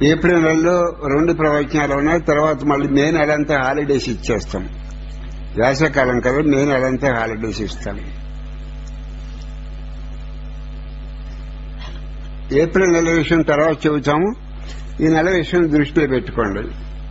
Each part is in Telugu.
ఏప్రిల్ నెలలో రెండు ప్రవచనాలు ఉన్నాయి తర్వాత మళ్ళీ మే నెలంతా హాలిడేస్ ఇచ్చేస్తాం వేసవకాలం కదా మే నెలంతా హాలిడేస్ ఇస్తాం ఏప్రిల్ నెల విషయం తర్వాత చెబుతాము ఈ నెల విషయం దృష్టిలో పెట్టుకోండి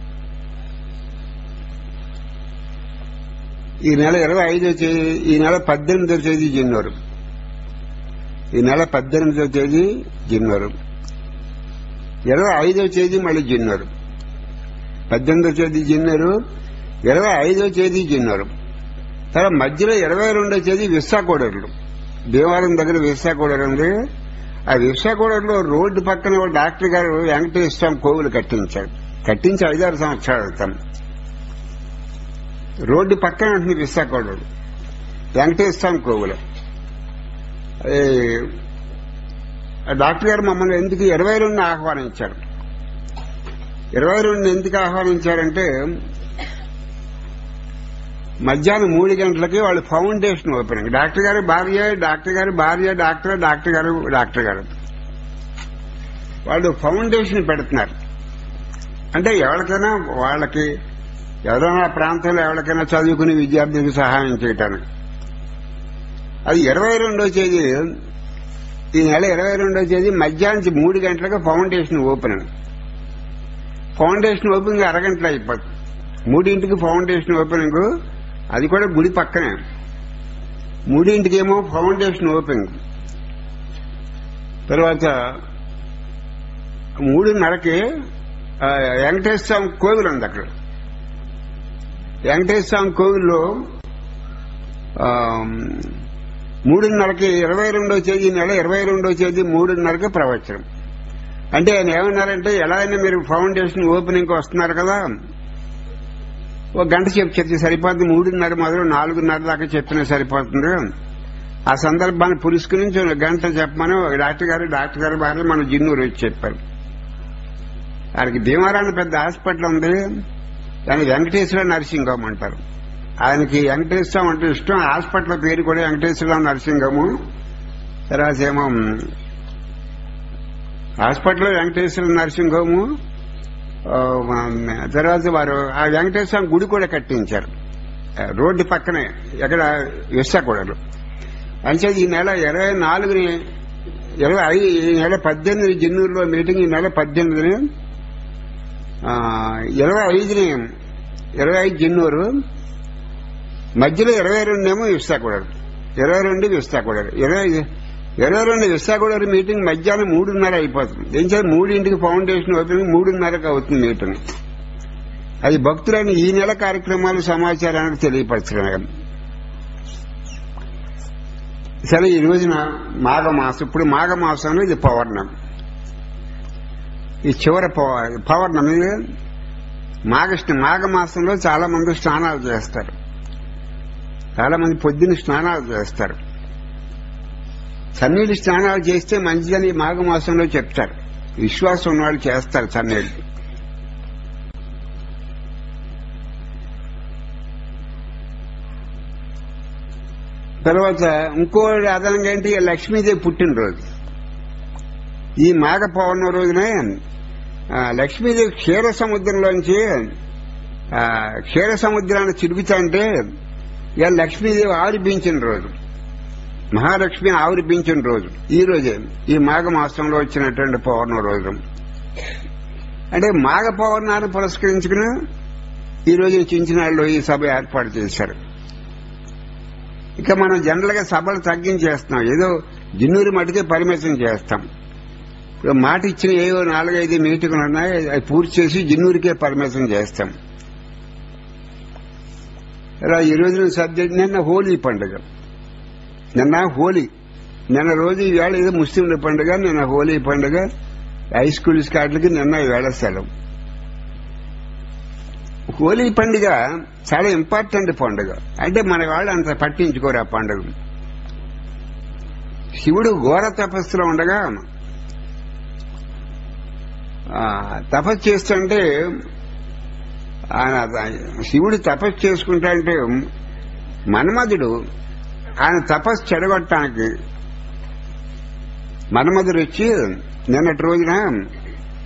ఈ నెల ఇరవై ఐదో తేదీ ఈ నెల పద్దెనిమిదో తేదీ జిన్నోరు ఈ నెల పద్దెనిమిదో తేదీ జిన్నోరు ఇరవై ఐదో తేదీ మళ్ళీ జిన్నోరు పద్దెనిమిదో తేదీ జిన్నోరు ఇరవై ఐదో తేదీ జిన్నోరు తర్వాత మధ్యలో ఇరవై రెండో తేదీ విశాఖోడర్లు భీమవరం దగ్గర విశాఖోడర్ ఉంది ఆ విశాఖోడర్లో రోడ్డు పక్కన ఒక డాక్టర్ గారు వెంకటేశ్వర స్వామి కోవిలు కట్టించారు కట్టించి ఐదారు సంవత్సరాలు అవుతాం రోడ్డు పక్కన ఉంటుంది విశాఖోడర్ వెంకటేశ్వర స్వామి కోవిలు ఏ, ఆ డాక్టర్ గారు మమ్మల్ని ఎందుకు ఇరవై రెండు ఆహ్వానించారు ఇరవై రెండు ఎందుకు ఆహ్వానించారంటే మధ్యాహ్నం మూడు గంటలకి వాళ్ళు ఫౌండేషన్ ఓపెనింగ్ డాక్టర్ గారి భార్య డాక్టర్ గారి భార్య డాక్టర్ డాక్టర్ గారు డాక్టర్ గారు వాళ్ళు ఫౌండేషన్ పెడుతున్నారు అంటే ఎవరికైనా వాళ్ళకి ఎవరైనా ప్రాంతంలో ఎవరికైనా చదువుకునే విద్యార్థులకు సహాయం చేయటానికి అది ఇరవై రెండో తేదీ ఈ నెల ఇరవై రెండో తేదీ మధ్యాహ్నం మూడు గంటలకు ఫౌండేషన్ ఓపెనింగ్ ఫౌండేషన్ ఓపెనింగ్ అరగంటలో అయిపోతుంది మూడింటికి ఫౌండేషన్ ఓపెనింగ్ అది కూడా గుడి పక్కనే మూడింటికేమో ఫౌండేషన్ ఓపెనింగ్ తర్వాత మూడున్నరకి ఆ, వెంకటేశ్వర స్వామి కోవిల్ ఉంది అక్కడ వెంకటేశ్వర స్వామి కోవిల్లో ఆ, మూడున్నరకి ఇరవై రెండో తేదీ నెల ఇరవై రెండో తేదీ మూడున్నరకి ప్రవచనం అంటే ఆయన ఏమన్నారంటే ఎలా అయినా మీరు ఫౌండేషన్ ఓపెనింగ్ వస్తున్నారు కదా ఒక గంట చెప్పి చెప్తే సరిపోతుంది మూడున్నర మొదలు నాలుగున్నర దాకా చెప్పినా సరిపోతుంది ఆ సందర్భాన్ని పులుసుకుని ఒక గంట చెప్పమని ఒక డాక్టర్ గారు డాక్టర్ గారి భార్య మన జిన్నూరు వచ్చి చెప్పారు ఆయనకి భీమారాన్ని పెద్ద హాస్పిటల్ ఉంది దాన్ని వెంకటేశ్వర నర్సింగ్ హోమ్ అంటారు ఆయనకి వెంకటేశ్వరం అంటే ఇష్టం హాస్పిటల్ పేరు కూడా వెంకటేశ్వర నర్సింగ్ హోమ్ తర్వాత ఏమో హాస్పిటల్ వెంకటేశ్వర నర్సింగ్ హోము ఆ, తర్వాత వారు ఆ వెంకటేశ్వర గుడి కూడా కట్టించారు ఆ, రోడ్డు పక్కనే ఎక్కడ విశాఖలో అంచేది ఈ నెల ఇరవై నాలుగుని ఇరవై ఐదు ఈ నెల పద్దెనిమిది జన్నూరులో మీటింగ్ ఈ నెల పద్దెనిమిదిని ఆ, ఇరవై ఐదుని ఇరవై ఐదు జన్నూరు మధ్యలో ఇరవై రెండేమో విశాఖపడారు ఇరవై రెండు విశాఖపడారు ఇరవై ఇరవై రెండు విశాఖపడారు మీటింగ్ మధ్యాహ్నం మూడున్నర అయిపోతుంది ఏం చేయాలి మూడింటికి ఫౌండేషన్ ఓపెనింగ్ మూడున్నరకు అవుతుంది మీటింగ్ అది భక్తులని ఈ నెల కార్యక్రమాలు సమాచారానికి తెలియపరచడం సరే ఈ రోజున మాఘమాసం ఇప్పుడు మాఘమాసంలో ఇది పౌర్ణమి ఈ చివరి పౌ- పౌర్ణమి మాఘ మాఘమాసంలో చాలా మంది స్నానాలు చేస్తారు చాలా మంది పొద్దున్న స్నానాలు చేస్తారు చన్నీళ్ళు స్నానాలు చేస్తే మంచిదని మాఘమాసంలో చెప్తారు విశ్వాసం ఉన్నవాళ్ళు చేస్తారు చన్నీళ్ళు తర్వాత ఇంకో అదనంగా ఏంటి లక్ష్మీదేవి పుట్టినరోజు ఈ మాఘ పౌర్ణమి రోజునే ఆ, లక్ష్మీదేవి క్షీర సముద్రంలోంచి ఆ, క్షీర సముద్రాన్ని చిరుకుతా అంటే ఇక లక్ష్మీదేవి ఆవిర్భించిన రోజు మహాలక్ష్మి ఆవిర్భించిన రోజు ఈ రోజే ఈ మాఘ మాసంలో వచ్చినటువంటి పౌర్ణమి రోజు అంటే మాఘ పౌర్ణాన్ని పురస్కరించుకుని ఈ రోజు చించినాళ్ళు ఈ సభ ఏర్పాటు చేశారు ఇక మనం జనరల్ గా సభలు తగ్గించేస్తున్నాం ఏదో జిన్నూరు మటుకే పరిమితం చేస్తాం ఇప్పుడు మాట ఇచ్చిన ఏవో నాలుగైదు మీటింగ్లు ఉన్నాయి అవి పూర్తి చేసి జిన్నూరికే పరిమితం చేస్తాం ఇలా ఈ రోజున సబ్జెక్ట్ నిన్న హోలీ పండుగ నిన్న హోలీ నిన్న రోజు ఈవేళ ఏదో ముస్లింల పండుగ నిన్న హోలీ పండుగ హై స్కూల్ స్కాట్లకి నిన్న ఈవేళ సెలవు హోలీ పండుగ చాలా ఇంపార్టెంట్ పండుగ అంటే మన వాళ్ళు అంత పట్టించుకోరు ఆ పండుగ శివుడు ఘోర తపస్సులో ఉండగా ఆ, తపస్సు చేస్తుంటే ఆయన శివుడు తపస్సు చేసుకుంటా అంటే మన్మధుడు ఆయన తపస్సు చెడగొట్టడానికి మన్మధుడు వచ్చి నిన్నటి రోజున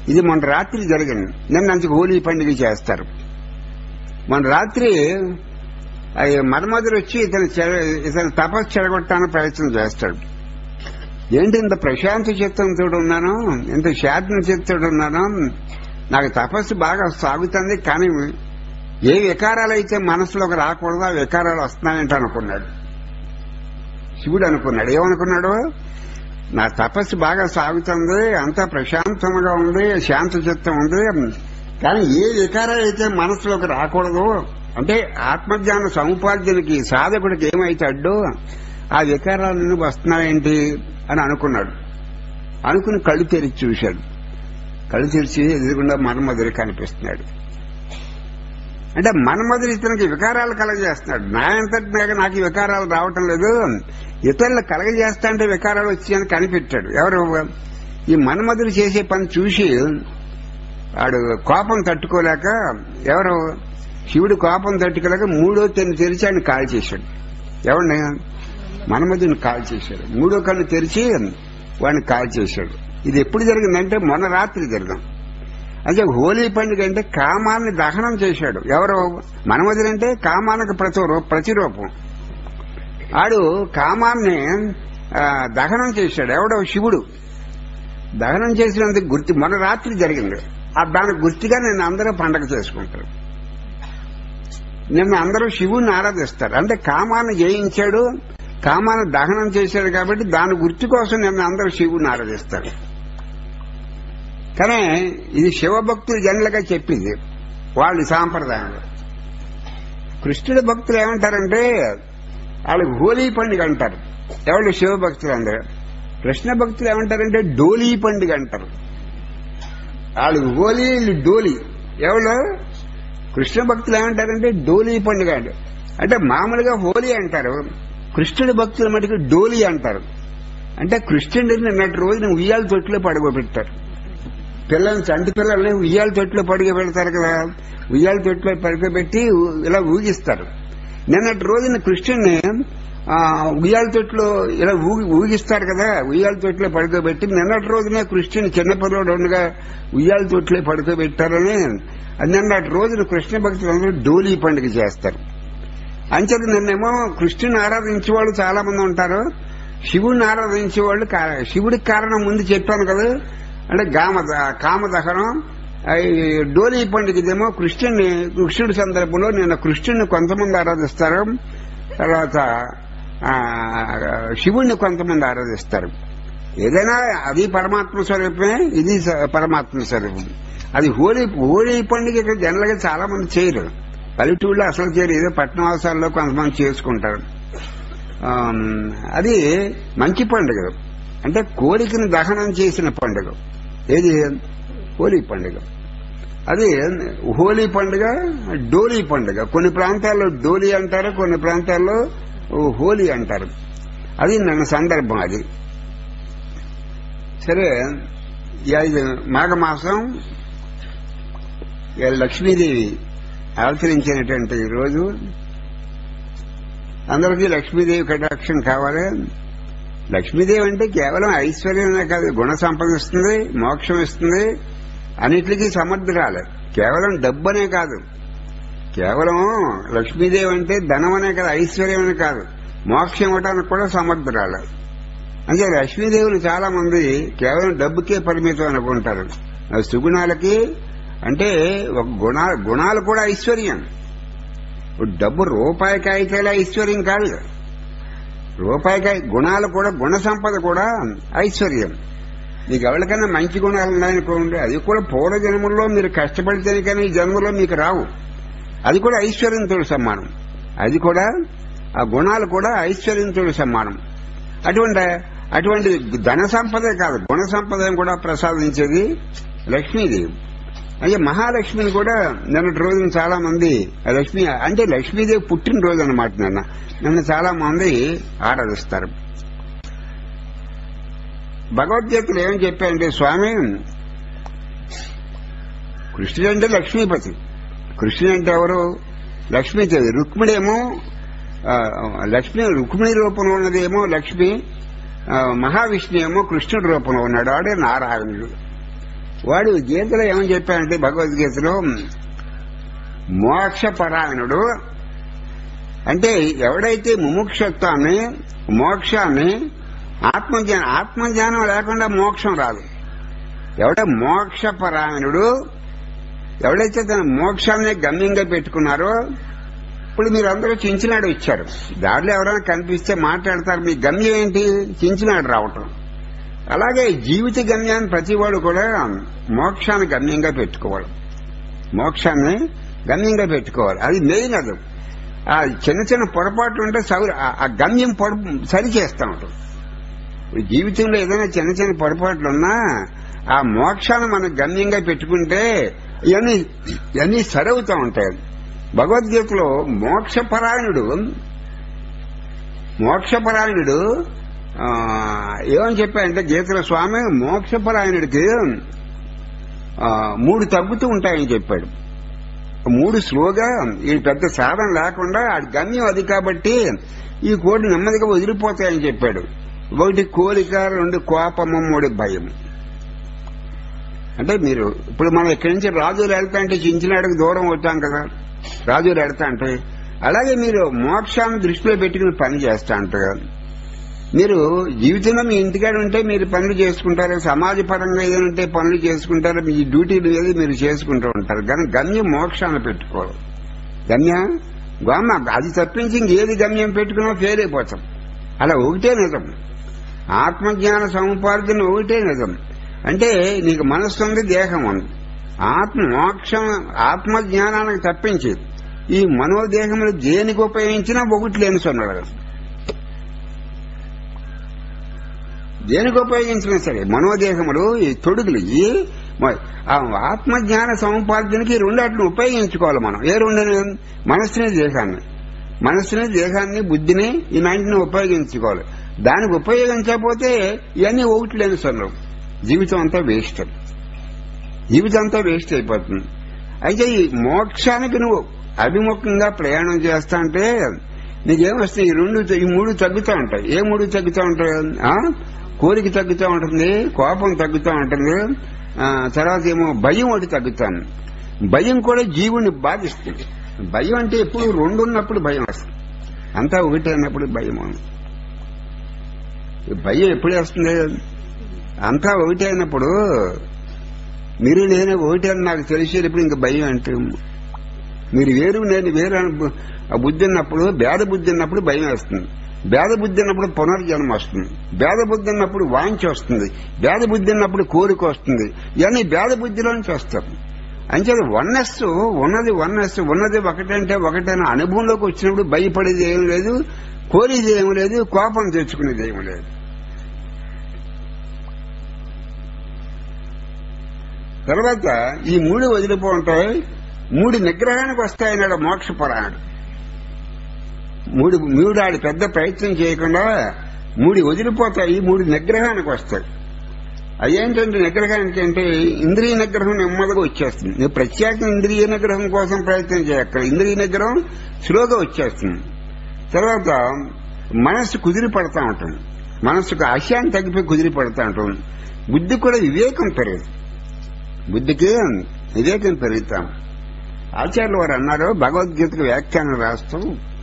ఇది మొన్న రాత్రి జరిగింది నిన్న అంతకు హోలీ పండుగ చేస్తారు మొన్న రాత్రి అది మన్మధుడు వచ్చి ఇతను చెడ- ఇతను తపస్సు చెడగొట్టడానికి ప్రయత్నం చేస్తాడు ఏంటి ఇంత ప్రశాంత చిత్తంతో ఉన్నాను ఇంత శాంతి చిత్తుడు ఉన్నాను నాకు తపస్సు బాగా సాగుతుంది కానీ ఏ వికారాలు అయితే మనసులోకి రాకూడదు ఆ వికారాలు వస్తున్నాయంట అనుకున్నాడు శివుడు అనుకున్నాడు ఏమనుకున్నాడు నా తపస్సు బాగా సాగుతుంది అంతా ప్రశాంతంగా ఉంది శాంత చిత్తం ఉంది కానీ ఏ వికారాలు అయితే మనసులోకి రాకూడదు అంటే ఆత్మజ్ఞాన సముపార్జనకి సాధకుడికి ఏమైతే అడ్డు ఆ వికారాలు నుండి వస్తున్నాయేంటి అని అనుకున్నాడు అనుకుని కళ్ళు తెరిచి చూశాడు కళ్ళు తెరిచి ఎదురుగుండా మన్మధుడు కనిపిస్తున్నాడు అంటే మన్మధుడు ఇతనికి వికారాలు కలగజేస్తున్నాడు నా అంతటి నాకు నాకు ఈ వికారాలు రావటం లేదు ఇతరులు కలగజేస్తా అంటే వికారాలు వచ్చాయని కనిపెట్టాడు ఎవరు ఈ మన్మధుడు చేసే పని చూసి వాడు కోపం తట్టుకోలేక ఎవరు శివుడు కోపం తట్టుకోలేక మూడో తెన్ను తెరిచి ఆయన కాల్ చేశాడు ఎవరిని మన్మధుని కాల్ చేశాడు మూడో కన్ను తెరిచి వాడిని కాల్ చేశాడు ఇది ఎప్పుడు జరిగిందంటే మొన్న రాత్రి జరిగింది అంటే హోలీ పండుగ అంటే కామాన్ని దహనం చేశాడు ఎవరు మన్మధుడు అంటే కామానికి ప్రతి ప్రతిరూపం ఆడు కామాన్ని ఆ, దహనం చేశాడు ఎవడో శివుడు దహనం చేసినందుకు గుర్తు మొన్న రాత్రి జరిగింది ఆ దానికి గుర్తుగా నేను అందరూ పండగ చేసుకుంటారు నిన్న అందరూ శివుణ్ణి ఆరాధిస్తారు అంటే కామాన్ని జయించాడు కామాన్ని దహనం చేశాడు కాబట్టి దాని గుర్తు కోసం నిన్న అందరూ శివుణ్ణి ఆరాధిస్తారు కానీ ఇది శివభక్తులు జనరల్గా చెప్పింది వాళ్ళ సాంప్రదాయంలో కృష్ణుడి భక్తులు ఏమంటారంటే వాళ్ళు హోలీ పండుగ అంటారు ఎవరు శివభక్తులు అందరూ కృష్ణ భక్తులు ఏమంటారంటే డోలీ పండుగ అంటారు వాళ్ళు హోలీ వీళ్ళు డోలీ ఎవరు కృష్ణ భక్తులు ఏమంటారంటే డోలీ పండుగ అంటారు అంటే మామూలుగా హోలీ అంటారు కృష్ణుడి భక్తుల మటుకు డోలీ అంటారు అంటే కృష్ణుడిని నిన్నటి రోజున ఉయ్యాల తొట్టులో పడుకోబెట్టారు పిల్లల్ని చంటి పిల్లల్ని ఉయ్యాల తొట్టులో పడుగ పెడతారు కదా ఉయ్యాల తొట్టులో పడుకోబెట్టి ఊ- ఇలా ఊగిస్తారు నిన్నటి రోజున కృష్ణుడిని ఆ, ఉయ్యాల తొట్టులో ఇలా ఊగి ఊగిస్తారు కదా ఉయ్యాల తొట్టులో పడుకోబెట్టి నిన్నటి రోజునే కృష్ణుని చిన్నపిల్లడు ఉండగా ఉయ్యాల తొట్టులో పడుకోబెట్టారని నిన్నటి రోజున కృష్ణ భక్తులందరూ డోలీ పండుగ చేస్తారు అంచేత నిన్నేమో కృష్ణుని ఆరాధించే వాళ్ళు చాలా మంది ఉంటారు శివుడిని ఆరాధించే వాళ్ళు కా- శివుడికి కారణం ముందు చెప్పాను కదా అంటే గామ కామదహనం ఈ డోలీ పండుగదేమో కృష్ణుని కృష్ణుడి సందర్భంలో నిన్న కృష్ణుడిని కొంతమంది ఆరాధిస్తారు తర్వాత ఆ, శివుణ్ణి కొంతమంది ఆరాధిస్తారు ఏదైనా అది పరమాత్మ స్వరూపమే ఇది స- పరమాత్మ స్వరూపం అది హోలీ హోలీ పండుగ ఇక్కడ జనరల్గా చాలా మంది చేయరు పల్లెటూళ్ళలో అసలు చేయరు ఏదో పట్టణవాసాల్లో కొంతమంది చేసుకుంటారు ఆమ్, అది మంచి పండుగ అంటే కోరికను దహనం చేసిన పండుగ ఏది హోలీ పండుగ అది హోలీ పండుగ డోలీ పండుగ కొన్ని ప్రాంతాల్లో డోలీ అంటారు కొన్ని ప్రాంతాల్లో హోలీ అంటారు అది నన్న సందర్భం అది సరే ఈ ఐదు మాఘమాసం ఈ లక్ష్మీదేవి ఆచరించినటువంటి ఈ రోజు అందరికీ లక్ష్మీదేవి కటాక్షం కావాలి లక్ష్మీదేవి అంటే కేవలం ఐశ్వర్యమే కాదు గుణ సంపద ఇస్తుంది మోక్షం ఇస్తుంది అన్నిటికీ సమర్థురాలు కేవలం డబ్బనే కాదు కేవలం లక్ష్మీదేవి అంటే ధనం అనే కాదు ఐశ్వర్యం అనే కాదు మోక్షం ఇవ్వడానికి కూడా సమర్థురాలు అంటే లక్ష్మీదేవిని చాలా మంది కేవలం డబ్బుకే పరిమితం అనుకుంటారు ఆ సుగుణాలకి అంటే ఒక గుణ గుణాలు కూడా ఐశ్వర్యం ఇప్పుడు డబ్బు రూపాయికి అయితే ఐశ్వర్యం కాదు రూపాయికి గుణాలు కూడా గుణ సంపద కూడా ఐశ్వర్యం మీకు ఎవరికైనా మంచి గుణాలు ఉన్నాయనుకోండి అది కూడా పూర్వ జన్మల్లో మీరు కష్టపడితేనే కానీ ఈ జన్మలో మీకు రావు అది కూడా ఐశ్వర్యంతో సమానం అది కూడా ఆ గుణాలు కూడా ఐశ్వర్యంతో సమానం అటువంటి అటువంటి ధన సంపదే కాదు గుణ సంపద కూడా ప్రసాదించేది లక్ష్మీదేవి అంటే మహాలక్ష్మిని కూడా నిన్నటి రోజున చాలా మంది ఆ లక్ష్మి అంటే లక్ష్మీదేవి పుట్టినరోజు అనమాట నిన్న నిన్న చాలా మంది ఆరాధిస్తారు భగవద్గీతలు ఏమని చెప్పారంటే స్వామి కృష్ణుడు అంటే లక్ష్మీపతి కృష్ణుడు అంటే ఎవరు లక్ష్మీదేవి రుక్మిడేమో ఆ, లక్ష్మి రుక్మిణి రూపంలో ఉన్నదేమో లక్ష్మి ఆ, మహావిష్ణు ఏమో కృష్ణుడి రూపంలో ఉన్నాడు ఆడే నారాయణుడు వాడు గీతలో ఏమని చెప్పాడంటే భగవద్గీతలో మోక్షపరాయణుడు అంటే ఎవడైతే ముముక్షత్వాన్ని మోక్షాన్ని ఆత్మజ్ఞానం ఆత్మజ్ఞానం లేకుండా మోక్షం రాదు ఎవడ మోక్షపరాయణుడు ఎవడైతే తన మోక్షాన్ని గమ్యంగా పెట్టుకున్నారో ఇప్పుడు మీరు అందరూ చించినాడు ఇచ్చారు దారిలో ఎవరైనా కనిపిస్తే మాట్లాడతారు మీ గమ్యం ఏంటి చించినాడు రావటం అలాగే జీవిత గమ్యాన్ని ప్రతివాడు కూడా మోక్షాన్ని గమ్యంగా పెట్టుకోవాలి మోక్షాన్ని గమ్యంగా పెట్టుకోవాలి అది మెయిన్ అది ఆ చిన్న చిన్న పొరపాట్లు ఉంటే సౌ- ఆ- ఆ గమ్యం పొర సరి చేస్తా ఉంటాం ఇప్పుడు జీవితంలో ఏదైనా చిన్న చిన్న పొరపాట్లు ఉన్నా ఆ మోక్షాన్ని మనం గమ్యంగా పెట్టుకుంటే ఇవన్నీ ఇవన్నీ సరవుతా ఉంటాయి భగవద్గీతలో మోక్షపరాయణుడు మోక్షపరాయణుడు ఆ, ఏమని చెప్పాయంటే గీతల స్వామి మోక్షపరాయణుడికి ఆ, మూడు తగ్గుతూ ఉంటాయని చెప్పాడు మూడు స్లోగా ఈ పెద్ద సాధన లేకుండా ఆ గమ్యం అది కాబట్టి ఈ కోడి నెమ్మదిగా వదిలిపోతాయని చెప్పాడు ఒకటి కోరిక రెండు కోపము మూడు భయం అంటే మీరు ఇప్పుడు మనం ఇక్కడి నుంచి రాజులు వెళ్తా అంటే చించినాడికి దూరం అవుతాం కదా రాజులు వెళ్తా అంటే అలాగే మీరు మోక్షాన్ని దృష్టిలో పెట్టుకుని పని చేస్తా అంటారు మీరు జీవితంలో మీ ఇంటికాడ ఉంటే మీరు పనులు చేసుకుంటారు సమాజ పరంగా ఏదైనా ఉంటే పనులు చేసుకుంటారు మీ డ్యూటీలు ఏది మీరు చేసుకుంటూ ఉంటారు కానీ గమ్యం మోక్షాన్ని పెట్టుకోరు గమ్యం గమ్మ అది తప్పించి ఇంకేది గమ్యం పెట్టుకున్నా ఫెయిల్ అయిపోతాం అలా ఒకటే నిజం ఆత్మజ్ఞాన సముపార్జన ఒకటే నిజం అంటే నీకు మనస్సు ఉంది దేహం ఉంది ఆత్మ మోక్షం ఆత్మజ్ఞానానికి తప్పించి ఈ మనోదేహములు దేనికి ఉపయోగించినా ఒకటి లేని సొన్నాడు దేనికి ఉపయోగించినా సరే మనోదేహములు ఈ తొడుగులు ఈ మ- ఆ ఆత్మజ్ఞాన సముపార్జనకి ఈ రెండాటిని ఉపయోగించుకోవాలి మనం ఏ రెండు మనస్సుని దేహాన్ని మనస్సుని దేహాన్ని బుద్ధిని ఈ నాటిని ఉపయోగించుకోవాలి దానికి ఉపయోగించకపోతే ఇవన్నీ ఒకటి లేని సొన్నం జీవితం అంతా వేస్ట్ జీవితం అంతా వేస్ట్ అయిపోతుంది అయితే ఈ మోక్షానికి నువ్వు అభిముఖంగా ప్రయాణం చేస్తా అంటే నీకేమొస్తాయి ఈ రెండు ఈ మూడు తగ్గుతూ ఉంటాయి ఏ మూడు తగ్గుతూ ఉంటాయి ఆ? కోరిక తగ్గుతూ ఉంటుంది కోపం తగ్గుతూ ఉంటుంది ఆ, తర్వాత ఏమో భయం ఒకటి తగ్గుతాను భయం కూడా జీవుని బాధిస్తుంది భయం అంటే ఎప్పుడు రెండు ఉన్నప్పుడు భయం వస్తుంది అంతా ఒకటి అన్నప్పుడు భయం ఈ భయం ఎప్పుడు వస్తుంది అంతా ఒకటి అయినప్పుడు మీరు నేను ఒకటి అని నాకు తెలిసేటప్పుడు ఇంకా భయం అంటే మీరు వేరు నేను వేరు అని బు- ఆ బుద్ధి ఉన్నప్పుడు భేద బుద్ధి ఉన్నప్పుడు భయం వేస్తుంది భేద బుద్ధి ఉన్నప్పుడు పునర్జన్మ వస్తుంది భేద బుద్ధి ఉన్నప్పుడు వాంఛ వస్తుంది భేద బుద్ధి ఉన్నప్పుడు కోరిక వస్తుంది ఇవన్నీ భేద బుద్ధిలోంచి వస్తారు అంచేది వన్నెస్ ఉన్నది వన్నెస్ ఉన్నది ఒకటంటే ఒకటైన అనుభవంలోకి వచ్చినప్పుడు భయపడేది ఏం లేదు కోరేది ఏం లేదు కోపం తెచ్చుకునేది ఏం లేదు తర్వాత ఈ మూడు వదిలిపోంటాయి మూడు నిగ్రహానికి వస్తాయన్నాడు మోక్షపరాయణుడు మూడు మూడు ఆడి పెద్ద ప్రయత్నం చేయకుండా మూడు వదిలిపోతాయి మూడు నిగ్రహానికి వస్తాయి అదేంటంటే నిగ్రహానికి అంటే ఇంద్రియ నిగ్రహం నెమ్మదిగా వచ్చేస్తుంది నువ్వు ప్రత్యేక ఇంద్రియ నిగ్రహం కోసం ప్రయత్నం చేయక్కడ ఇంద్రియ నిగ్రహం స్లోగా వచ్చేస్తుంది తర్వాత మనస్సు కుదిరి పడతా ఉంటుంది మనస్సుకు ఆశయాన్ని తగ్గిపోయి కుదిరి పడతా ఉంటుంది బుద్ధి కూడా వివేకం పెరగదు బుద్ధికి వివేకం పెరుగుతాం ఆచార్యులు వారు అన్నారు భగవద్గీతకు వ్యాఖ్యానం రాస్తూ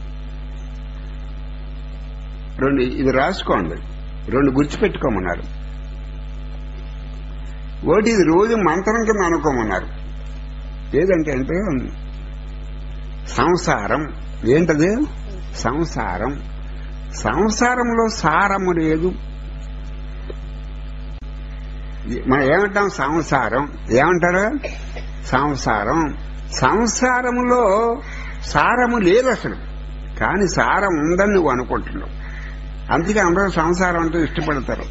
రెండు ఇది రాసుకోండి రెండు గుర్తుపెట్టుకోమన్నారు ఒకటి ఇది రోజు మంత్రం కింద అనుకోమన్నారు ఏదంటే అంటే సంసారం ఏంటది సంసారం సంసారంలో సారము లేదు మనం ఏమంటాం సంసారం ఏమంటారు సంసారం సంసారములో సారము లేదు అసలు కానీ సారం ఉందని నువ్వు అనుకుంటున్నావు అందుకే అందరూ సంసారం అంటే ఇష్టపడతారు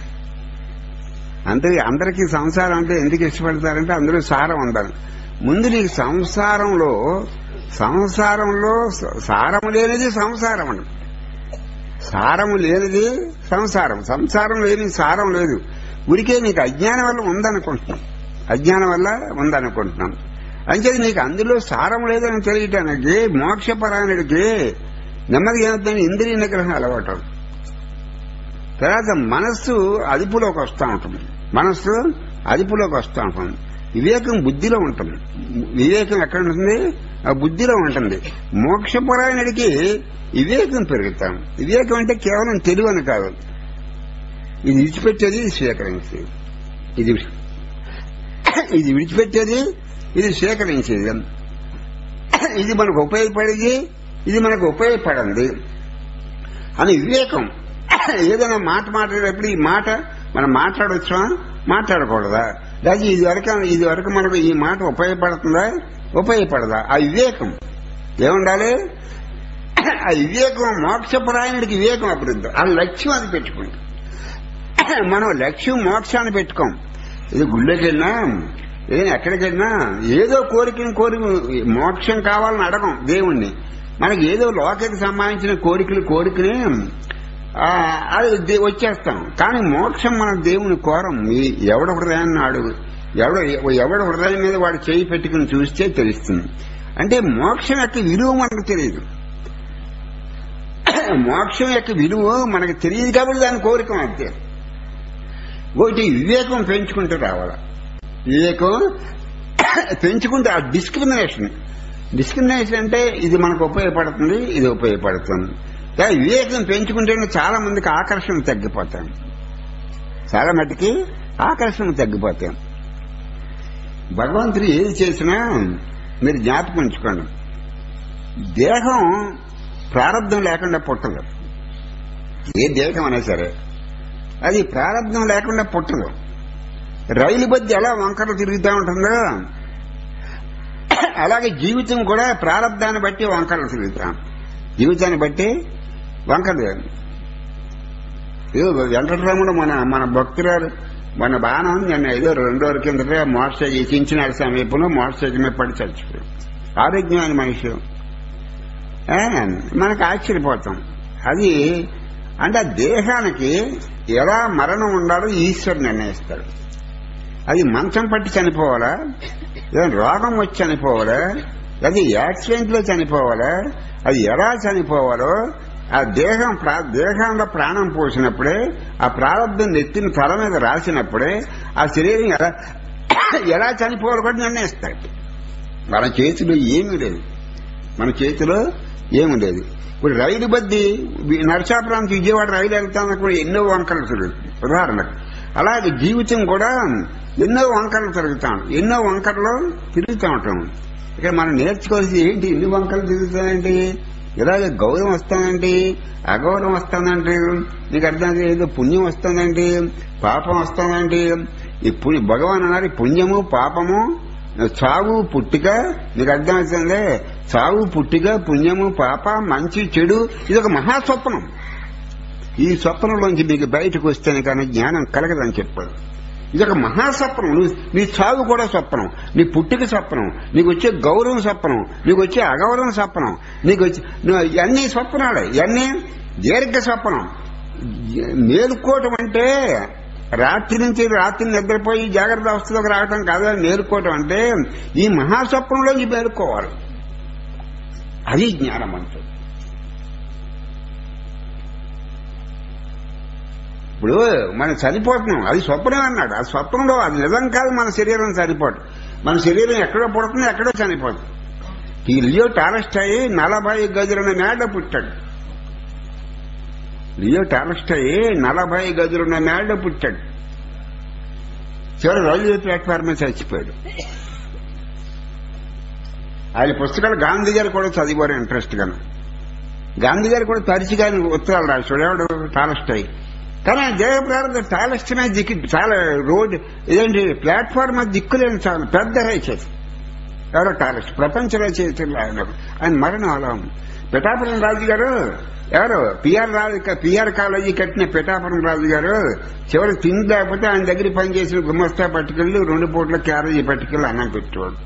అంటే అందరికీ సంసారం అంటే ఎందుకు ఇష్టపడతారంటే అందరూ సారం ఉందని ముందు నీకు సంసారంలో సంసారంలో స- సారము లేనిది సంసారం అండి సారము లేనిది సంసారం సంసారం లేని సారం లేదు ఉరికే నీకు అజ్ఞానం వల్ల ఉందనుకుంటున్నాం అజ్ఞానం వల్ల ఉందనుకుంటున్నాం అంచేది నీకు అందులో సారం లేదని తెలియటానికి మోక్షపరాయణుడికి నెమ్మదిగా ఏమవుతుంది ఇంద్రియ నిగ్రహం అలవాటు తర్వాత మనస్సు అదుపులోకి వస్తూ ఉంటుంది మనస్సు అదుపులోకి వస్తూ ఉంటుంది వివేకం బుద్ధిలో ఉంటుంది వివేకం ఎక్కడ ఉంటుంది ఆ బుద్ధిలో ఉంటుంది మోక్షపరాయణుడికి వివేకం పెరుగుతాం వివేకం అంటే కేవలం తెలివి అని కాదు ఇది విడిచిపెట్టేది ఇది స్వీకరించేది ఇది ఇది విడిచిపెట్టేది ఇది స్వీకరించేది ఇది మనకు ఉపయోగపడేది ఇది మనకు ఉపయోగపడింది అని వివేకం ఏదైనా మాట మాట్లాడేటప్పుడు ఈ మాట మనం మాట్లాడవచ్చా మాట్లాడకూడదా లేదా ఇది వరకు ఇది వరకు మనకు ఈ మాట ఉపయోగపడుతుందా ఉపయోగపడదా ఆ వివేకం ఏముండాలి ఆ వివేకం మోక్షపరాయణుడికి వివేకం అభివృద్ధి ఆ లక్ష్యం అది పెట్టుకుంటాం మనం లక్ష్యం మోక్షాన్ని పెట్టుకోం ఇది గుళ్ళకి వెళ్ళినా ఏదైనా ఎక్కడికి వెళ్ళినా ఏదో కోరికని కోరిక మోక్షం కావాలని అడగం దేవుణ్ణి మనకి ఏదో లోకకి సంబంధించిన కోరికలు కోరికని ఆ, అది దే- వచ్చేస్తాం కానీ మోక్షం మన దేవుని కోరం ఈ ఎవడ హృదయాన్ని అడుగు ఎవడ ఎవడ హృదయం మీద వాడు చేయి పెట్టుకుని చూస్తే తెలుస్తుంది అంటే మోక్షం యొక్క విలువ మనకు తెలియదు మోక్షం యొక్క విలువ మనకు తెలియదు కాబట్టి దాని కోరిక అంతే ఒకటి వివేకం పెంచుకుంటూ రావాలి వివేకం పెంచుకుంటే ఆ డిస్క్రిమినేషన్ డిస్క్రిమినేషన్ అంటే ఇది మనకు ఉపయోగపడుతుంది ఇది ఉపయోగపడుతుంది కానీ వివేకం పెంచుకుంటేనే చాలా మందికి ఆకర్షణ తగ్గిపోతాం చాలా మటుకి ఆకర్షణ తగ్గిపోతాం భగవంతుడు ఏది చేసినా మీరు జ్ఞాపకం ఉంచుకోండి దేహం ప్రారంధం లేకుండా పుట్టదు ఏ దేహం అయినా సరే అది ప్రారంధం లేకుండా పుట్టదు రైలు బద్ది ఎలా వంకరలు తిరుగుతూ ఉంటుందో అలాగే జీవితం కూడా ప్రారంధాన్ని బట్టి వంకరలు తిరుగుతాం జీవితాన్ని బట్టి వంకరలు ఏదో వెంకటరాముడు మన మన భక్తురాలు మన బాణం నిన్న ఏదో రెండో రోజుల కిందట మోటార్ సైకిల్ చించినాడు సమీపంలో మోటార్ సైకిల్ మీద పడి చచ్చిపోయాడు ఆరోగ్యమైన మనిషి ఆ, మనకు ఆశ్చర్యపోతాం అది అంటే ఆ దేహానికి ఎలా మరణం ఉండాలో ఈశ్వరుడు నిర్ణయిస్తాడు అది మంచం పట్టి చనిపోవాలా లేదా రోగం వచ్చి చనిపోవాలా అది యాక్సిడెంట్ లో చనిపోవాలా అది ఎలా చనిపోవాలో ఆ దేహం ప్రా- దేహంలో ప్రాణం పోసినప్పుడే ఆ ప్రారంభం నెత్తిన తల మీద రాసినప్పుడే ఆ శరీరం ఎలా ఎలా చనిపోవాలో కూడా నిర్ణయిస్తాడు మన చేతిలో ఏమీ లేదు మన చేతిలో ఏమీ లేదు ఇప్పుడు రైలు బద్ది వి- నరసాపురం విజయవాడ రైలు వెళ్తానప్పుడు ఎన్నో వంకలు తిరుగుతుంది ఉదాహరణకు అలాగే జీవితం కూడా ఎన్నో వంకరలు తిరుగుతాం ఎన్నో వంకరలు తిరుగుతూ ఉంటాం ఇక్కడ మనం నేర్చుకోవాల్సి ఏంటి ఎన్ని వంకరలు తిరుగుతాయండి ఇలాగే గౌరవం వస్తానండి అగౌరవం వస్తానండి నీకు అర్థం ఏదో పుణ్యం వస్తుందండి పాపం వస్తుందండి ఈ పుణ్య భగవాన్ అన్నారు పుణ్యము పాపము చావు పుట్టిక నీకు అర్థమవుతుంది చావు పుట్టిక పుణ్యము పాప మంచి చెడు ఇది ఒక మహాస్వప్నం ఈ స్వప్నంలోంచి మీకు బయటకు వస్తేనే కానీ జ్ఞానం కలగదని చెప్పాడు ఇది ఒక మహాస్వప్నం నువ్వు నీ చావు కూడా స్వప్నం నీ పుట్టిక స్వప్నం నీకు వచ్చే గౌరవం స్వప్నం నీకు వచ్చే అగౌరవం స్వప్నం నీకు వచ్చే నువ్వు ఇవన్నీ స్వప్నాలే ఇవన్నీ దీర్ఘ స్వప్నం మేలుకోవటం అంటే రాత్రి నుంచి రాత్రి నిద్రపోయి జాగ్రత్త అవస్థలోకి రావటం కాదు మేలుకోవటం అంటే ఈ మహాస్వప్నంలో ఈ మేలుకోవాలి అది జ్ఞానం అంటే ఇప్పుడు మనం చనిపోతున్నాం అది స్వప్నం అన్నాడు ఆ స్వప్నంలో అది నిజం కాదు మన శరీరం చనిపోవడం మన శరీరం ఎక్కడో పుడుతుంది ఎక్కడో చనిపోతుంది ఈ లియో టాలస్టాయి నలభై గదులున్న మేడ పుట్టాడు లియో టాలస్టాయి నలభై గదులున్న మేడ పుట్టాడు చివరి రైల్వే ప్లాట్ఫామ్ మీద చచ్చిపోయాడు ఆయన పుస్తకాలు గాంధీ గారు కూడా చదివారు ఇంట్రెస్ట్ గాను గాంధీ గారు కూడా తరచుగా ఉత్తరాలు రాశాడు ఎవడు టాలస్టాయి కానీ ఆ దేవ ప్రారంభ టాలెస్టమే దిక్కు చాలా రోడ్ ఇదేంటి ప్లాట్ఫామ్ అది దిక్కులేని చాలా పెద్ద రచయిత ఎవరో టాలెస్ట్ ప్రపంచ రచయితలు ఆయన ఆయన మరణం అలా ఉంది పిఠాపురం రాజు గారు ఎవరు పిఆర్ రాజు పిఆర్ కాలేజీ కట్టిన పిఠాపురం రాజు గారు చివరికి తిండి లేకపోతే ఆయన దగ్గర పనిచేసిన గుమస్తా పట్టుకెళ్ళి రెండు పూట్ల క్యారేజీ పట్టుకెళ్ళి అన్నం పెట్టేవాడు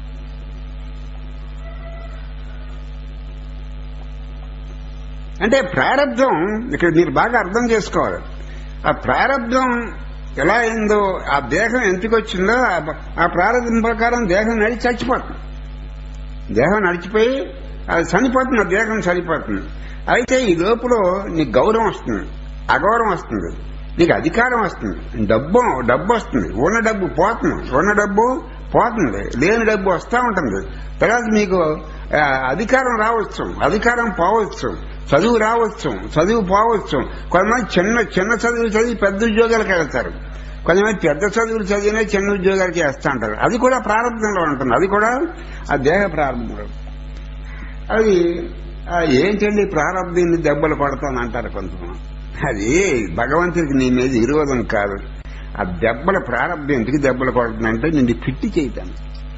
అంటే ప్రారంభం ఇక్కడ మీరు బాగా అర్థం చేసుకోవాలి ఆ ప్రారంభం ఎలా అయిందో ఆ దేహం ఎందుకు వచ్చిందో ఆ- ఆ ప్రారంభం ప్రకారం దేహం నడిచి చచ్చిపోతుంది దేహం నడిచిపోయి అది చనిపోతుంది ఆ దేహం చనిపోతుంది అయితే ఈ లోపల నీకు గౌరవం వస్తుంది అగౌరవం వస్తుంది నీకు అధికారం వస్తుంది డబ్బు డబ్బు వస్తుంది ఉన్న డబ్బు పోతుంది ఉన్న డబ్బు పోతుంది లేని డబ్బు వస్తూ ఉంటుంది తర్వాత మీకు ఆ, అధికారం రావచ్చు అధికారం పోవచ్చు చదువు రావచ్చు చదువు పోవచ్చు కొంతమంది చిన్న చిన్న చదువులు చదివి పెద్ద ఉద్యోగాలకు వెళ్తారు కొంతమంది పెద్ద చదువులు చదివినా చిన్న ఉద్యోగాలకి వేస్తూ ఉంటారు అది కూడా ప్రారంభంలో ఉంటుంది అది కూడా ఆ దేహ ప్రారంభంలో అది ఆ, ఏంటండి ప్రారంభాన్ని దెబ్బలు కొడతాను అంటారు కొంతమంది అది భగవంతుడికి నీ మీద విరోధం కాదు ఆ దెబ్బల ప్రారంభం ఎందుకు దెబ్బలు కొడుతుందంటే నిన్ను ఫిట్టి చేయటాను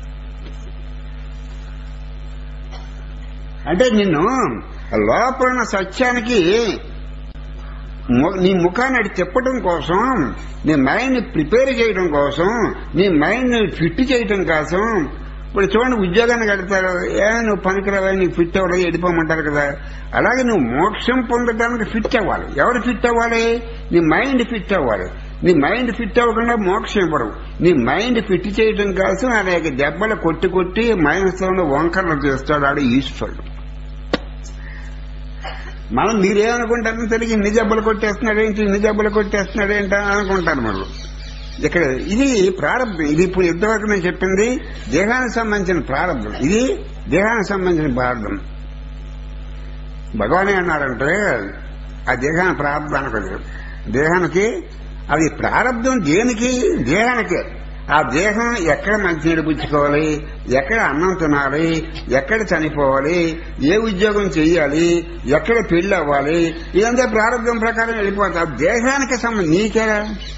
అంటే నిన్ను లోపల ఉన్న సత్యానికి ము- నీ ముఖాన్ని అడి తిప్పడం కోసం నీ మైండ్ ప్రిపేర్ చేయడం కోసం నీ మైండ్ ఫిట్ చేయడం కోసం ఇప్పుడు చూడండి ఉద్యోగాన్ని కడతారు ఏ నువ్వు పనికిరావా నీకు ఫిట్ అవ్వలేదు ఎడిపోమంటారు కదా అలాగే నువ్వు మోక్షం పొందడానికి ఫిట్ అవ్వాలి ఎవరు ఫిట్ అవ్వాలి నీ మైండ్ ఫిట్ అవ్వాలి నీ మైండ్ ఫిట్ అవ్వకుండా మోక్షం ఇవ్వరు నీ మైండ్ ఫిట్ చేయడం కోసం అనేక దెబ్బలు కొట్టి కొట్టి మైనస్ లో వంకరలు చేస్తాడు ఆడు ఈశ్వరుడు మనం మీరేమనుకుంటారని తెలియదు ఇన్ని జబ్బలు కొట్టేస్తున్నాడు ఏంటి ఇన్ని జబ్బలు కొట్టేస్తున్నాడు ఏంటి అని అనుకుంటారు మనం ఇక్కడ ఇది ప్రారంభం ఇది ఇప్పుడు ఇంతవరకు నేను చెప్పింది దేహానికి సంబంధించిన ప్రారంభం ఇది దేహానికి సంబంధించిన ప్రారంభం భగవాన్ అన్నారంటే ఆ దేహాన్ని ప్రారంభానికి అది దేహానికి అది ప్రారంభం దేనికి దేహానికి ఆ దేహం ఎక్కడ మంచినీళ్ళు పుచ్చుకోవాలి ఎక్కడ అన్నం తినాలి ఎక్కడ చనిపోవాలి ఏ ఉద్యోగం చెయ్యాలి ఎక్కడ పెళ్లి అవ్వాలి ఇదంతా ప్రారంభం ప్రకారం వెళ్ళిపోతుంది ఆ దేహానికి సంబంధం నీకేలా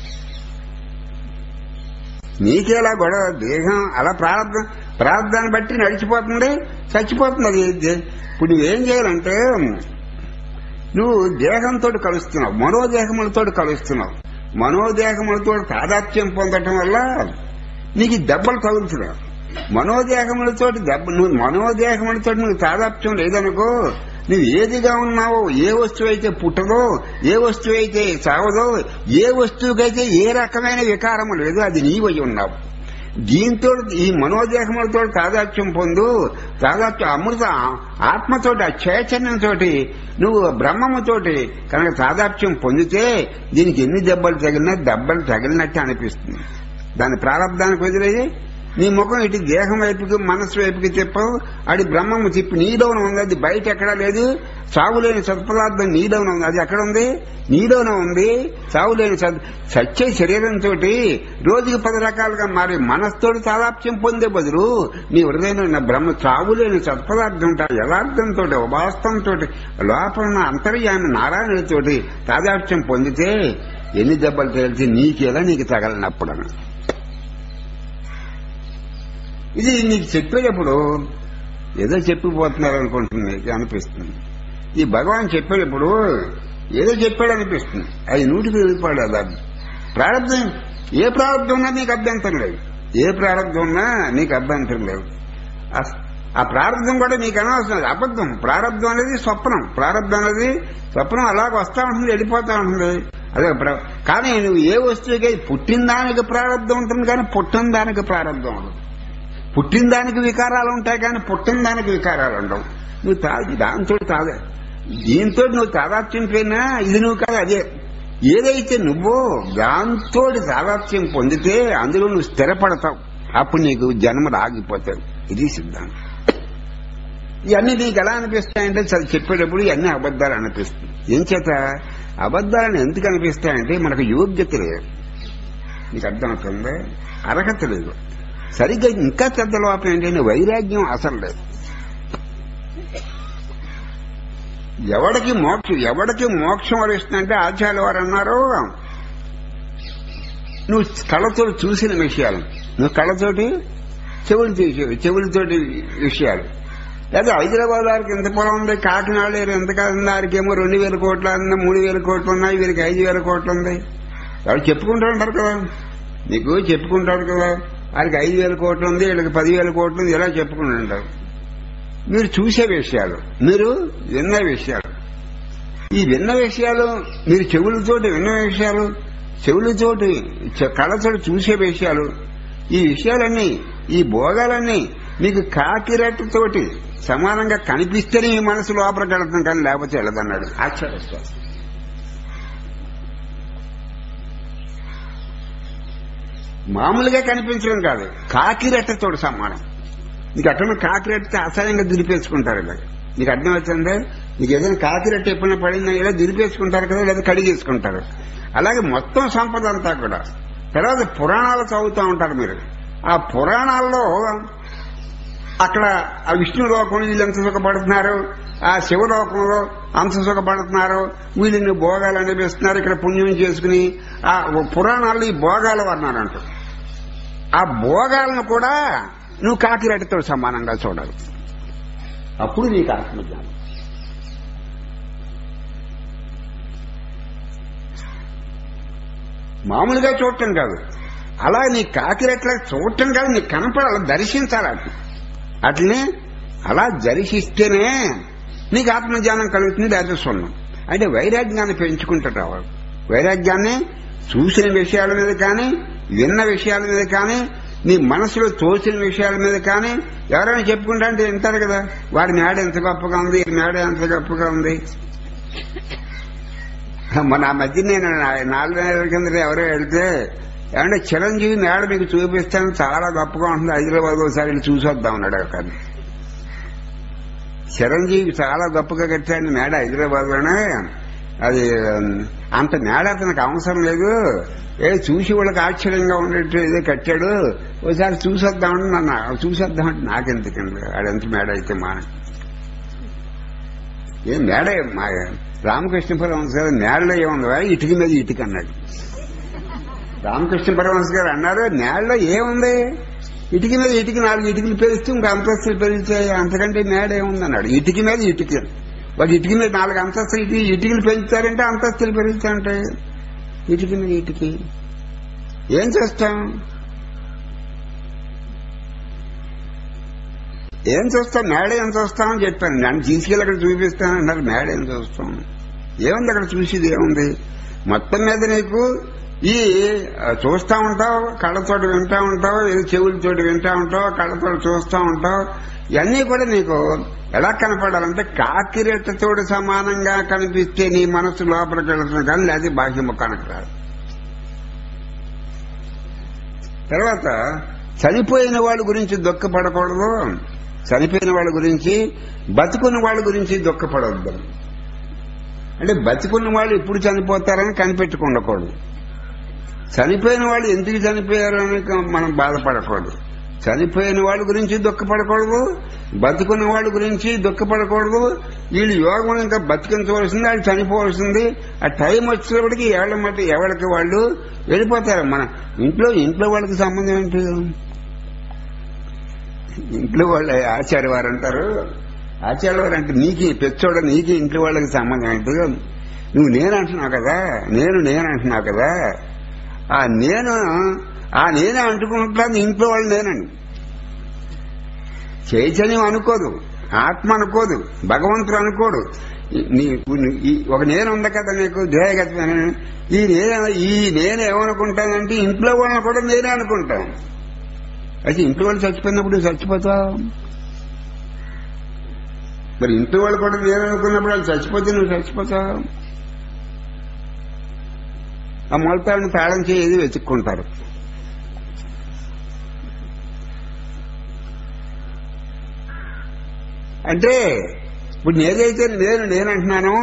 నీకేలా గొడవ దేహం అలా ప్రారంభం ప్రారంభాన్ని బట్టి నడిచిపోతుంది చచ్చిపోతుంది అది దే- ఇప్పుడు నువ్వేం చేయాలంటే నువ్వు దేహంతో కలుస్తున్నావు మనోదేహములతో కలుస్తున్నావు మనోదేహములతో తాదాత్యం పొందటం వల్ల నీకు ఈ దెబ్బలు తగులుతున్నావు మనోదేహములతో దెబ్బ నువ్వు మనోదేహములతో నువ్వు తాదాత్యం లేదనుకో నువ్వు ఏదిగా ఉన్నావో ఏ వస్తువు అయితే పుట్టదో ఏ వస్తువు అయితే చావదో ఏ వస్తువుకైతే ఏ రకమైన వికారము లేదో అది నీవై ఉన్నావు దీంతో ఈ మనోదేహములతో తాదాత్యం పొందు తాదాత్యం అమృత ఆత్మతోటి ఆ చైతన్యంతో నువ్వు బ్రహ్మముతోటి కనుక తాదాత్యం పొందితే దీనికి ఎన్ని దెబ్బలు తగిలినా దెబ్బలు తగిలినట్టు అనిపిస్తుంది దాని ప్రారంభానికి వదిలేది నీ ముఖం ఇటు దేహం వైపుకి మనస్సు వైపుకి తిప్పవు అది బ్రహ్మము తిప్పి నీలోనే ఉంది అది బయట ఎక్కడా లేదు సాగులేని సత్పదార్థం నీలోనే ఉంది అది ఎక్కడ ఉంది నీలోనే ఉంది సాగులేని సత్ సత్య శరీరంతో రోజుకి పది రకాలుగా మారి మనస్తోటి తాదాప్యం పొందే బదులు నీ హృదయంలో ఉన్న బ్రహ్మ సాగులేని సత్పదార్థం ఉంటాయి యథార్థంతో వాస్తవంతో లోపల ఉన్న అంతర్యామి నారాయణుడితోటి తాదాప్యం పొందితే ఎన్ని దెబ్బలు తేల్చి నీకేలా నీకు తగలనప్పుడు ఇది నీకు చెప్పేటప్పుడు ఏదో చెప్పిపోతున్నారు అనుకుంటుంది నీకు అనిపిస్తుంది ఈ భగవాన్ చెప్పేటప్పుడు ఏదో చెప్పాడు అనిపిస్తుంది అది నూటికి వెళ్ళిపోయాడు అలా ప్రారంభం ఏ ప్రారంభం ఉన్నా నీకు అభ్యంతరం లేదు ఏ ప్రారంభం ఉన్నా నీకు అభ్యంతరం లేదు ఆ- ఆ ప్రారంభం కూడా నీకు అనవసరం లేదు. అబద్ధం ప్రారంభం అనేది స్వప్నం ప్రారంభం అనేది స్వప్నం అలాగ వస్తా ఉంటుంది వెళ్ళిపోతా ఉంటుంది అదే ప్ర- కానీ నువ్వు ఏ వస్తువుకి పుట్టిన దానికి ప్రారంభం ఉంటుంది కానీ పుట్టిన దానికి ప్రారంభం ఉండదు పుట్టిన దానికి వికారాలు ఉంటాయి కానీ పుట్టిన దానికి వికారాలు ఉండవు నువ్వు తాగి దాంతో తాగే దీంతో నువ్వు తాదాత్యం పోయినా ఇది నువ్వు కాదు అదే ఏదైతే నువ్వో దాంతో తాదాత్యం పొందితే అందులో నువ్వు స్థిరపడతావు అప్పుడు నీకు జన్మలు ఆగిపోతాయి ఇది సిద్ధాంతం ఇవన్నీ నీకు ఎలా అనిపిస్తాయంటే చదివి చెప్పేటప్పుడు ఇవన్నీ అబద్ధాలు అనిపిస్తుంది ఏం చేత అబద్ధాలను ఎందుకు అనిపిస్తాయంటే మనకు యోగ్యత లేదు నీకు అర్థమవుతుందా అర్హత లేదు సరిగ్గా ఇంకా పెద్ద లోపం ఏంటంటే వైరాగ్యం అసలు లేదు ఎవడికి మోక్షం ఎవడికి మోక్షం వరిస్తుందంటే ఆచార్య వారు అన్నారు నువ్వు కళ్ళతో చూసిన విషయాలు నువ్వు కళ్ళతోటి చెవులు చూసి చెవులతోటి విషయాలు లేదా హైదరాబాద్ వారికి ఎంత పొలం ఉంది కాకినాడ ఎంత కాదు వారికి ఏమో రెండు వేల కోట్లు ఉంది మూడు వేల కోట్లు ఉన్నాయి వీరికి ఐదు వేల కోట్లు ఉంది వాళ్ళు చెప్పుకుంటూ ఉంటారు కదా నీకు చెప్పుకుంటారు కదా వారికి ఐదు వేల కోట్లు ఉంది వీళ్ళకి పదివేల కోట్లు ఉంది ఇలా చెప్పుకుంటూ ఉంటారు మీరు చూసే విషయాలు మీరు విన్న విషయాలు ఈ విన్న విషయాలు మీరు చెవులతోటి విన్న విషయాలు చెవులతోటి చె- కళ్ళతోటి చూసే విషయాలు ఈ విషయాలన్నీ ఈ భోగాలన్నీ మీకు కాకిరెట్టుతోటి సమానంగా కనిపిస్తేనే మీ మనసు లోపలికి వెళుతుంది కానీ లేకపోతే వెళ్ళదన్నాడు ఆచార్య స్వామి మామూలుగా కనిపించడం కాదు కాకిరెట్టతో సమానం నీకు అట్లా కాకిరెట్టితే అసహ్యంగా దురిపేసుకుంటారు ఇలా నీకు అర్థం వచ్చిందే నీకు ఏదైనా కాకిరెట్ట ఎప్పుడైనా పడిందా ఇలా దురిపేసుకుంటారు కదా లేదా కడిగేసుకుంటారు అలాగే మొత్తం సంపద అంతా కూడా తర్వాత పురాణాలు చదువుతూ ఉంటారు మీరు ఆ పురాణాల్లో అక్కడ ఆ విష్ణు లోకంలో వీళ్ళు ఎంత సుఖపడుతున్నారు ఆ శివలోకంలో అంత సుఖపడుతున్నారు వీళ్ళని భోగాలు అనిపిస్తున్నారు ఇక్కడ పుణ్యం చేసుకుని ఆ పురాణాల్లో ఈ భోగాలు అన్నారంట ఆ భోగాలను కూడా నువ్వు కాకిరెడ్డితో సమానంగా చూడాలి అప్పుడు నీకు ఆత్మజ్ఞానం మామూలుగా చూడటం కాదు అలా నీ కాకిరెట్లా చూడటం కాదు నీకు కనపడాలి దర్శించాలి అట్లా అట్లనే అలా దర్శిస్తేనే నీకు ఆత్మజ్ఞానం కలుగుతుంది లేదా సున్నం అంటే వైరాగ్యాన్ని పెంచుకుంటూ రావాలి వైరాగ్యాన్ని చూసిన విషయాల మీద కానీ విన్న విషయాల మీద కానీ నీ మనసులో తోచిన విషయాల మీద కానీ ఎవరైనా చెప్పుకుంటా అంటే వింటారు కదా వాడి మేడ ఎంత గొప్పగా ఉంది ఈ మేడ ఎంత గొప్పగా ఉంది మన ఆ మధ్య నేను నా- నాలుగు నెలల కింద ఎవరో వెళ్తే ఏమంటే చిరంజీవి మేడ మీకు చూపిస్తాను చాలా గొప్పగా ఉంటుంది హైదరాబాద్ ఒకసారి వెళ్ళి చూసొద్దాం అన్నాడు అక్కడ చిరంజీవి చాలా గొప్పగా కట్టాడు మేడ హైదరాబాద్ లోనే అది ఉమ్, అంత మేడ అతనికి అవసరం లేదు ఏ చూసి వాళ్ళకి ఆశ్చర్యంగా ఉండేట్టు ఏదో కట్టాడు ఒకసారి చూసొద్దామని నన్ను చూసొద్దామంటే నాకెందుకండి ఆడెంత మేడ అయితే మా ఏ మేడ మా రామకృష్ణ పరమహంస గారు మేడలో ఏముందా ఇటుక మీద ఇటుక అన్నాడు రామకృష్ణ పరమహంస గారు అన్నారు నేలలో ఏముంది ఇటుక మీద ఇటుక నాలుగు ఇటుకలు పెరిస్తే ఇంకా అంతస్తులు పెరిగితే అంతకంటే మేడ ఏముంది అన్నాడు ఇటుక మీద ఇటుక వాడు ఇటుక మీద నాలుగు అంతస్తులు ఇటుక ఇటుకలు పెంచుతారంటే అంతస్తులు పెరుగుతాయంటాయి ఇటుక మీద ఇటుక ఏం చేస్తాం ఏం చూస్తాం మేడ ఏం చూస్తామని చెప్పాను నన్ను తీసుకెళ్ళి అక్కడ చూపిస్తాను అన్నారు మేడ ఏం చూస్తాం ఏముంది అక్కడ చూసేది ఏముంది మొత్తం మీద నీకు ఈ ఆ, చూస్తా ఉంటావు కళ్ళతోటి వింటా ఉంటావు ఇది చెవులతోటి వింటా ఉంటావు కళ్ళతోటి చూస్తా ఉంటావు ఇవన్నీ కూడా నీకు ఎలా కనపడాలంటే కాకిరెట్టతోటి సమానంగా కనిపిస్తే నీ మనసు లోపలికి వెళుతుంది కానీ లేదా బాహ్య ముఖానికి రాదు తర్వాత చనిపోయిన వాళ్ళ గురించి దుఃఖపడకూడదు చనిపోయిన వాళ్ళ గురించి బతుకున్న వాళ్ళ గురించి దుఃఖపడవద్దు అంటే బతుకున్న వాళ్ళు ఎప్పుడు చనిపోతారని కనిపెట్టుకుండకూడదు చనిపోయిన వాళ్ళు ఎందుకు చనిపోయారు అని మనం బాధపడకూడదు చనిపోయిన వాళ్ళ గురించి దుఃఖపడకూడదు బతుకున్న వాళ్ళ గురించి దుఃఖపడకూడదు వీళ్ళు యోగం ఇంకా బతికించవలసింది వాళ్ళు చనిపోవలసింది ఆ టైం వచ్చేటప్పటికి ఎవరి మట్టి ఎవరికి వాళ్ళు వెళ్ళిపోతారు మన ఇంట్లో ఇంట్లో వాళ్ళకి సంబంధం ఏంటి ఇంట్లో వాళ్ళు ఆచార్యవారు అంటారు ఆచార్యవారు అంటే నీకు పెచ్చోడ నీకు ఇంట్లో వాళ్ళకి సంబంధం ఏంటి నువ్వు నేను అంటున్నావు కదా నేను నేను అంటున్నావు కదా ఆ నేను ఆ నేనే అంటుకుంటాను ఇంట్లో వాళ్ళు నేనండి చైతన్యం అనుకోదు ఆత్మ అనుకోదు భగవంతుడు అనుకోడు ఈ- నీకు నీ- ఈ ఒక నేను ఉంది కదా నీకు దేహగతమైన ఈ నేను ఈ నేను ఏమనుకుంటానంటే ఇంట్లో వాళ్ళని కూడా నేనే అనుకుంటాను అయితే ఇంట్లో వాళ్ళు చచ్చిపోయినప్పుడు నువ్వు చచ్చిపోతావు మరి ఇంట్లో వాళ్ళు కూడా నేను అనుకున్నప్పుడు వాళ్ళు చచ్చిపోతే నువ్వు చచ్చిపోతావు ఆ మొలతాలను తాళం చేసి వెతుక్కుంటారు అంటే ఇప్పుడు ఏదైతే నేను నేను అంటున్నానో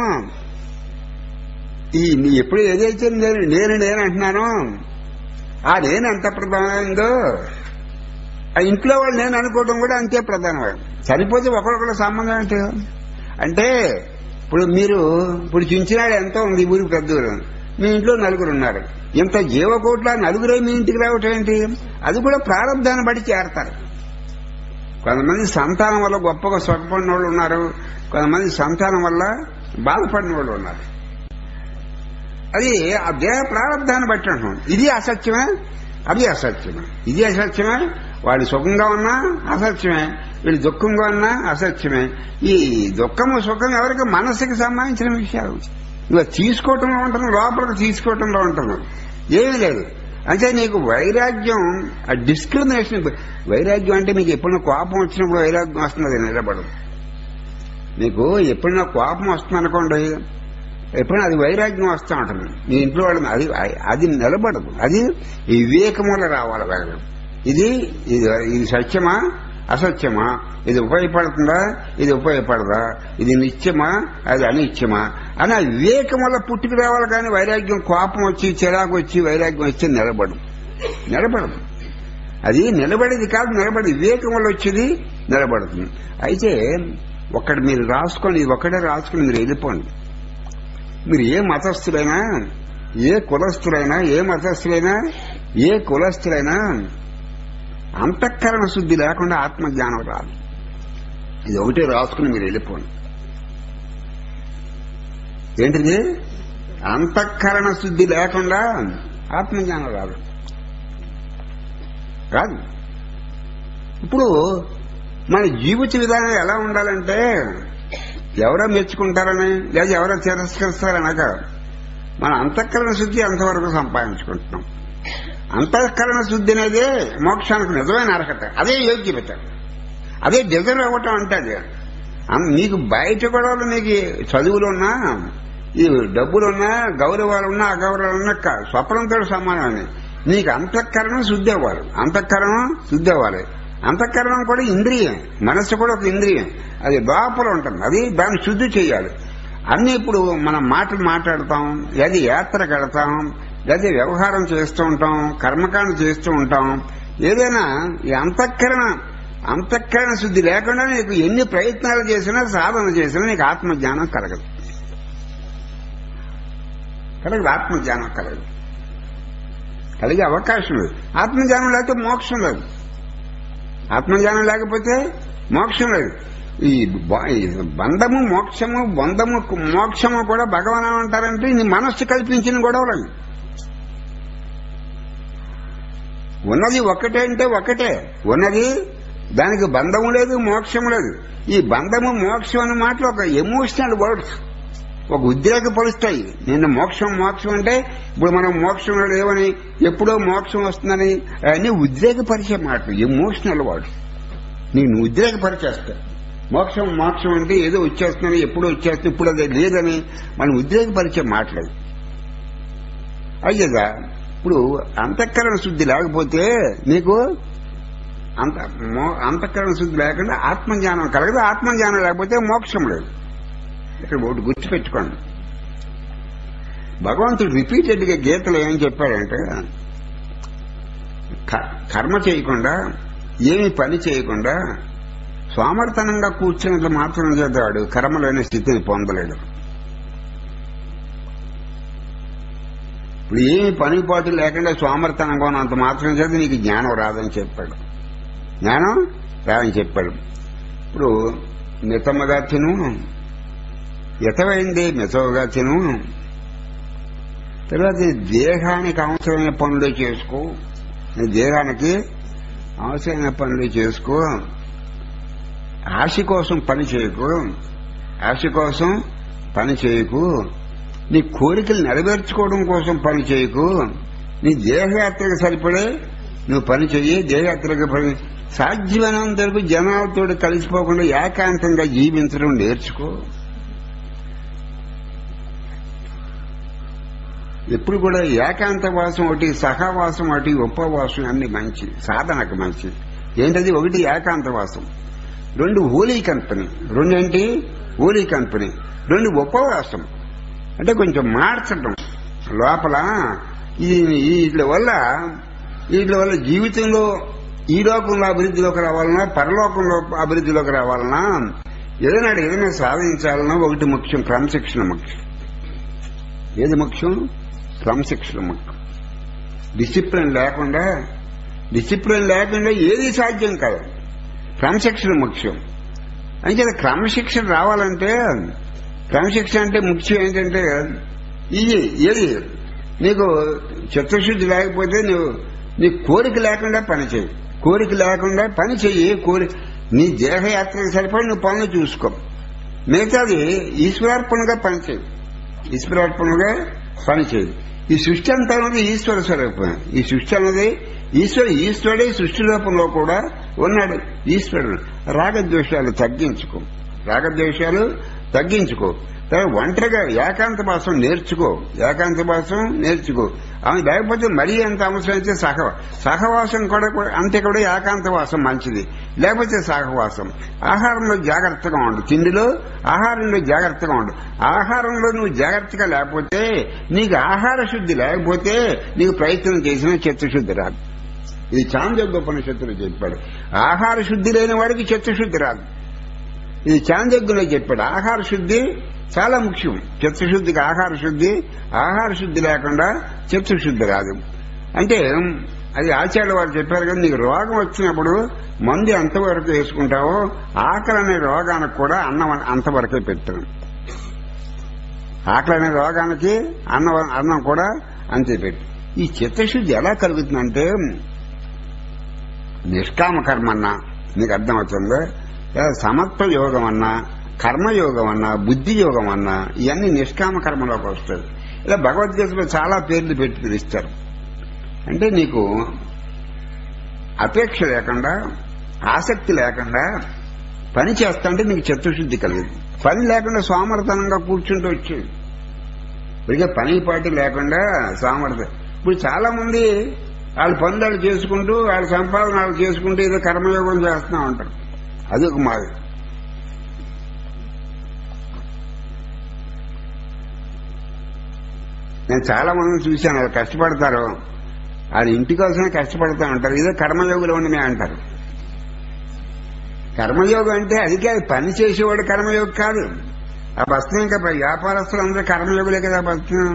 ఈ నీ ఎప్పుడు ఏదైతే నేను నేను నేను అంటున్నానో ఆ నేను ఎంత ప్రధానమైందో ఆ ఇంట్లో వాళ్ళు నేను అనుకోవడం కూడా అంతే ప్రధానమైంది చనిపోతే ఒకరికొకరు సంబంధం ఏంటి అంటే ఇప్పుడు మీరు ఇప్పుడు చించినాడు ఎంతో ఉంది ఈ ఊరికి పెద్ద ఊరు మీ ఇంట్లో నలుగురు ఉన్నారు ఇంత జీవకోట్ల నలుగురే మీ ఇంటికి రావటం ఏంటి అది కూడా ప్రారంధాన్ని బట్టి చేరతారు కొంతమంది సంతానం వల్ల గొప్పగా సుఖపడిన వాళ్ళు ఉన్నారు కొంతమంది సంతానం వల్ల బాధపడిన వాళ్ళు ఉన్నారు అది ఆ దేహ ప్రారంధాన్ని బట్టి అంటున్నాం ఇది అసత్యమే అది అసత్యమే ఇది అసత్యమే వాడు సుఖంగా ఉన్నా అసత్యమే వీడు దుఃఖంగా ఉన్నా అసత్యమే ఈ దుఃఖము సుఖం ఎవరికి మనసుకి సంబంధించిన విషయాలు ఇక తీసుకోవటంలో ఉంటుంది లోపలికి తీసుకోవటంలో ఉంటుంది ఏమీ లేదు అంటే నీకు వైరాగ్యం ఆ డిస్క్రిమినేషన్ వైరాగ్యం అంటే మీకు ఎప్పుడైనా కోపం వచ్చినప్పుడు వైరాగ్యం వస్తుంది అది నిలబడదు మీకు ఎప్పుడైనా కోపం వస్తుంది అనుకోండి ఎప్పుడైనా అది వైరాగ్యం వస్తూ ఉంటుంది మీ ఇంట్లో వాళ్ళని అది అది నిలబడదు అది ఈ వివేకం వల్ల రావాలి వైరాగ్యం ఇది ఇది ఇది సత్యమా అసత్యమా ఇది ఉపయోగపడుతుందా ఇది ఉపయోగపడదా ఇది నిత్యమా అది అనిత్యమా అని ఆ వివేకం వల్ల పుట్టుకు రావాలి కానీ వైరాగ్యం కోపం వచ్చి చిరాకు వచ్చి వైరాగ్యం వచ్చి నిలబడు నిలబడదు అది నిలబడేది కాదు నిలబడి వివేకం వల్ల వచ్చేది నిలబడుతుంది అయితే ఒక్కటి మీరు రాసుకొని ఇది ఒక్కడే రాసుకొని మీరు వెళ్ళిపోండి మీరు ఏ మతస్థులైనా ఏ కులస్థులైనా ఏ మతస్థులైనా ఏ కులస్థులైనా అంతఃకరణ శుద్ధి లేకుండా ఆత్మజ్ఞానం రాదు ఇది ఒకటే రాసుకుని మీరు వెళ్ళిపోండి ఏంటిది అంతఃకరణ శుద్ధి లేకుండా ఆత్మజ్ఞానం రాదు రాదు ఇప్పుడు మన జీవిత విధానం ఎలా ఉండాలంటే ఎవరో మెచ్చుకుంటారని లేదా ఎవరో తిరస్కరిస్తారనక మన అంతఃకరణ శుద్ధి అంతవరకు సంపాదించుకుంటున్నాం అంతఃకరణ శుద్ధి అనేదే మోక్షానికి నిజమైన అర్హత అదే యోగ్యత అదే డిజర్వ్ అవ్వటం అంటే అది అం- నీకు బయట గొడవలు నీకు చదువులున్నా ఈ డబ్బులున్నా గౌరవాలున్నా అగౌరవాలున్నా క- స్వప్నంతో సమానమని నీకు అంతఃకరణం శుద్ధి అవ్వాలి అంతఃకరణం శుద్ధి అవ్వాలి అంతఃకరణం కూడా ఇంద్రియం మనస్సు కూడా ఒక ఇంద్రియం అది లోపల ఉంటుంది అది దాన్ని శుద్ధి చేయాలి అన్ని ఇప్పుడు మనం మాటలు మాట్లాడతాం లేదా యాత్రకు వెళతాం లేదా వ్యవహారం చేస్తూ ఉంటాం కర్మకాండ చేస్తూ ఉంటాం ఏదైనా ఈ అంతఃకరణ అంతఃకరణ శుద్ధి లేకుండా నీకు ఎన్ని ప్రయత్నాలు చేసినా సాధన చేసినా నీకు ఆత్మజ్ఞానం కలగదు కలగదు ఆత్మజ్ఞానం కలగదు కలిగే అవకాశం లేదు ఆత్మజ్ఞానం లేకపోతే మోక్షం లేదు ఆత్మజ్ఞానం లేకపోతే మోక్షం లేదు ఈ బ- ఈ బంధము మోక్షము బంధము మోక్షము కూడా భగవాన్ అంటారంటే నీ మనస్సు కల్పించిన గొడవలు ఉన్నది ఒకటే అంటే ఒకటే ఉన్నది దానికి బంధము లేదు మోక్షం లేదు ఈ బంధము మోక్షం అనే మాటలు ఒక ఎమోషనల్ వర్డ్స్ ఒక ఉద్రేక పరుస్తాయి నిన్న మోక్షం మోక్షం అంటే ఇప్పుడు మనం మోక్షంలో లేవని ఎప్పుడో మోక్షం వస్తుందని అన్ని ఉద్రేకపరిచే మాటలు ఎమోషనల్ వర్డ్స్ నేను ఉద్రేకపరిచేస్తా మోక్షం మోక్షం అంటే ఏదో వచ్చేస్తుందని ఎప్పుడో వచ్చేస్తుంది ఇప్పుడు అది లేదని మనం ఉద్రేకపరిచే మాటలు అవి. అయ్యగా ఇప్పుడు అంతఃకరణ శుద్ధి లేకపోతే నీకు అంత మో- అంతఃకరణ శుద్ధి లేకుండా ఆత్మజ్ఞానం కలగదు ఆత్మజ్ఞానం లేకపోతే మోక్షం లేదు ఇక్కడ ఒకటి గుర్తుపెట్టుకోండి భగవంతుడు రిపీటెడ్ గా గీతలో ఏం చెప్పాడంటే క- కర్మ చేయకుండా ఏమి పని చేయకుండా సోమర్తనంగా కూర్చున్నంత మాత్రం చేద్దాడు కర్మలోని స్థితిని పొందలేడు ఇప్పుడు ఏమి పని పాటు లేకుండా సోమర్తనంగా ఉన్నంత మాత్రం చేత నీకు జ్ఞానం రాదని చెప్పాడు జ్ఞానం రాదని చెప్పాడు ఇప్పుడు మితముగా తిను ఎతవైంది మెసవుగా తిను తర్వాత దేహానికి అవసరమైన పనులు చేసుకో నీ దేహానికి అవసరమైన పనులు చేసుకో ఆశ కోసం పని చేయకు ఆశ కోసం పని చేయకు నీ కోరికలు నెరవేర్చుకోవడం కోసం పని చేయకు నీ దేహయాత్రకు సరిపడే నువ్వు పని చెయ్యి దేహయాత్రకు పని సాధ్యమైనంత వరకు జనాలతో కలిసిపోకుండా ఏకాంతంగా జీవించడం నేర్చుకో ఎప్పుడు కూడా ఏకాంతవాసం ఒకటి సహవాసం ఒకటి ఉపవాసం అన్ని మంచి సాధనకు మంచి ఏంటది ఒకటి ఏకాంతవాసం రెండు హోలీ కంపెనీ రెండు ఏంటి హోలీ కంపెనీ రెండు ఉపవాసం అంటే కొంచెం మార్చడం లోపల ఈ వీటి వల్ల వీటి వల్ల జీవితంలో ఈ లోకంలో అభివృద్ధిలోకి రావాలన్నా పరలోకంలో అభివృద్ధిలోకి రావాలన్నా ఏదైనా ఏదైనా సాధించాలన్నా ఒకటి ముఖ్యం క్రమశిక్షణ ముఖ్యం ఏది ముఖ్యం క్రమశిక్షణ ముఖ్యం డిసిప్లిన్ లేకుండా డిసిప్లిన్ లేకుండా ఏది సాధ్యం కాదు క్రమశిక్షణ ముఖ్యం అంటే క్రమశిక్షణ రావాలంటే క్రమశిక్షణ అంటే ముఖ్యం ఏంటంటే ఇది ఏది నీకు చిత్తశుద్ధి లేకపోతే నువ్వు నీ కోరిక లేకుండా పని చేయి కోరిక లేకుండా పని చెయ్యి కోరి నీ దేహయాత్రకు సరిపడి నువ్వు పనులు చూసుకో మిగతాది ఈశ్వరార్పణగా పని చేయి ఈశ్వరార్పణగా పని చేయి ఈ సృష్టి అంతా ఉన్నది ఈశ్వర స్వరూపం ఈ సృష్టి అన్నది ఈశ్వర ఈశ్వరుడే సృష్టి రూపంలో కూడా ఉన్నాడు ఈశ్వరుడు రాగద్వేషాలు తగ్గించుకో రాగద్వేషాలు తగ్గించుకో తర్వాత ఒంటరిగా ఏకాంత భాషం నేర్చుకో ఏకాంత భాషం నేర్చుకో ఆమె లేకపోతే మరీ అంత అవసరం అయితే సహ సహవాసం కూడా కూడా- అంతే కూడా ఏకాంత వాసం మంచిది లేకపోతే సహవాసం ఆహారంలో జాగ్రత్తగా ఉండు తిండిలో ఆహారంలో జాగ్రత్తగా ఉండు ఆహారంలో నువ్వు జాగ్రత్తగా లేకపోతే నీకు ఆహార శుద్ధి లేకపోతే నీకు ప్రయత్నం చేసిన చిత్తశుద్ధి రాదు ఇది చాంద్యోగోపనిషత్తులు చెప్పాడు ఆహార శుద్ధి లేని వాడికి చిత్తశుద్ధి రాదు ఇది చాంద్యోగ్యంలో చెప్పాడు ఆహార శుద్ధి చాలా ముఖ్యం చిత్తశుద్ధికి ఆహార శుద్ధి ఆహార శుద్ధి లేకుండా చిత్తశుద్ధి రాదు అంటే అది ఆచార్య వారు చెప్పారు కదా నీకు రోగం వచ్చినప్పుడు మందు ఎంతవరకు వేసుకుంటావో ఆకలి అనే రోగానికి కూడా అన్నం అంతవరకే పెట్టాను ఆకలి అనే రోగానికి అన్నం అన్నం కూడా అంతే పెట్టు ఈ చిత్తశుద్ధి ఎలా కలుగుతుందంటే నిష్కామ కర్మ అన్నా నీకు అర్థమవుతుందో లేదా సమత్వ యోగం అన్నా కర్మయోగం అన్నా బుద్ధి యోగం అన్నా ఇవన్నీ నిష్కామ కర్మలోకి వస్తాయి ఇలా భగవద్గీతలో చాలా పేర్లు పెట్టి పిలుస్తారు అంటే నీకు అపేక్ష లేకుండా ఆసక్తి లేకుండా పని చేస్తాంటే నీకు చిత్తశుద్ధి కలిగింది పని లేకుండా సోమరతనంగా కూర్చుంటూ వచ్చేది ఇక పని పాటి లేకుండా సామర్థ్యం ఇప్పుడు చాలా మంది వాళ్ళ పనులు వాళ్ళు చేసుకుంటూ వాళ్ళ సంపాదన వాళ్ళు చేసుకుంటూ ఏదో కర్మయోగం చేస్తున్నా ఉంటారు అది ఒక మాది నేను చాలా మందిని చూశాను వాళ్ళు కష్టపడతారు వాళ్ళు ఇంటి కోసమే కష్టపడతా ఉంటారు ఇదే కర్మయోగులు ఉండమే అంటారు కర్మయోగం అంటే అది కాదు పని చేసేవాడు కర్మయోగి కాదు ఆ బస్తం ఇంకా వ్యాపారస్తులు అందరూ కర్మయోగులే కదా బస్తం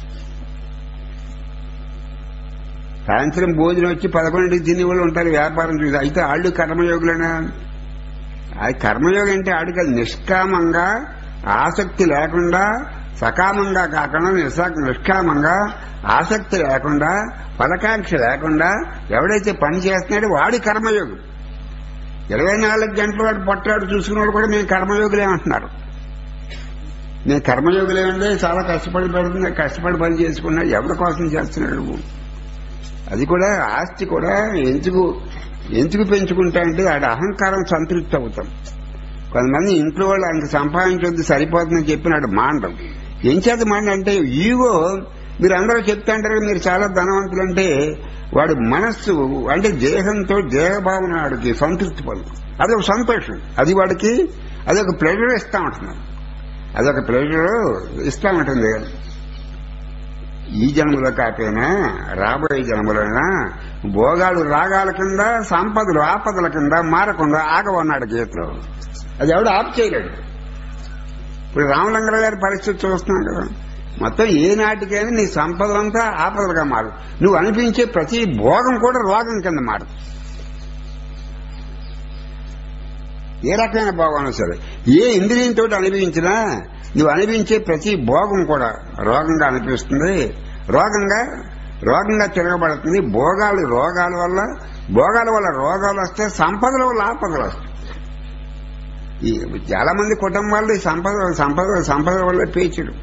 సాయంత్రం భోజనం వచ్చి పదకొండింటికి తినే వాళ్ళు ఉంటారు వ్యాపారం చూసి అయితే వాళ్ళు కర్మయోగులేనా అది కర్మయోగం అంటే ఆడు కాదు నిష్కామంగా ఆసక్తి లేకుండా సకామంగా కాకుండా నిస్సా- నిష్కామంగా ఆసక్తి లేకుండా ఫలకాంక్ష లేకుండా ఎవడైతే పని చేస్తున్నాడో వాడి కర్మయోగి ఇరవై నాలుగు గంటల వాడు పొట్టాడు చూసుకున్నవాడు కూడా మేము కర్మయోగులే అంటున్నారు నేను కర్మయోగులే ఉండే చాలా కష్టపడి పెడుతున్నా కష్టపడి పని చేసుకున్నా ఎవరి కోసం చేస్తున్నాడు అది కూడా ఆస్తి కూడా ఎందుకు ఎందుకు పెంచుకుంటా అంటే ఆడ అహంకారం సంతృప్తి అవుతాం కొంతమంది ఇంట్లో వాళ్ళు ఆయనకు సంపాదించొద్దు సరిపోతుందని చెప్పినాడు మాండం ఏం చేత మాండ అంటే ఈగో మీరు అందరూ చెప్తాంటారు మీరు చాలా ధనవంతులు అంటే వాడి మనస్సు అంటే దేహంతో దేహభావన వాడికి సంతృప్తి పడు అదొక సంతోషం అది వాడికి అదొక ప్లెజర్ ఇస్తా ఉంటున్నాడు అదొక ప్లెజర్ ఇస్తా ఉంటుంది ఈ జన్మలో కాకపోయినా రాబోయే జన్మలోనా భోగాలు రాగాల కింద సంపదలు ఆపదల కింద మారకుండా ఆగవన్నాడు గీతలో అది ఎవడు ఆపు చేయలేడు ఇప్పుడు రామలింగర గారి పరిస్థితి చూస్తున్నాం కదా మొత్తం ఏ నాటికైనా నీ సంపదలంతా ఆపదలుగా మారు నువ్వు అనిపించే ప్రతి భోగం కూడా రోగం కింద మారు ఏ రకమైన భోగం సరే ఏ ఇంద్రియంతో అనిపించినా నువ్వు అనిపించే ప్రతి భోగం కూడా రోగంగా అనిపిస్తుంది రోగంగా రోగంగా తిరగబడుతుంది భోగాలు రోగాల వల్ల భోగాల వల్ల రోగాలు వస్తాయి సంపదల వల్ల ఆపదలు వస్తాయి ఈ చాలా మంది కుటుంబాల్లో ఈ సంపద సంపద సంపద వల్ల పేచుడు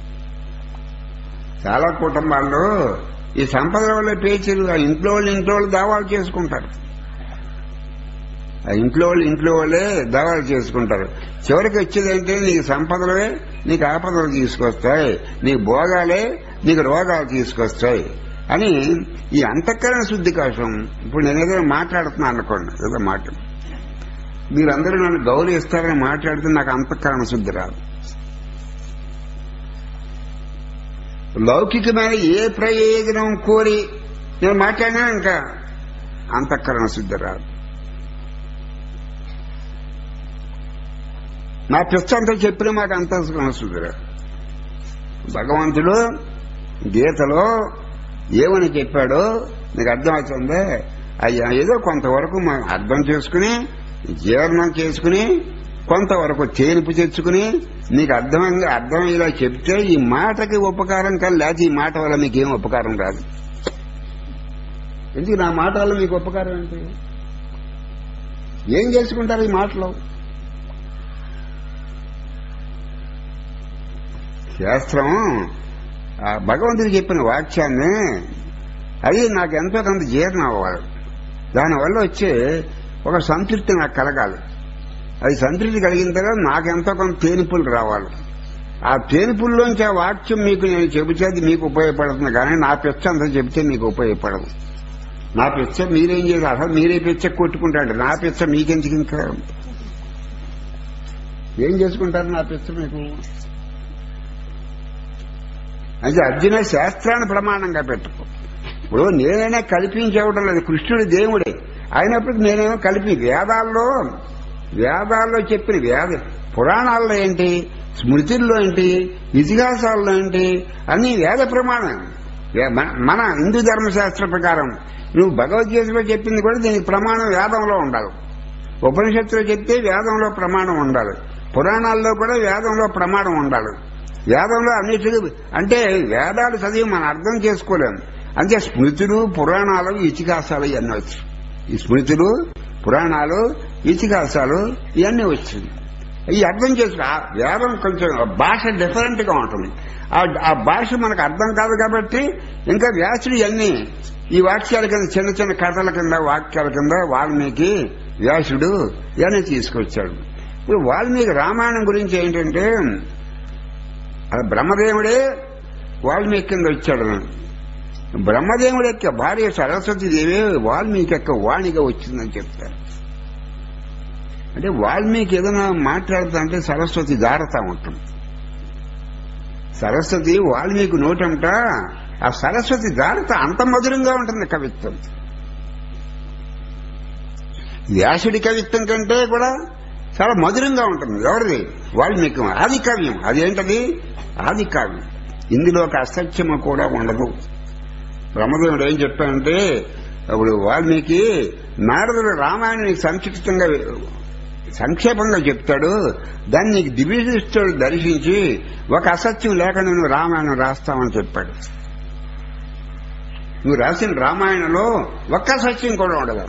చాలా కుటుంబాల్లో ఈ సంపదల వల్ల పేచీలు ఆ ఇంట్లో వాళ్ళు ఇంట్లో వాళ్ళు దావాలు చేసుకుంటారు ఆ ఇంట్లో వాళ్ళు ఇంట్లో వాళ్ళే దావాలు చేసుకుంటారు చివరికి వచ్చేదంటే నీకు సంపదలే నీకు ఆపదలు తీసుకొస్తాయి నీకు భోగాలే నీకు రోగాలు తీసుకొస్తాయి అని ఈ అంతఃకరణ శుద్ధి కోసం ఇప్పుడు నేను ఏదో మాట్లాడుతున్నాను అనుకోండి ఏదో మాట మీరందరూ నన్ను గౌరవిస్తారని మాట్లాడితే నాకు అంతఃకరణ శుద్ధి రాదు లౌకికమైన ఏ ప్రయోజనం కోరి నేను మాట్లాడినా ఇంకా అంతఃకరణ శుద్ధి రాదు నా పిచ్చంతా చెప్పిన మాకు అంతఃకరణ శుద్ధి రాదు భగవంతుడు గీతలో ఏమని చెప్పాడో నీకు అర్థమవుతుందే అయ్యా ఏదో కొంతవరకు మనం అర్థం చేసుకుని జీర్ణం చేసుకుని కొంతవరకు తేలిపు తెచ్చుకుని నీకు అర్థమైంది అర్థమయ్యేలా చెప్తే ఈ మాటకి ఉపకారం కానీ లేకపోతే ఈ మాట వల్ల మీకేం ఉపకారం రాదు ఎందుకు నా మాట వల్ల మీకు ఉపకారం ఏంటి ఏం చేసుకుంటారు ఈ మాటలో శాస్త్రం ఆ భగవంతుడు చెప్పిన వాక్యాన్ని అది నాకు ఎంతో కొంత జీర్ణం అవ్వాలి దానివల్ల వచ్చే ఒక సంతృప్తి నాకు కలగాలి అది సంతృప్తి కలిగిన తర్వాత నాకు ఎంతో కొంత తేనిపులు రావాలి ఆ తేనుపుల్లోంచి ఆ వాక్యం మీకు నేను చెబితే అది మీకు ఉపయోగపడుతుంది కానీ నా పిచ్చ అంతా చెబితే మీకు ఉపయోగపడదు నా పిచ్చ మీరేం చేయాలి అసలు మీరే పిచ్చ కొట్టుకుంటాడు నా పిచ్చ మీకెందుకు ఇంకా ఏం చేసుకుంటారు నా పిచ్చ మీకు అయితే అర్జున శాస్త్రాన్ని ప్రమాణంగా పెట్టుకో ఇప్పుడు నేనైనా కల్పించేవడం లేదు కృష్ణుడు దేవుడే అయినప్పటికీ నేనేమో కల్పి వేదాల్లో వేదాల్లో చెప్పిన వేద పురాణాల్లో ఏంటి స్మృతుల్లో ఏంటి ఇతిహాసాల్లో ఏంటి అన్ని వేద ప్రమాణం వే- మన- మన హిందూ ధర్మశాస్త్ర ప్రకారం నువ్వు భగవద్గీతలో చెప్పింది కూడా దీనికి ప్రమాణం వేదంలో ఉండాలి ఉపనిషత్తులో చెప్తే వేదంలో ప్రమాణం ఉండాలి పురాణాల్లో కూడా వేదంలో ప్రమాణం ఉండాలి వేదంలో అన్నిటికీ అంటే వేదాలు చదివి మనం అర్థం చేసుకోలేము అంతే స్మృతులు పురాణాలు ఇతిహాసాలు ఇవన్నీ వచ్చు ఈ స్మృతులు పురాణాలు ఇతిహాసాలు ఇవన్నీ వచ్చింది ఈ అర్థం చేసుకో ఆ వేదం కొంచెం భాష డిఫరెంట్ గా ఉంటుంది ఆ- ఆ భాష మనకు అర్థం కాదు కాబట్టి ఇంకా వ్యాసుడు ఇవన్నీ ఈ వాక్యాల కింద చిన్న చిన్న కథల కింద వాక్యాల కింద వాల్మీకి వ్యాసుడు ఇవన్నీ తీసుకొచ్చాడు ఇప్పుడు వాల్మీకి రామాయణం గురించి ఏంటంటే అది బ్రహ్మదేవుడే వాల్మీకి కింద వచ్చాడు బ్రహ్మదేవుడి యొక్క భార్య సరస్వతి దేవి వాల్మీకి యొక్క వాణిగా వచ్చిందని చెప్తారు అంటే వాల్మీకి ఏదైనా మాట్లాడుతా అంటే సరస్వతి జారతా ఉంటుంది సరస్వతి వాల్మీకి నోటంట ఆ సరస్వతి జారత అంత మధురంగా ఉంటుంది కవిత్వం వ్యాసుడి కవిత్వం కంటే కూడా చాలా మధురంగా ఉంటుంది ఎవరిది వాల్మీకి ఆది కావ్యం అదేంటది ఆది కావ్యం ఇందులో ఒక అసత్యము కూడా ఉండదు బ్రహ్మదేవుడు ఏం చెప్పాడంటే ఇప్పుడు వాల్మీకి నారదుడు రామాయణాన్ని సంక్షిప్తంగా సంక్షేపంగా చెప్తాడు దాన్ని నీకు దివ్యదృష్టితో దర్శించి ఒక అసత్యం లేకుండా నువ్వు రామాయణం రాస్తావని చెప్పాడు నువ్వు రాసిన రామాయణంలో ఒక్క సత్యం కూడా ఉండదు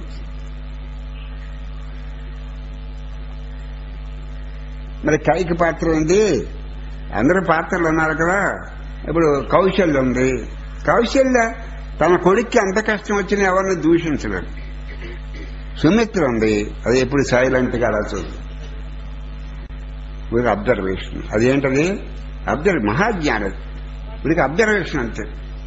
మరి కైకి పాత్ర ఉంది అందరూ పాత్రలు ఉన్నారు కదా ఇప్పుడు కౌశల్య ఉంది కౌశల్య తన కొడుక్కి అంత కష్టం వచ్చినా ఎవరిని దూషించలేదు సుమిత్ర ఉంది అది ఎప్పుడు సైలెంట్ గా అలా చూడు వీడికి అబ్జర్వేషన్ అదేంటది అబ్జర్వ్ మహాజ్ఞానం వీడికి అబ్జర్వేషన్ అంతే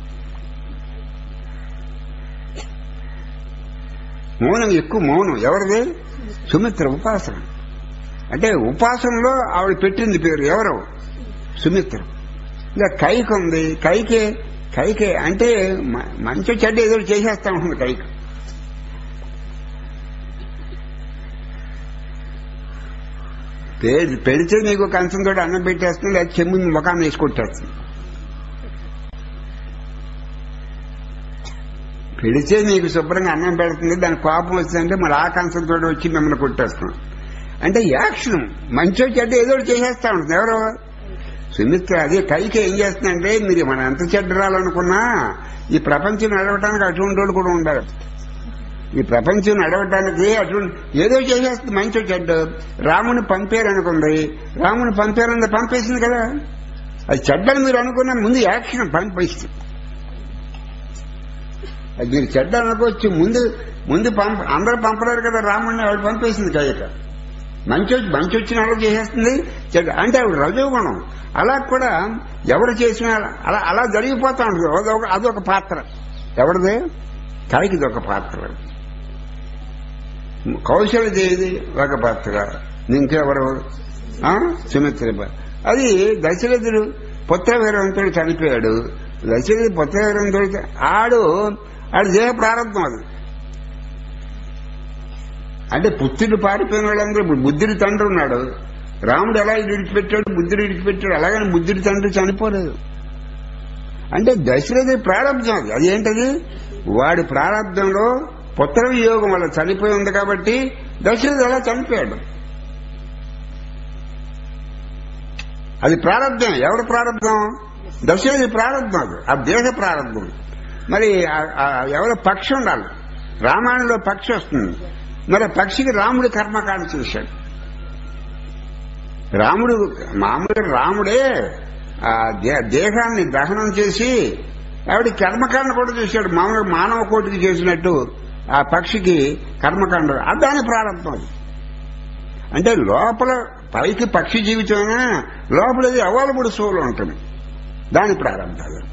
మౌనం ఎక్కువ మౌనం ఎవరిది సుమిత్ర ఉపాసన అంటే ఉపాసనలో ఆవిడ పెట్టింది పేరు ఎవరు సుమిత్ర ఇంకా కైకి ఉంది కైకి కైకి అంటే మ- మంచి చెడ్డ ఏదో చేసేస్తా ఉంటుంది కైకి పె- పెడితే నీకు కంచంతో అన్నం పెట్టేస్తుంది లేదా చెమ్ము ముఖాన్ని వేసి కొట్టేస్తుంది పెడితే నీకు శుభ్రంగా అన్నం పెడుతుంది దాని కోపం వచ్చిందంటే మరి ఆ కంచంతో వచ్చి మిమ్మల్ని కొట్టేస్తున్నాం అంటే యాక్షన్ మంచో చెడ్డ ఏదో ఒకటి చేసేస్తా ఉంటుంది ఎవరు సుమిత్ర అదే కైకి ఏం చేస్తుందంటే మీరు మనం ఎంత చెడ్డరాలనుకున్నా ఈ ప్రపంచం నడవటానికి అటువంటి వాళ్ళు కూడా ఉండాలి ఈ ప్రపంచం నడవటానికి అటువంటి ఏదో చేసేస్తుంది మంచో చెడ్డ రాముని పంపారు అనుకుంది రాముని పంపారని పంపేసింది కదా అది చెడ్డని మీరు అనుకున్న ముందు యాక్షన్ పంపిస్తుంది అది మీరు చెడ్డ అనుకోవచ్చు ముందు ముందు పంప అందరూ పంపలేరు కదా రాముడిని ఆవిడ పంపేసింది కయ్యక మంచి వచ్చి- మంచి వచ్చిన వాళ్ళు చేసేస్తుంది చెడ్డ అంటే ఆవిడ రజోగుణం అలా కూడా ఎవరు చేసినా అలా అలా జరిగిపోతా ఉంటుంది అదొక అదొక పాత్ర ఎవరిది కాయకిది ఒక పాత్ర కౌశలదేవిది ఒక పాత్ర ఇంకెవరు ఆ? సుమిత్ర పా- అది దశరథుడు పుత్రవీరంతుడు చనిపోయాడు దశరథుడు పుత్రవీరంతుడు చ- ఆడు ఆడు దేహ ప్రారంభం అది అంటే పుత్రుడు పారిపోయిన వాళ్ళందరూ ఇప్పుడు బుద్ధుడి తండ్రి ఉన్నాడు రాముడు ఎలా విడిచిపెట్టాడు బుద్ధుడు విడిచిపెట్టాడు అలాగని బుద్ధుడి తండ్రి చనిపోలేదు అంటే దశరథుడి ప్రారంభం అది అదేంటది వాడి ప్రారంభంలో పుత్ర వియోగం వల్ల చనిపోయి ఉంది కాబట్టి దశరథుడు అలా చనిపోయాడు అది ప్రారంభం ఎవరి ప్రారంభం దశరథి ప్రారంభం అది ఆ దేహ ప్రారంభం మరి ఆ- ఆ ఎవరో పక్షి ఉండాలి రామాయణంలో పక్షి వస్తుంది మరి ఆ పక్షికి రాముడు కర్మకాండ చేశాడు రాముడు మామూలుగా రాముడే ఆ దే- దేహాన్ని దహనం చేసి ఆవిడ కర్మకాండ కూడా చేశాడు మామూలుగా మానవ కోటికి చేసినట్టు ఆ పక్షికి కర్మకాండ అది దాని ప్రారంభం అది. అంటే లోపల పైకి పక్షి జీవితమైనా లోపలది అవైలబుల్ సోల్ ఉంటుంది దాని ప్రారంభాలు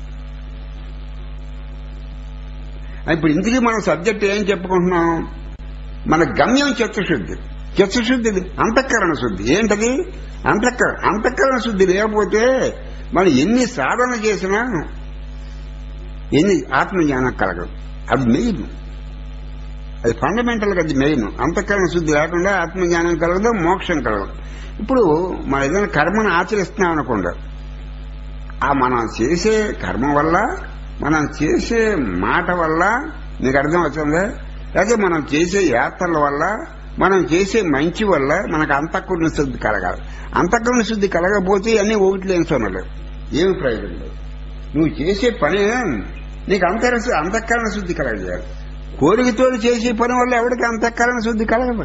ఇప్పుడు ఇందుకు మన సబ్జెక్ట్ ఏం చెప్పుకుంటున్నాం మన గమ్యం చిత్తశుద్ధి చిత్తశుద్ధి అంతఃకరణ శుద్ధి ఏంటది అంతఃకరణ అంతఃకరణ శుద్ధి లేకపోతే మనం ఎన్ని సాధన చేసినా ఎన్ని ఆత్మజ్ఞానం కలగదు అది మెయిన్ అది ఫండమెంటల్ గా అది మెయిన్ అంతఃకరణ శుద్ధి లేకుండా ఆత్మజ్ఞానం కలగదు మోక్షం కలగదు ఇప్పుడు మనం ఏదైనా కర్మను ఆచరిస్తున్నాం అనుకోండి ఆ మనం చేసే కర్మ వల్ల మనం చేసే మాట వల్ల మీకు అర్థం అవుతుందా లేకపోతే మనం చేసే యాత్రల వల్ల మనం చేసే మంచి వల్ల మనకు అంతఃకరణ శుద్ధి కలగాలి అంతఃకరణ శుద్ధి కలగకపోతే అన్ని ఒకటి లేని సొనలేదు ఏమి ప్రయోజనం లేదు నువ్వు చేసే పని నీకు అంతర అంతఃకరణ శుద్ధి కలగజేయాలి కోరికతో చేసే పని వల్ల ఎవరికి అంతఃకరణ శుద్ధి కలగదు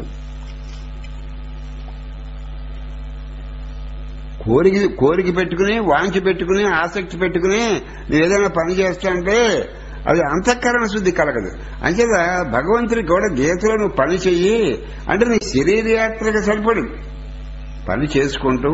కోరిక కోరిక పెట్టుకుని వాంచి పెట్టుకుని ఆసక్తి పెట్టుకుని నువ్వు ఏదైనా పని చేస్తాంటే అది అంతఃకరణ శుద్ధి కలగదు అంచేత భగవంతుడికి కూడా గీతలో నువ్వు పని చెయ్యి అంటే నీ శరీరయాత్రకు సరిపడు పని చేసుకుంటూ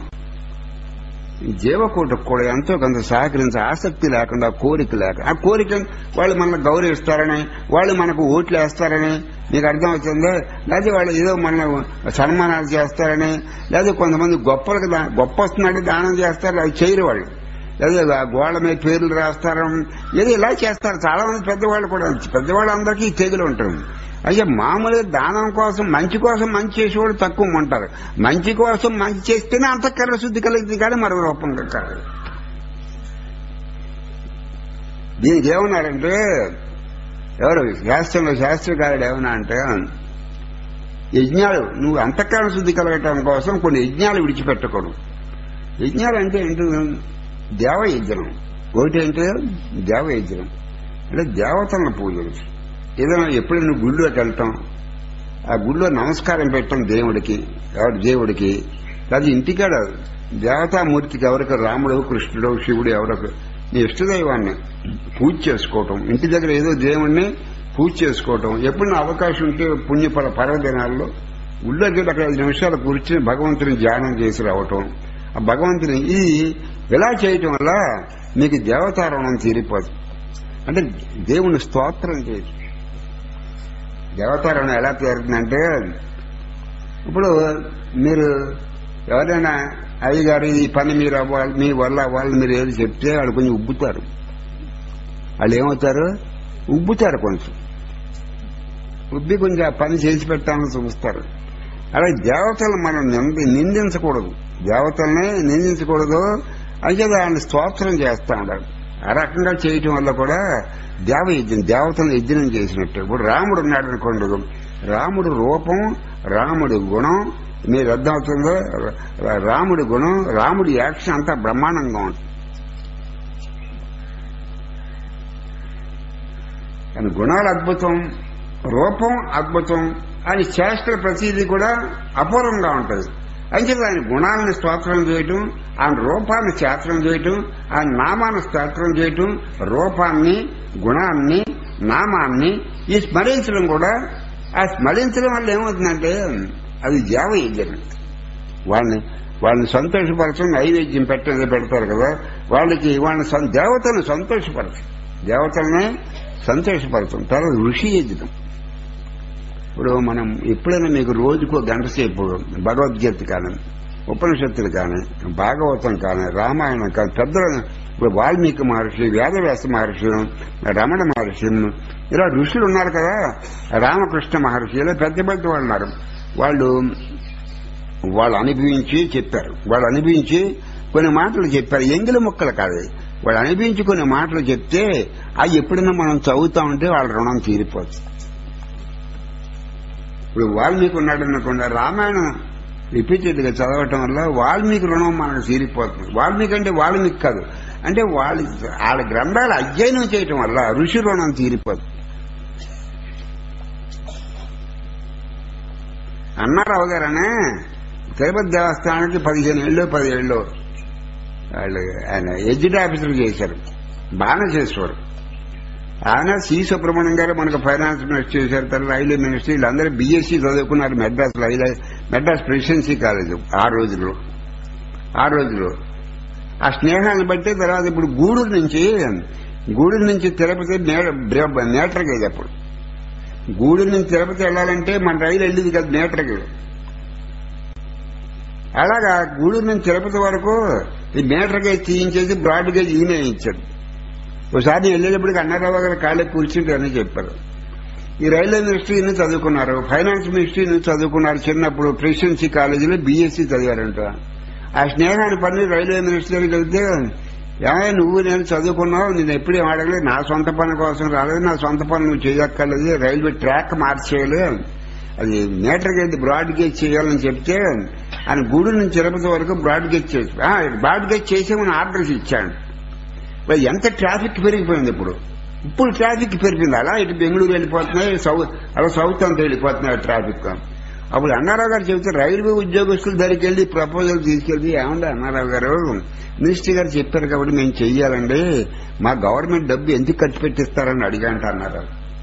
జీవకోటకు కూడా ఎంతో కొంత సహకరించే ఆసక్తి లేకుండా కోరిక లేక ఆ కోరిక వాళ్ళు మనల్ని గౌరవిస్తారని వాళ్ళు మనకు ఓట్లు వేస్తారని మీకు అర్థమవుతుందా లేదా వాళ్ళు ఏదో మన సన్మానాలు చేస్తారని లేదా కొంతమంది గొప్పలకు దా- గొప్ప వస్తున్నాడు దానం చేస్తారు అది చేయరు వాళ్ళు లేదా ఆ గోళ్ళ మీద పేర్లు రాస్తారు ఏదో ఇలా చేస్తారు చాలా మంది పెద్దవాళ్ళు కూడా పెద్దవాళ్ళు అందరికీ ఈ తెగులు ఉంటుంది అయితే మామూలుగా దానం కోసం మంచి కోసం మంచి చేసేవాళ్ళు తక్కువ ఉంటారు మంచి కోసం మంచి చేస్తేనే అంతఃకరణ శుద్ధి కలిగింది కానీ మరో రూపంగా కాదు దీనికి ఏమన్నారంటే ఎవరు శాస్త్రంలో శాస్త్రకారుడు ఏమన్నా అంటే యజ్ఞాలు నువ్వు అంతఃకరణ శుద్ధి కలగటం కోసం కొన్ని యజ్ఞాలు విడిచిపెట్టకూడదు యజ్ఞాలు అంటే ఏంటి దేవయజ్ఞం ఒకటి అంటే దేవయజ్ఞం అంటే దేవతలను పూజలు ఏదైనా ఎప్పుడైనా గుళ్ళోకి వెళ్తాం ఆ గుళ్ళో నమస్కారం పెట్టడం దేవుడికి ఎవరు దేవుడికి అది ఇంటికాడ దేవతామూర్తికి ఎవరికి రాముడు కృష్ణుడు శివుడు ఎవరికి నీ ఇష్టదైవాన్ని పూజ చేసుకోవటం ఇంటి దగ్గర ఏదో దేవుణ్ణి పూజ చేసుకోవటం ఎప్పుడైనా అవకాశం ఉంటే పుణ్యపర పర్వదినాల్లో గుళ్ళోకి వెళ్ళి అక్కడ ఐదు నిమిషాలు కూర్చుని భగవంతుని ధ్యానం చేసి రావటం ఆ భగవంతుని ఇది ఇలా చేయటం వల్ల మీకు దేవతారణం తీరిపోదు అంటే దేవుని స్తోత్రం చేయటం దేవతారణం ఎలా తీరుతుందంటే ఇప్పుడు మీరు ఎవరైనా అయ్యగారు ఈ పని మీరు అవ్వాలి మీ వల్ల అవ్వాలి మీరు ఏది చెప్తే వాళ్ళు కొంచెం ఉబ్బుతారు వాళ్ళు ఏమవుతారు ఉబ్బుతారు కొంచెం ఉబ్బి కొంచెం ఆ పని చేసి పెట్టాలని చూస్తారు అలాగే దేవతలు మనం నింది నిందించకూడదు దేవతల్ని నిందించకూడదు అయితే దాన్ని స్తోత్రం చేస్తా ఉండాలి ఆ రకంగా చేయటం వల్ల కూడా దేవయజ్ఞం దేవతలను యజ్ఞం చేసినట్టు ఇప్పుడు రాముడు ఉన్నాడు అనుకోండి రాముడు రూపం రాముడి గుణం మీరు అర్థమవుతుందో రా- రాముడి గుణం రాముడి యాక్షన్ అంతా బ్రహ్మాండంగా ఉంటుంది కానీ గుణాలు అద్భుతం రూపం అద్భుతం ఆయన చేష్టల ప్రతిదీ కూడా అపూర్వంగా ఉంటుంది అంచేత ఆయన గుణాలను స్తోత్రం చేయటం ఆయన రూపాన్ని స్తోత్రం చేయటం ఆయన నామాన్ని స్తోత్రం చేయటం రూపాన్ని గుణాన్ని నామాన్ని ఈ స్మరించడం కూడా ఆ స్మరించడం వల్ల ఏమవుతుందంటే అది జావయజ్ఞం వాళ్ళని వాళ్ళని సంతోషపరచడం నైవేద్యం పెట్టేది పెడతారు కదా వాళ్ళకి వాళ్ళని సం- దేవతలను సంతోషపరచం దేవతల్ని సంతోషపరచం తర్వాత ఋషి యజ్ఞం ఇప్పుడు మనం ఎప్పుడైనా మీకు రోజుకో గంట సేపు భగవద్గీత కానీ ఉపనిషత్తులు కానీ భాగవతం కానీ రామాయణం కానీ పెద్ద ఇప్పుడు వాల్మీకి మహర్షి వేదవ్యాస మహర్షి రమణ మహర్షి ఇలా ఋషులు ఉన్నారు కదా రామకృష్ణ మహర్షి ఇలా పెద్ద పెద్ద వాళ్ళు ఉన్నారు వాళ్ళు వాళ్ళు అనుభవించి చెప్పారు వాళ్ళు అనుభవించి కొన్ని మాటలు చెప్పారు ఎంగిలి ముక్కలు కాదు వాళ్ళు అనుభవించి కొన్ని మాటలు చెప్తే అవి ఎప్పుడైనా మనం చదువుతా ఉంటే వాళ్ళ రుణం తీరిపోతుంది ఇప్పుడు వాల్మీకి ఉన్నాడు అనుకోండి రామాయణం రిపీటెడ్ గా చదవటం వల్ల వాల్మీకి రుణం మనకు తీరిపోతుంది వాల్మీకి అంటే వాల్మీకి కాదు అంటే వాళ్ళ వాళ్ళ గ్రంథాలు అధ్యయనం చేయటం వల్ల ఋషి రుణం తీరిపోతుంది అన్నారావు గారనే తిరుపతి దేవస్థానానికి పదిహేను ఏళ్ళు పదిహేళ్ళు వాళ్ళు ఆయన ఎడ్జిట్ ఆఫీసర్ చేశారు బాగానే చేసేవారు ఆయన సి సుబ్రహ్మణ్యం గారు మనకు ఫైనాన్స్ మినిస్టర్ చేశారు తర్వాత రైల్వే మినిస్టర్ వీళ్ళందరూ బీఎస్సీ చదువుకున్నారు Madras railway Madras presidency college ఆ రోజులో ఆ రోజులో ఆ స్నేహాన్ని బట్టి తర్వాత ఇప్పుడు గూడూరు నుంచి గూడూరు నుంచి తిరుపతి మీటర్ గేజ్ అప్పుడు గూడూరు నుంచి తిరుపతి వెళ్ళాలంటే మన రైలు వెళ్ళేది కదా మీటర్ గేజ్ అలాగా గూడూరు నుంచి తిరుపతి వరకు ఈ మీటర్ గేజ్ తీయించేసి బ్రాడ్ గేజ్ ఈయన ఇచ్చాడు ఒకసారి నేను వెళ్ళేటప్పటికి అన్నారావు గారు కాళ్ళే కూర్చుంటే అని చెప్పారు ఈ రైల్వే మినిస్ట్రీని చదువుకున్నారు ఫైనాన్స్ మినిస్ట్రీని చదువుకున్నారు చిన్నప్పుడు ప్రెసిడెన్సీ కాలేజీలో బీఎస్సీ చదివారంట ఆ స్నేహాన్ని పని రైల్వే మినిస్టర్కి వెళ్తే ఏమయ్య నువ్వు నేను చదువుకున్నావు నేను ఎప్పుడూ ఏం అడగలేదు నా సొంత పని కోసం రాలేదు నా సొంత పని నువ్వు చేయక్కర్లేదు రైల్వే ట్రాక్ మార్చేయాలి అది మీటర్ గేజ్ బ్రాడ్ గేజ్ చేయాలని చెప్తే ఆయన గూడూరు నుంచి తిరుపతి వరకు బ్రాడ్ గేజ్ చేసి ఆ, బ్రాడ్ గేజ్ చేసేమని ఆర్డర్స్ ఇచ్చాడు మరి ఎంత ట్రాఫిక్ పెరిగిపోయింది ఇప్పుడు ఇప్పుడు ట్రాఫిక్ పెరిగింది అలా ఇటు బెంగళూరు వెళ్ళిపోతున్నాయి సౌత్ అలా సౌత్ అంతా వెళ్ళిపోతున్నాయి ట్రాఫిక్ అప్పుడు అన్నారావు గారు చెబితే రైల్వే ఉద్యోగస్తుల దగ్గరికి వెళ్ళి ప్రపోజల్ తీసుకెళ్లి ఏమండి అన్నారావు గారు మినిస్టర్ గారు చెప్పారు కాబట్టి మేము చెయ్యాలండి మా గవర్నమెంట్ డబ్బు ఎందుకు ఖర్చు పెట్టిస్తారని అడిగంట అన్నారు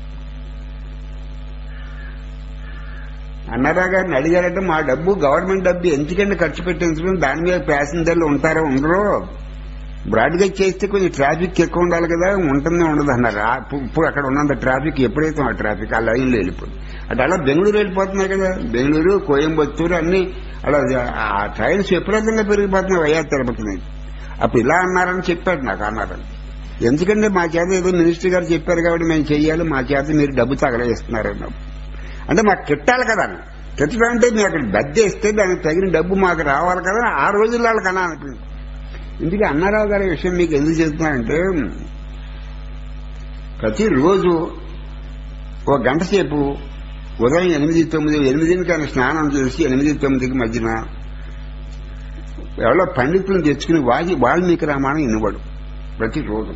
అన్నారావు గారిని అడిగారంటే మా డబ్బు గవర్నమెంట్ డబ్బు ఎందుకంటే ఖర్చు పెట్టించడం దాని మీద ప్యాసింజర్లు ఉంటారో ఉండరో బ్రాడ్గేజ్ చేస్తే కొంచెం ట్రాఫిక్ ఎక్కువ ఉండాలి కదా ఉంటుందో ఉండదు అన్నారు ఆ పు- ఇప్పుడు అక్కడ ఉన్నంత ట్రాఫిక్ ఎప్పుడైతే ఆ ట్రాఫిక్ ఆ లైన్లో వెళ్ళిపోతుంది అటు అలా బెంగళూరు వెళ్ళిపోతున్నాయి కదా బెంగళూరు కోయంబత్తూరు అన్ని అలా ఆ ట్రైన్స్ విపరీతంగా పెరిగిపోతున్నాయి వయ్యా తిరుపతి నుంచి అప్పుడు ఇలా అన్నారని చెప్పాడు నాకు అన్నారని ఎందుకంటే మా చేత ఏదో మినిస్టర్ గారు చెప్పారు కాబట్టి మేము చెయ్యాలి మా చేత మీరు డబ్బు తగలేస్తున్నారు అన్నప్పుడు అంటే మాకు కిట్టాలి కదా కిట్టడం అంటే మీరు అక్కడ బద్దేస్తే దానికి తగిన డబ్బు మాకు రావాలి కదా ఆ రోజుల్లో వాళ్ళకి అలా అనిపించింది ఇందుకే అన్నారావు గారి విషయం మీకు ఎందుకు చెప్తున్నానంటే ప్రతిరోజు ఒక గంట సేపు ఉదయం ఎనిమిది తొమ్మిది ఎనిమిదిని కానీ స్నానం చేసి ఎనిమిది తొమ్మిదికి మధ్యన ఎవరో పండితులను తెచ్చుకుని వాజి వాల్మీకి రామాయణం వినబడు ప్రతిరోజు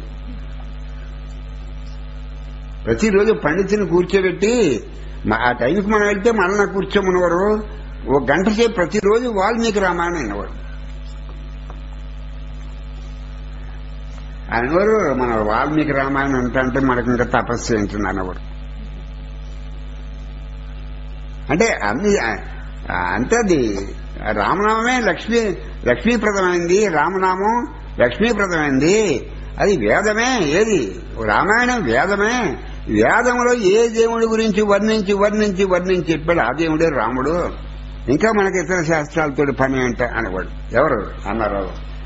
ప్రతిరోజు పండితుని కూర్చోబెట్టి మ- ఆ టైంకి మనం వెళ్తే మనల్ని కూర్చోమనేవారు ఒక గంట సేపు ప్రతిరోజు వాల్మీకి రామాయణం వినవాడు అనేవారు మన వాల్మీకి రామాయణం అంట అంటే మనకి ఇంకా తపస్సు ఏంటుంది అనేవారు అంటే అన్ని ఆ- అంతే అది రామనామమే లక్ష్మీ లక్ష్మీప్రదమైంది రామనామం లక్ష్మీప్రదమైంది అది వేదమే ఏది రామాయణం వేదమే వేదంలో ఏ దేవుడి గురించి వర్ణించి వర్ణించి వర్ణించి చెప్పాడు ఆ దేవుడే రాముడు ఇంకా మనకి ఇతర శాస్త్రాలతో పని అంట అనేవాడు ఎవరు అన్నారు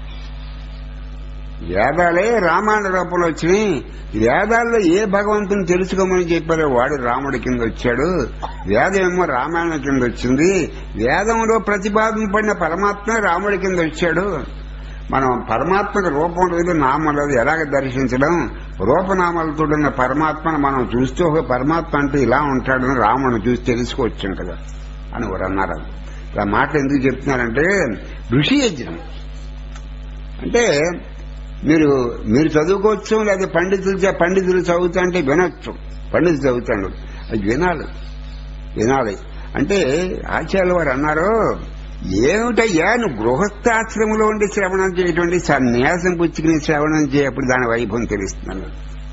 వేదాలే రామాయణ రూపంలో వచ్చినాయి వేదాల్లో ఏ భగవంతుని తెలుసుకోమని చెప్పారో వాడు రాముడి కింద వచ్చాడు వేదమేమో రామాయణం కింద వచ్చింది వేదంలో ప్రతిపాదింపడిన పరమాత్మ రాముడి కింద వచ్చాడు మనం పరమాత్మకు రూపం లేదు నామం లేదు ఎలాగ దర్శించడం రూపనామాలతో ఉన్న పరమాత్మను మనం చూస్తూ ఒక పరమాత్మ అంటే ఇలా ఉంటాడని రాముడిని చూసి తెలుసుకోవచ్చాం కదా అని వారు అన్నారు ఆ మాట ఎందుకు చెప్తున్నారంటే ఋషి యజ్ఞం అంటే మీరు మీరు చదువుకోవచ్చు లేదా పండితులు చే- పండితులు చదువుతా అంటే వినొచ్చు పండితులు చదువుతాడు అది వినాలి వినాలి అంటే ఆచార్యుల వారు అన్నారు ఏమిటయ్యా నువ్వు గృహస్థాశ్రమంలో ఉండి శ్రవణం చేయటువంటి సన్యాసం పుచ్చుకుని శ్రవణం చేయప్పుడు దాని వైభవం తెలుస్తున్నాను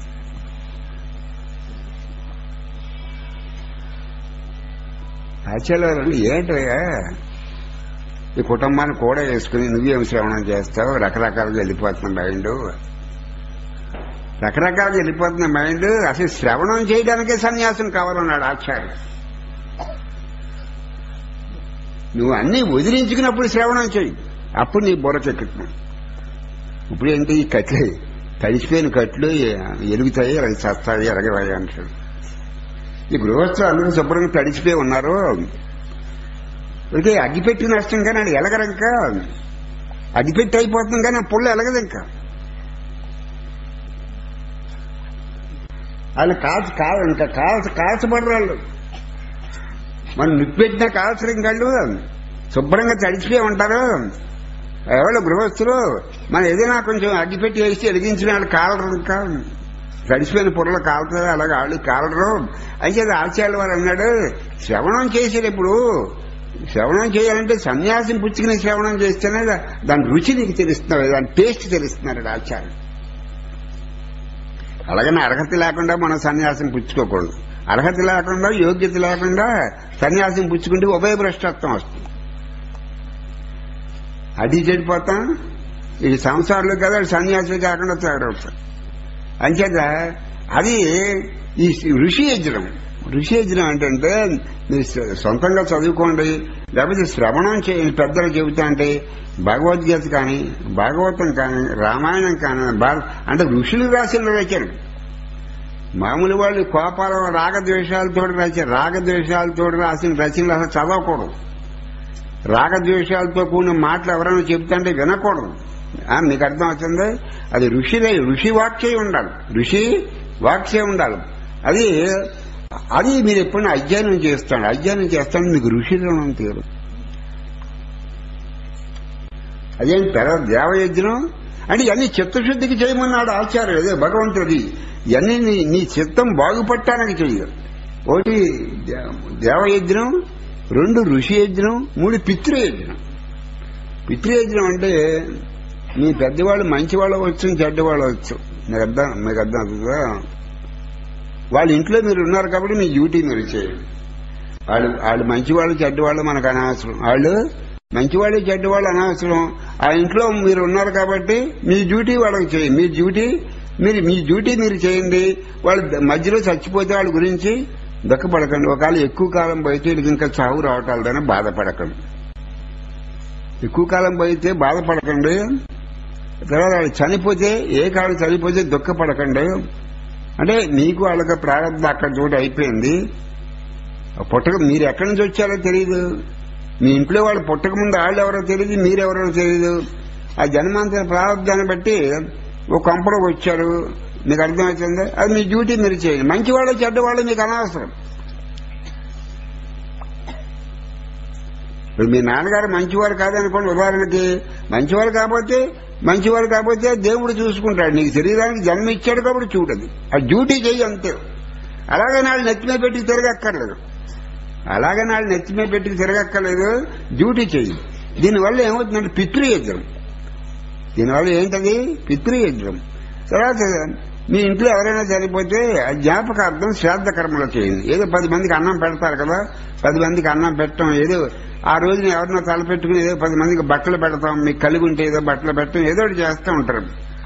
ఆచార్యుల వారు అన్నారు, ఏంటయ్యా ఈ కుటుంబాన్ని కూడా వేసుకుని నువ్వేం శ్రవణం చేస్తావు రకరకాలుగా వెళ్ళిపోతున్న మైండ్ రకరకాలుగా వెళ్ళిపోతున్న మైండ్ అసలు శ్రవణం చేయడానికే సన్యాసం కావాలన్నాడు ఆచార్య నువ్వు అన్ని వదిలించుకున్నప్పుడు శ్రవణం చెయ్యి అప్పుడు నీ బుర్రకెక్కుతున్నావు ఇప్పుడు ఏంటి ఈ కట్లు తడిసిపోయిన కట్లు ఎలుగుతాయి అలా చస్తాయి ఎరగవాయి అంటాడు ఈ గృహస్థులు అందరూ శుభ్రంగా తడిసిపోయి ఉన్నారు ఇదే అగ్గిపెట్టి నష్టం కానీ అది ఎలగరు ఇంకా అగ్గిపెట్టి అయిపోతుంది కానీ ఆ పుల్ల ఎలగదు ఇంకా వాళ్ళు కాల్చి కాదు ఇంకా కాల్చి కాల్చబడరు వాళ్ళు మనం నిప్పెట్టినా కాల్చరు ఇంకాళ్ళు శుభ్రంగా తడిచిపోయి ఉంటారు ఎవరు గృహస్థులు మనం ఏదైనా కొంచెం అగ్గిపెట్టి వేసి వెలిగించిన వాళ్ళు కాలరు ఇంకా తడిసిపోయిన పొరలు కాలుతుంది అలాగే వాళ్ళు కాలరు అయితే అది ఆచార్య వారు అన్నాడు శ్రవణం చేసేటప్పుడు శ్రవణం చేయాలంటే సన్యాసం పుచ్చుకుని శ్రవణం చేస్తేనే దా- దాని రుచి నీకు తెలుస్తున్నారు దాని టేస్ట్ తెలుస్తున్నారు ఆచార్య అలాగని అర్హత లేకుండా మనం సన్యాసం పుచ్చుకోకూడదు అర్హత లేకుండా యోగ్యత లేకుండా సన్యాసం పుచ్చుకుంటే ఉభయ భ్రష్టత్వం వస్తుంది అది చెడిపోతాం ఇది సంసారంలో కదా సన్యాసులు కాకుండా తయారవుతారు అంచేత అది ఈ ఋషి యజ్ఞం ఋషి యజ్ఞం ఏంటంటే మీరు సొ- సొంతంగా చదువుకోండి లేకపోతే శ్రవణం చేయండి పెద్దలు చెబుతా అంటే భగవద్గీత కానీ భాగవతం కానీ రామాయణం కానీ భారత అంటే ఋషులు రాసిన రచన మామూలు వాళ్ళు కోపాల రాగద్వేషాలతో రాసిన రాగద్వేషాలతో రాసిన రచనలు అసలు చదవకూడదు రాగద్వేషాలతో కూడిన మాటలు ఎవరైనా చెబుతుంటే వినకూడదు ఆ, మీకు అర్థం అవుతుంది అది ఋషిదే ఋషి వాక్యే ఉండాలి ఋషి వాక్యే ఉండాలి అది అది మీరు ఎప్పుడైనా అధ్యయనం చేస్తాడు అధ్యయనం చేస్తాడు మీకు ఋషిలోనం తీరు అదేం పెద్ద దేవయజ్ఞం అంటే ఇవన్నీ చిత్తశుద్ధికి చేయమన్నాడు ఆచార్యుడు అదే భగవంతుడి ఇవన్నీ నీ నీ చిత్తం బాగుపడటానికి చెయ్యి ఒకటి దే- దేవయజ్ఞం రెండు ఋషి యజ్ఞం మూడు పితృయజ్ఞం పితృయజ్ఞం అంటే మీ పెద్దవాళ్ళు మంచివాళ్ళు వచ్చు చెడ్డవాళ్ళు వచ్చు మీకు అర్థం మీకు అర్థం అవుతుందా వాళ్ళ ఇంట్లో మీరు ఉన్నారు కాబట్టి మీ డ్యూటీ మీరు చేయండి వాళ్ళు వాళ్ళు మంచివాళ్ళు చెడ్డవాళ్ళు మనకు అనవసరం వాళ్ళు మంచివాళ్ళు చెడ్డవాళ్ళు అనవసరం ఆ ఇంట్లో మీరు ఉన్నారు కాబట్టి మీ డ్యూటీ వాళ్ళకి చేయండి మీ డ్యూటీ మీరు మీ డ్యూటీ మీరు చేయండి వాళ్ళు మధ్యలో చచ్చిపోతే వాళ్ళ గురించి దుఃఖపడకండి ఒకవేళ ఎక్కువ కాలం పోయితే వీళ్ళకి ఇంకా చావు రావటాలని బాధపడకండి ఎక్కువ కాలం పోయితే బాధపడకండి తర్వాత వాళ్ళు చనిపోతే ఏ కాలం చనిపోతే దుఃఖపడకండి అంటే మీకు వాళ్ళకి ప్రారంభం అక్కడ చోటు అయిపోయింది ఆ పుట్టక మీరు ఎక్కడి నుంచి వచ్చారో తెలియదు మీ ఇంట్లో వాళ్ళు పుట్టక ముందు వాళ్ళు ఎవరో తెలియదు మీరెవరో తెలియదు ఆ జన్మాంతర ప్రారంభాన్ని బట్టి ఒక కంపలో వచ్చారు మీకు అర్థమవుతుంది అది మీ డ్యూటీ మీరు చేయండి మంచి వాళ్ళు చెడ్డ వాళ్ళు మీకు అనవసరం ఇప్పుడు మీ నాన్నగారు మంచివారు కాదనుకోండి ఉదాహరణకి మంచివారు కాకపోతే మంచివారు కాకపోతే దేవుడు చూసుకుంటాడు నీకు శరీరానికి జన్మ ఇచ్చాడు కాబట్టి చూడదు ఆ డ్యూటీ చెయ్యి అంతే అలాగే నాళ్ళు నెత్తిమే పెట్టి తిరగక్కర్లేదు అలాగే నాళ్ళు నెత్తిమే పెట్టి తిరగక్కర్లేదు డ్యూటీ చెయ్యి దీనివల్ల ఏమవుతుందంటే పితృయజ్ఞం దీనివల్ల ఏంటది పితృయజ్ఞం తర్వాత మీ ఇంట్లో ఎవరైనా చనిపోతే ఆ జ్ఞాపకార్థం శ్రాద్ధ కర్మలు చేయండి ఏదో పది మందికి అన్నం పెడతారు కదా పది మందికి అన్నం పెట్టడం ఏదో ఆ రోజున ఎవరినో తలపెట్టుకుని ఏదో పది మందికి బట్టలు పెడతాం మీకు కలిగి ఉంటే ఏదో బట్టలు పెట్టడం ఏదో ఒకటి చేస్తూ ఉంటారు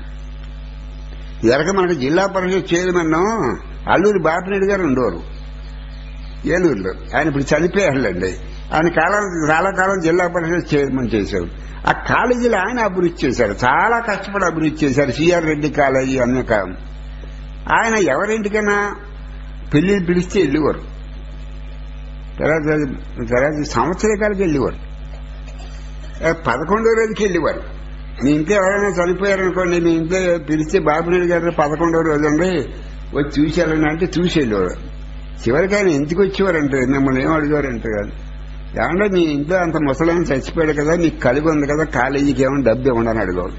ఇదరక మనకి జిల్లా పరిషత్ చైర్మన్ అల్లూరి బాపిరెడ్డి గారు ఉండేవారు ఏలూరులో ఆయన ఇప్పుడు చనిపోయారులేండి ఆయన కాలం చాలా కాలం జిల్లా పరిషత్ చైర్మన్ చేశారు ఆ కాలేజీలో ఆయన అభివృద్ధి చేశారు చాలా కష్టపడి అభివృద్ధి చేశారు సిఆర్ రెడ్డి కాలేజీ అనే కాలం ఆయన ఎవరింటికైనా పెళ్లి పిలిస్తే వెళ్ళేవారు తర్వాత తర్వాత సంవత్సరకాలకి వెళ్ళేవారు ఆ పదకొండో రోజుకి వెళ్ళేవారు మీ ఇంట్లో ఎవరైనా చనిపోయారనుకోండి మీ ఇంట్లో పిలిస్తే బాబునాయుడు గారు పదకొండో రోజు అండి వచ్చి చూశారని అంటే చూసి వెళ్ళేవారు చివరికి ఆయన ఎందుకు వచ్చేవారంటే మిమ్మల్ని ఏం అడిగారంటే కాదు ఏమంటే మీ ఇంట్లో అంత ముసలాయన చచ్చిపోయాడు కదా మీకు కలిగి ఉంది కదా కాలేజీకి ఏమైనా డబ్బు ఇవ్వండి అని అడిగారు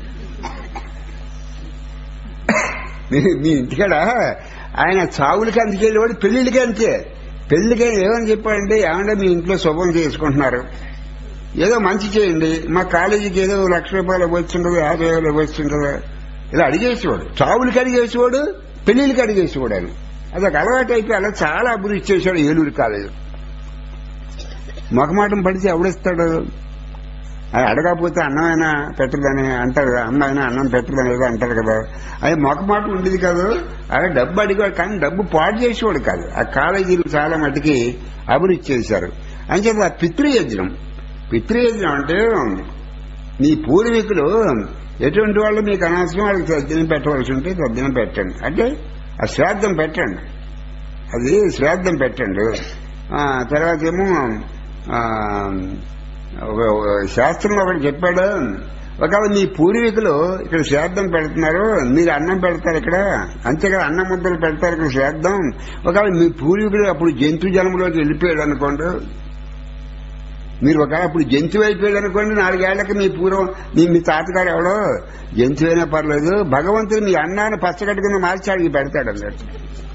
మీ- మీ ఇంటికాడ ఆయన చావులకి అందుకు వెళ్ళేవాడు పెళ్లిళ్ళకి అంతే పెళ్లికి ఏమని చెప్పాడంటే ఏమంటే మీ ఇంట్లో శుభం చేసుకుంటున్నారు ఏదో మంచి చేయండి మా కాలేజీకి ఏదో లక్ష రూపాయలు వచ్చిండదు యాభై వేలు వచ్చిండదు ఇలా అడిగేసేవాడు చావులకి అడిగేసేవాడు పెళ్లిళ్ళకి అడిగేసేవాడు ఆయన అదొక అలవాటు అయిపోయి అలా చాలా అభివృద్ధి చేశాడు ఏలూరు కాలేజీ మొకమాటం పడితే ఎవడిస్తాడు అది అడగకపోతే అన్నమైనా పెట్టదని అంటారు కదా అమ్మ అయినా అన్నం పెట్టదని ఏదో అంటారు కదా అది మొకమాట ఉండేది కాదు అదే డబ్బు అడిగాడు కానీ డబ్బు పాడు చేసేవాడు కాదు ఆ కాలేజీలు చాలా మటుకి అభివృద్ధి చేశారు అంచేత ఆ పితృయజ్ఞం పితృయజ్ఞం అంటే మీ పూర్వీకులు ఎటువంటి వాళ్ళు మీకు అనవసరం వాళ్ళకి సజ్జనం పెట్టవలసి ఉంటే సజ్జనం పెట్టండి అంటే ఆ శ్రాద్ధం పెట్టండి అది శ్రాద్ధం పెట్టండి ఆ, తర్వాత ఏమో ఆ, ఒక- ఒక శాస్త్రంలో ఒకటి చెప్పాడు ఒకవేళ మీ పూర్వీకులు ఇక్కడ శ్రాద్ధం పెడుతున్నారు మీరు అన్నం పెడతారు ఇక్కడ అంతేకాదు అన్నం ముద్దలు పెడతారు ఇక్కడ శ్రాద్ధం ఒకవేళ మీ పూర్వీకులు అప్పుడు జంతు జన్మలోకి వెళ్ళిపోయాడు అనుకోండి మీరు ఒకవేళ అప్పుడు జంతువు అయిపోయాడు అనుకోండి నాలుగేళ్లకి మీ పూర్వం మీ మీ తాతగారు ఎవడో జంతువైనా పర్లేదు భగవంతుడు మీ అన్నాన్ని పచ్చగట్టుకుని మార్చి అడిగి పెడతాడు అన్నట్టు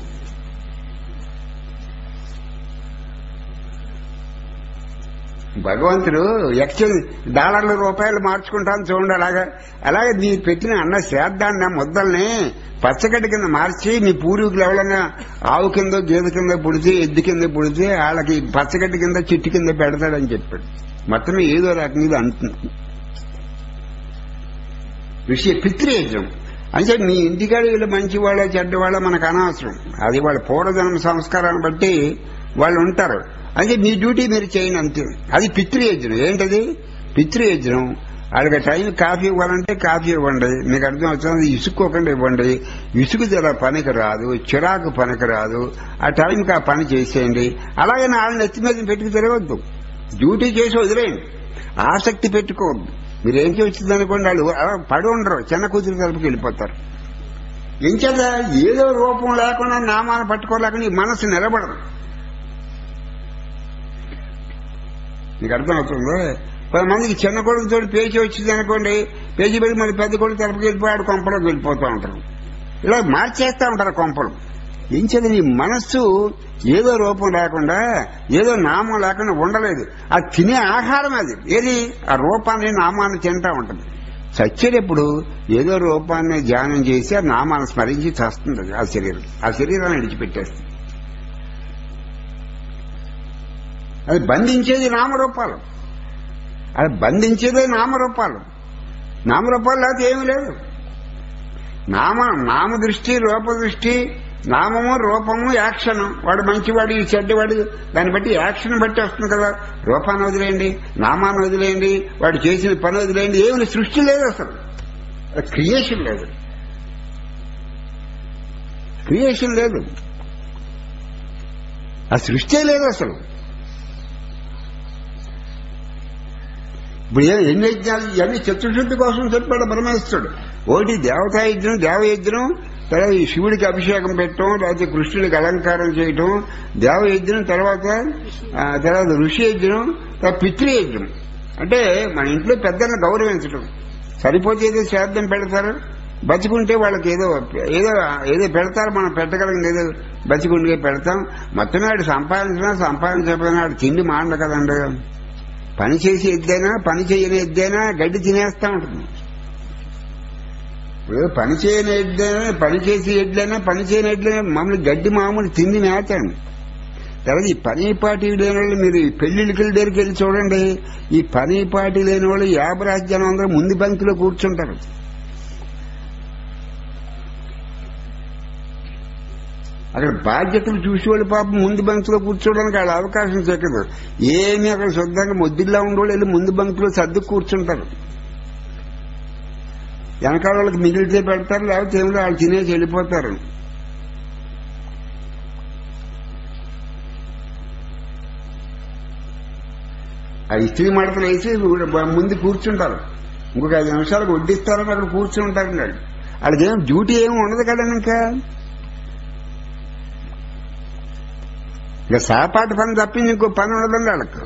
భగవంతుడు ఎక్స్చేంజ్ డాలర్ల రూపాయలు మార్చుకుంటాను చూడండి అలాగా అలాగే నీ పెట్టిన అన్న శ్రాద్ధాన్ని ముద్దల్ని పచ్చగడ్డి కింద మార్చి మీ పూర్వీకులు ఎవరైనా ఆవు కింద గేదె కింద పుడితే ఎద్దు కింద పుడితే వాళ్ళకి పచ్చగడ్డి కింద చిట్టు కింద పెడతాడని చెప్పాడు మొత్తం ఏదో రకంగా ఇది అంటుంది ఋషి పితృయజ్ఞం అంటే మీ ఇంటికాడ వీళ్ళు మంచి వాళ్ళ చెడ్డ వాళ్ళ మనకు అనవసరం అది వాళ్ళ పూర్వజన్మ సంస్కారాన్ని బట్టి వాళ్ళు ఉంటారు అంటే మీ డ్యూటీ మీరు చేయండి అంతే అది పితృయజ్ఞం ఏంటది పితృయజ్ఞం వాళ్ళకి టైం కాఫీ ఇవ్వాలంటే కాఫీ ఇవ్వండి మీకు అర్థం అవుతుంది ఇసుక్కోకుండా ఇవ్వండి ఇసుకు జర పనికి రాదు చిరాకు పనికి రాదు ఆ టైంకి ఆ పని చేసేయండి అలాగే వాళ్ళని ఎత్తి మీద పెట్టుకు తిరగద్దు డ్యూటీ చేసి వదిలేయండి ఆసక్తి పెట్టుకోవద్దు మీరేం వచ్చింది అనుకోండి వాళ్ళు అలా పడి ఉండరు చిన్న కూతురు తరపుకి వెళ్ళిపోతారు ఎంచేత ఏదో రూపం లేకుండా నామాన్ని పట్టుకోలేకుండా ఈ మనసు నిలబడదు మీకు అర్థమవుతుంది కొంతమందికి చిన్న కొడుకుతో పేచి వచ్చింది అనుకోండి పేచి పెట్టి మళ్ళీ పెద్ద కొడుకు తరపుకి వెళ్ళిపోయాడు కొంపలోకి వెళ్ళిపోతూ ఉంటారు ఇలా మార్చేస్తా ఉంటారు కొంపలు ఏం చేయాలి నీ మనస్సు ఏదో రూపం లేకుండా ఏదో నామం లేకుండా ఉండలేదు అది తినే ఆహారం అది ఏది ఆ రూపాన్ని నామాన్ని తింటా ఉంటుంది చచ్చేటప్పుడు ఏదో రూపాన్ని ధ్యానం చేసి ఆ నామాన్ని స్మరించి చస్తుంది అది ఆ శరీరం ఆ శరీరాన్ని విడిచిపెట్టేస్తుంది అది బంధించేది నామరూపాలు అది బంధించేదే నామరూపాలు నామరూపాలు లేకపోతే ఏమీ లేదు నామ నామ దృష్టి రూప దృష్టి నామము రూపము యాక్షన్ వాడు మంచివాడు ఈ చెడ్డవాడు దాన్ని బట్టి యాక్షన్ బట్టి వస్తుంది కదా రూపాన్ని వదిలేయండి నామాన్ని వదిలేయండి వాడు చేసిన పని వదిలేయండి ఏమి సృష్టి లేదు అసలు క్రియేషన్ లేదు క్రియేషన్ లేదు ఆ సృష్టి లేదు అసలు ఇప్పుడు ఏ- ఎన్ని యజ్ఞాలు ఇవన్నీ చతుర్శుద్ధి కోసం చెప్పాడు పరమేశ్వరుడు ఒకటి దేవతా యజ్ఞం దేవయజ్ఞం తర్వాత ఈ శివుడికి అభిషేకం పెట్టడం లేకపోతే కృష్ణుడికి అలంకారం చేయటం దేవయజ్ఞం తర్వాత ఆ, తర్వాత ఋషి యజ్ఞం తర్వాత పితృయజ్ఞం అంటే మన ఇంట్లో పెద్దలను గౌరవించడం సరిపోతే ఏదో శ్రాద్ధం పెడతారు బతికుంటే వాళ్ళకి ఏదో ఏదో ఏదో పెడతారు మనం పెట్టగలిగిన ఏదో బతికుండే పెడతాం మొత్తం ఆడు సంపాదించినా సంపాదించకపోయినా ఆడు తిండి మాండ కదండి పని చేసి ఎద్దైనా పని చేయని ఎద్దైనా గడ్డి తినేస్తా ఉంటుంది ఇప్పుడు పని చేయని ఎడ్లైనా పని చేసి ఎడ్లైనా పని చేయని ఎడ్లైనా మామూలు గడ్డి మామూలు తిండి మేతండి తర్వాత ఈ పని పాటి లేని వాళ్ళు మీరు ఈ పెళ్లిళ్ళకి దగ్గరికి వెళ్ళి చూడండి ఈ పని పాటి లేని వాళ్ళు యాభై రాజ్యాలు అందరూ ముందు బంతిలో కూర్చుంటారు అక్కడ బాధ్యతలు చూసేవాళ్ళు పాపం ముందు బంకులో కూర్చోవడానికి వాళ్ళ అవకాశం చెక్కదు ఏమీ అక్కడ శుద్ధంగా మొద్దుల్లా ఉండేవాళ్ళు వెళ్ళి ముందు బంకులో సర్దు కూర్చుంటారు వెనకాల వాళ్ళకి మిగిలితే పెడతారు లేకపోతే ఏమిటో వాళ్ళు తినేసి వెళ్ళిపోతారు ఆ ఇస్త్రీ మడతలు వేసి ముందు కూర్చుంటారు ఇంకొక ఐదు నిమిషాలకు వడ్డిస్తారని అక్కడ కూర్చుని ఉంటారు వాళ్ళు వాళ్ళకి ఏం డ్యూటీ ఏమి ఉండదు కదండి ఇంకా ఇక సాపాటు పని తప్పింది ఇంకో పని ఉండదండి వాళ్ళకు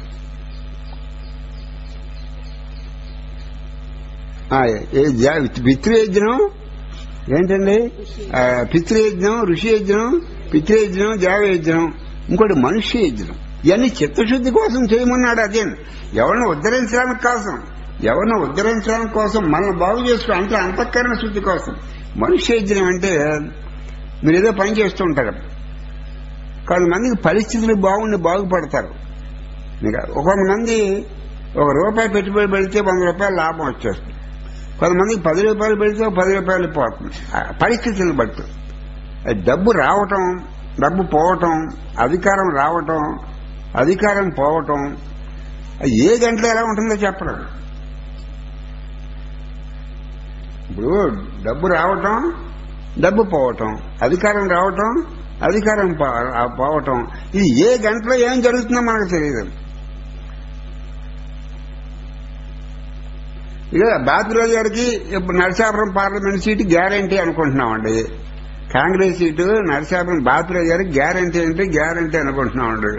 ఆ, ఏ జా- పితృయజ్ఞం ఏంటండి ఆ, పితృయజ్ఞం ఋషి యజ్ఞం పితృయజ్ఞం దేవయజ్ఞం ఇంకోటి మనుష్య యజ్ఞం ఇవన్నీ చిత్తశుద్ధి కోసం చేయమన్నాడు అదే ఎవరిని ఉద్ధరించడానికి కోసం ఎవరిని ఉద్ధరించడానికి కోసం మనం బాగు చేసుకో అంటే అంతఃకరణ శుద్ధి కోసం మనుష్య యజ్ఞం అంటే మీరు ఏదో పని చేస్తూ ఉంటారు కొంతమందికి పరిస్థితులు బాగుండి బాగుపడతారు ఇంకా కొంతమంది ఒక రూపాయి పెట్టుబడి పెడితే వంద రూపాయలు లాభం వచ్చేస్తుంది కొంతమందికి పది రూపాయలు పెడితే ఒక పది రూపాయలు పోతుంది ఆ పరిస్థితులను బట్టి ఆ డబ్బు రావటం డబ్బు పోవటం అధికారం రావటం అధికారం పోవటం అది ఏ గంటలో ఎలా ఉంటుందో చెప్పరు ఇప్పుడు డబ్బు రావటం డబ్బు పోవటం అధికారం రావటం అధికారం పో- ఆ పోవటం ఇది ఏ గంటలో ఏం జరుగుతుందో మనకు తెలియదు ఇక బాపిరాజు గారికి ఇప్పుడు నరసాపురం పార్లమెంట్ సీటు గ్యారంటీ అనుకుంటున్నామండి కాంగ్రెస్ సీటు నరసాపురం బాపిరాజు గారికి గ్యారంటీ అంటే గ్యారంటీ అనుకుంటున్నామండి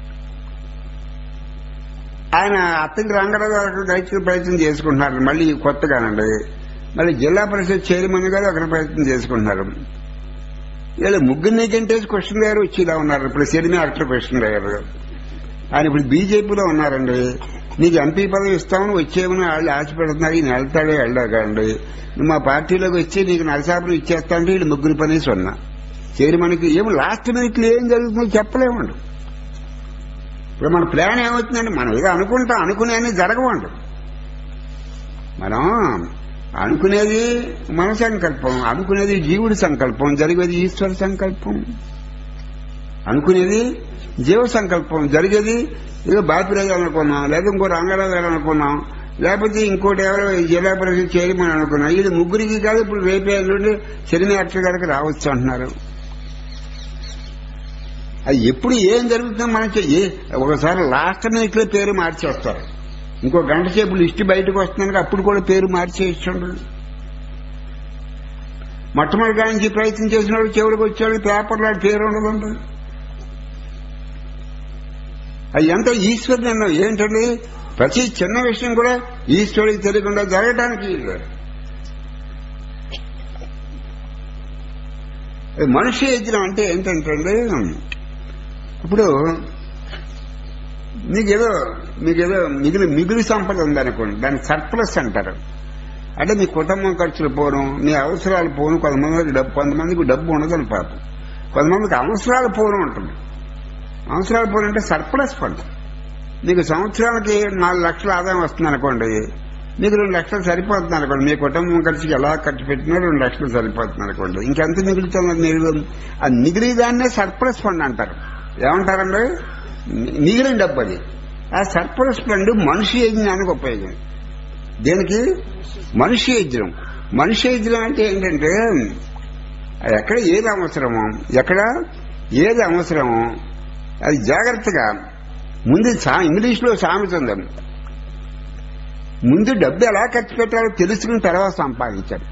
ఆయన అత్తకి రంగరాజు గారికి రైతు ప్రయత్నం చేసుకుంటున్నారు మళ్ళీ కొత్తగానండి మళ్ళీ జిల్లా పరిషత్ చైర్మన్ గారు అక్కడ ప్రయత్నం చేసుకుంటున్నారు వీళ్ళు ముగ్గురు నీకంటే కృష్ణ గారు వచ్చి ఇలా ఉన్నారు ఇప్పుడు సినిమా యాక్టర్ కృష్ణ గారు ఆయన ఇప్పుడు బీజేపీలో ఉన్నారండి నీకు ఎంపీ పదవి ఇస్తామని వచ్చేమని వాళ్ళు ఆశ పెడుతున్నారు ఈయన వెళ్తాడే వెళ్ళకండి నువ్వు మా పార్టీలోకి వచ్చి నీకు నరసాపురం ఇచ్చేస్తా అంటే వీళ్ళు ముగ్గురు పని సున్నా చైర్మన్కి ఏమో లాస్ట్ మినిట్లో ఏం జరుగుతుందో చెప్పలేమండి ఇప్పుడు మన ప్లాన్ ఏమవుతుందండి మనం ఏదో అనుకుంటాం అనుకునే జరగవండి మనం అనుకునేది మన సంకల్పం అనుకునేది జీవుడి సంకల్పం జరిగేది ఈశ్వర సంకల్పం అనుకునేది జీవ సంకల్పం జరిగేది ఏదో బాపిరాజు అనుకున్నాం లేదా ఇంకో రంగారాజు గారు అనుకున్నాం లేకపోతే ఇంకోటి ఎవరో జిల్లా పరిషత్ చేయమని అనుకున్నాం ఇది ముగ్గురికి కాదు ఇప్పుడు రేపే నుండి శని యాక్టర్ గారికి రావచ్చు అంటున్నారు అది ఎప్పుడు ఏం జరుగుతుందో మనకి ఏ ఒకసారి లాస్ట్ మినిట్ లో పేరు మార్చేస్తారు ఇంకో గంట సేపు లిస్ట్ బయటకు వస్తున్నాక అప్పుడు కూడా పేరు మార్చేస్తుండ్రు మొట్టమొదటి నుంచి ప్రయత్నం చేసిన వాడు చివరికి వచ్చేవాడు పేపర్లో ఆ పేరు ఉండదండి అది ఎంత ఈశ్వరుడు అన్నావు ఏంటండి ప్రతి చిన్న విషయం కూడా ఈశ్వరుడికి తెలియకుండా జరగటానికి లేదు. అది మనిషి యజ్ఞం అంటే ఏంటంటే ఇప్పుడు మీకేదో మీకేదో మిగిలి మిగులు సంపద ఉందనుకోండి దాన్ని సర్ప్లస్ అంటారు అంటే మీ కుటుంబం ఖర్చులు పోను మీ అవసరాలు పోను కొంతమందికి డబ్బు కొంతమందికి డబ్బు ఉండదని పాపం కొంతమందికి అవసరాలు పోను ఉంటుంది అవసరాలు పోను అంటే సర్ప్లస్ ఫండ్ మీకు సంవత్సరాలకి నాలుగు లక్షల ఆదాయం వస్తుంది అనుకోండి మీకు రెండు లక్షలు సరిపోతుంది అనుకోండి మీ కుటుంబం ఖర్చుకి ఎలా ఖర్చు పెట్టినా రెండు లక్షలు సరిపోతుంది అనుకోండి ఇంకెంత మిగులుతుంది మీరు ఆ మిగిలి దాన్నే సర్ప్లస్ ఫండ్ అంటారు ఏమంటారండి మి- మిగిలిన డబ్బు అది ఆ సర్ప్లస్ ఫండ్ మనిషి యజ్ఞానికి ఉపయోగం దేనికి మనిషి యజ్ఞం మనిషి యజ్ఞం అంటే ఏంటంటే ఎక్కడ ఏది అవసరమో ఎక్కడ ఏది అవసరమో అది జాగ్రత్తగా ముందు సా- ఇంగ్లీష్లో సామెత ఉంది ముందు డబ్బు ఎలా ఖర్చు పెట్టాలో తెలుసుకుని తర్వాత సంపాదించారు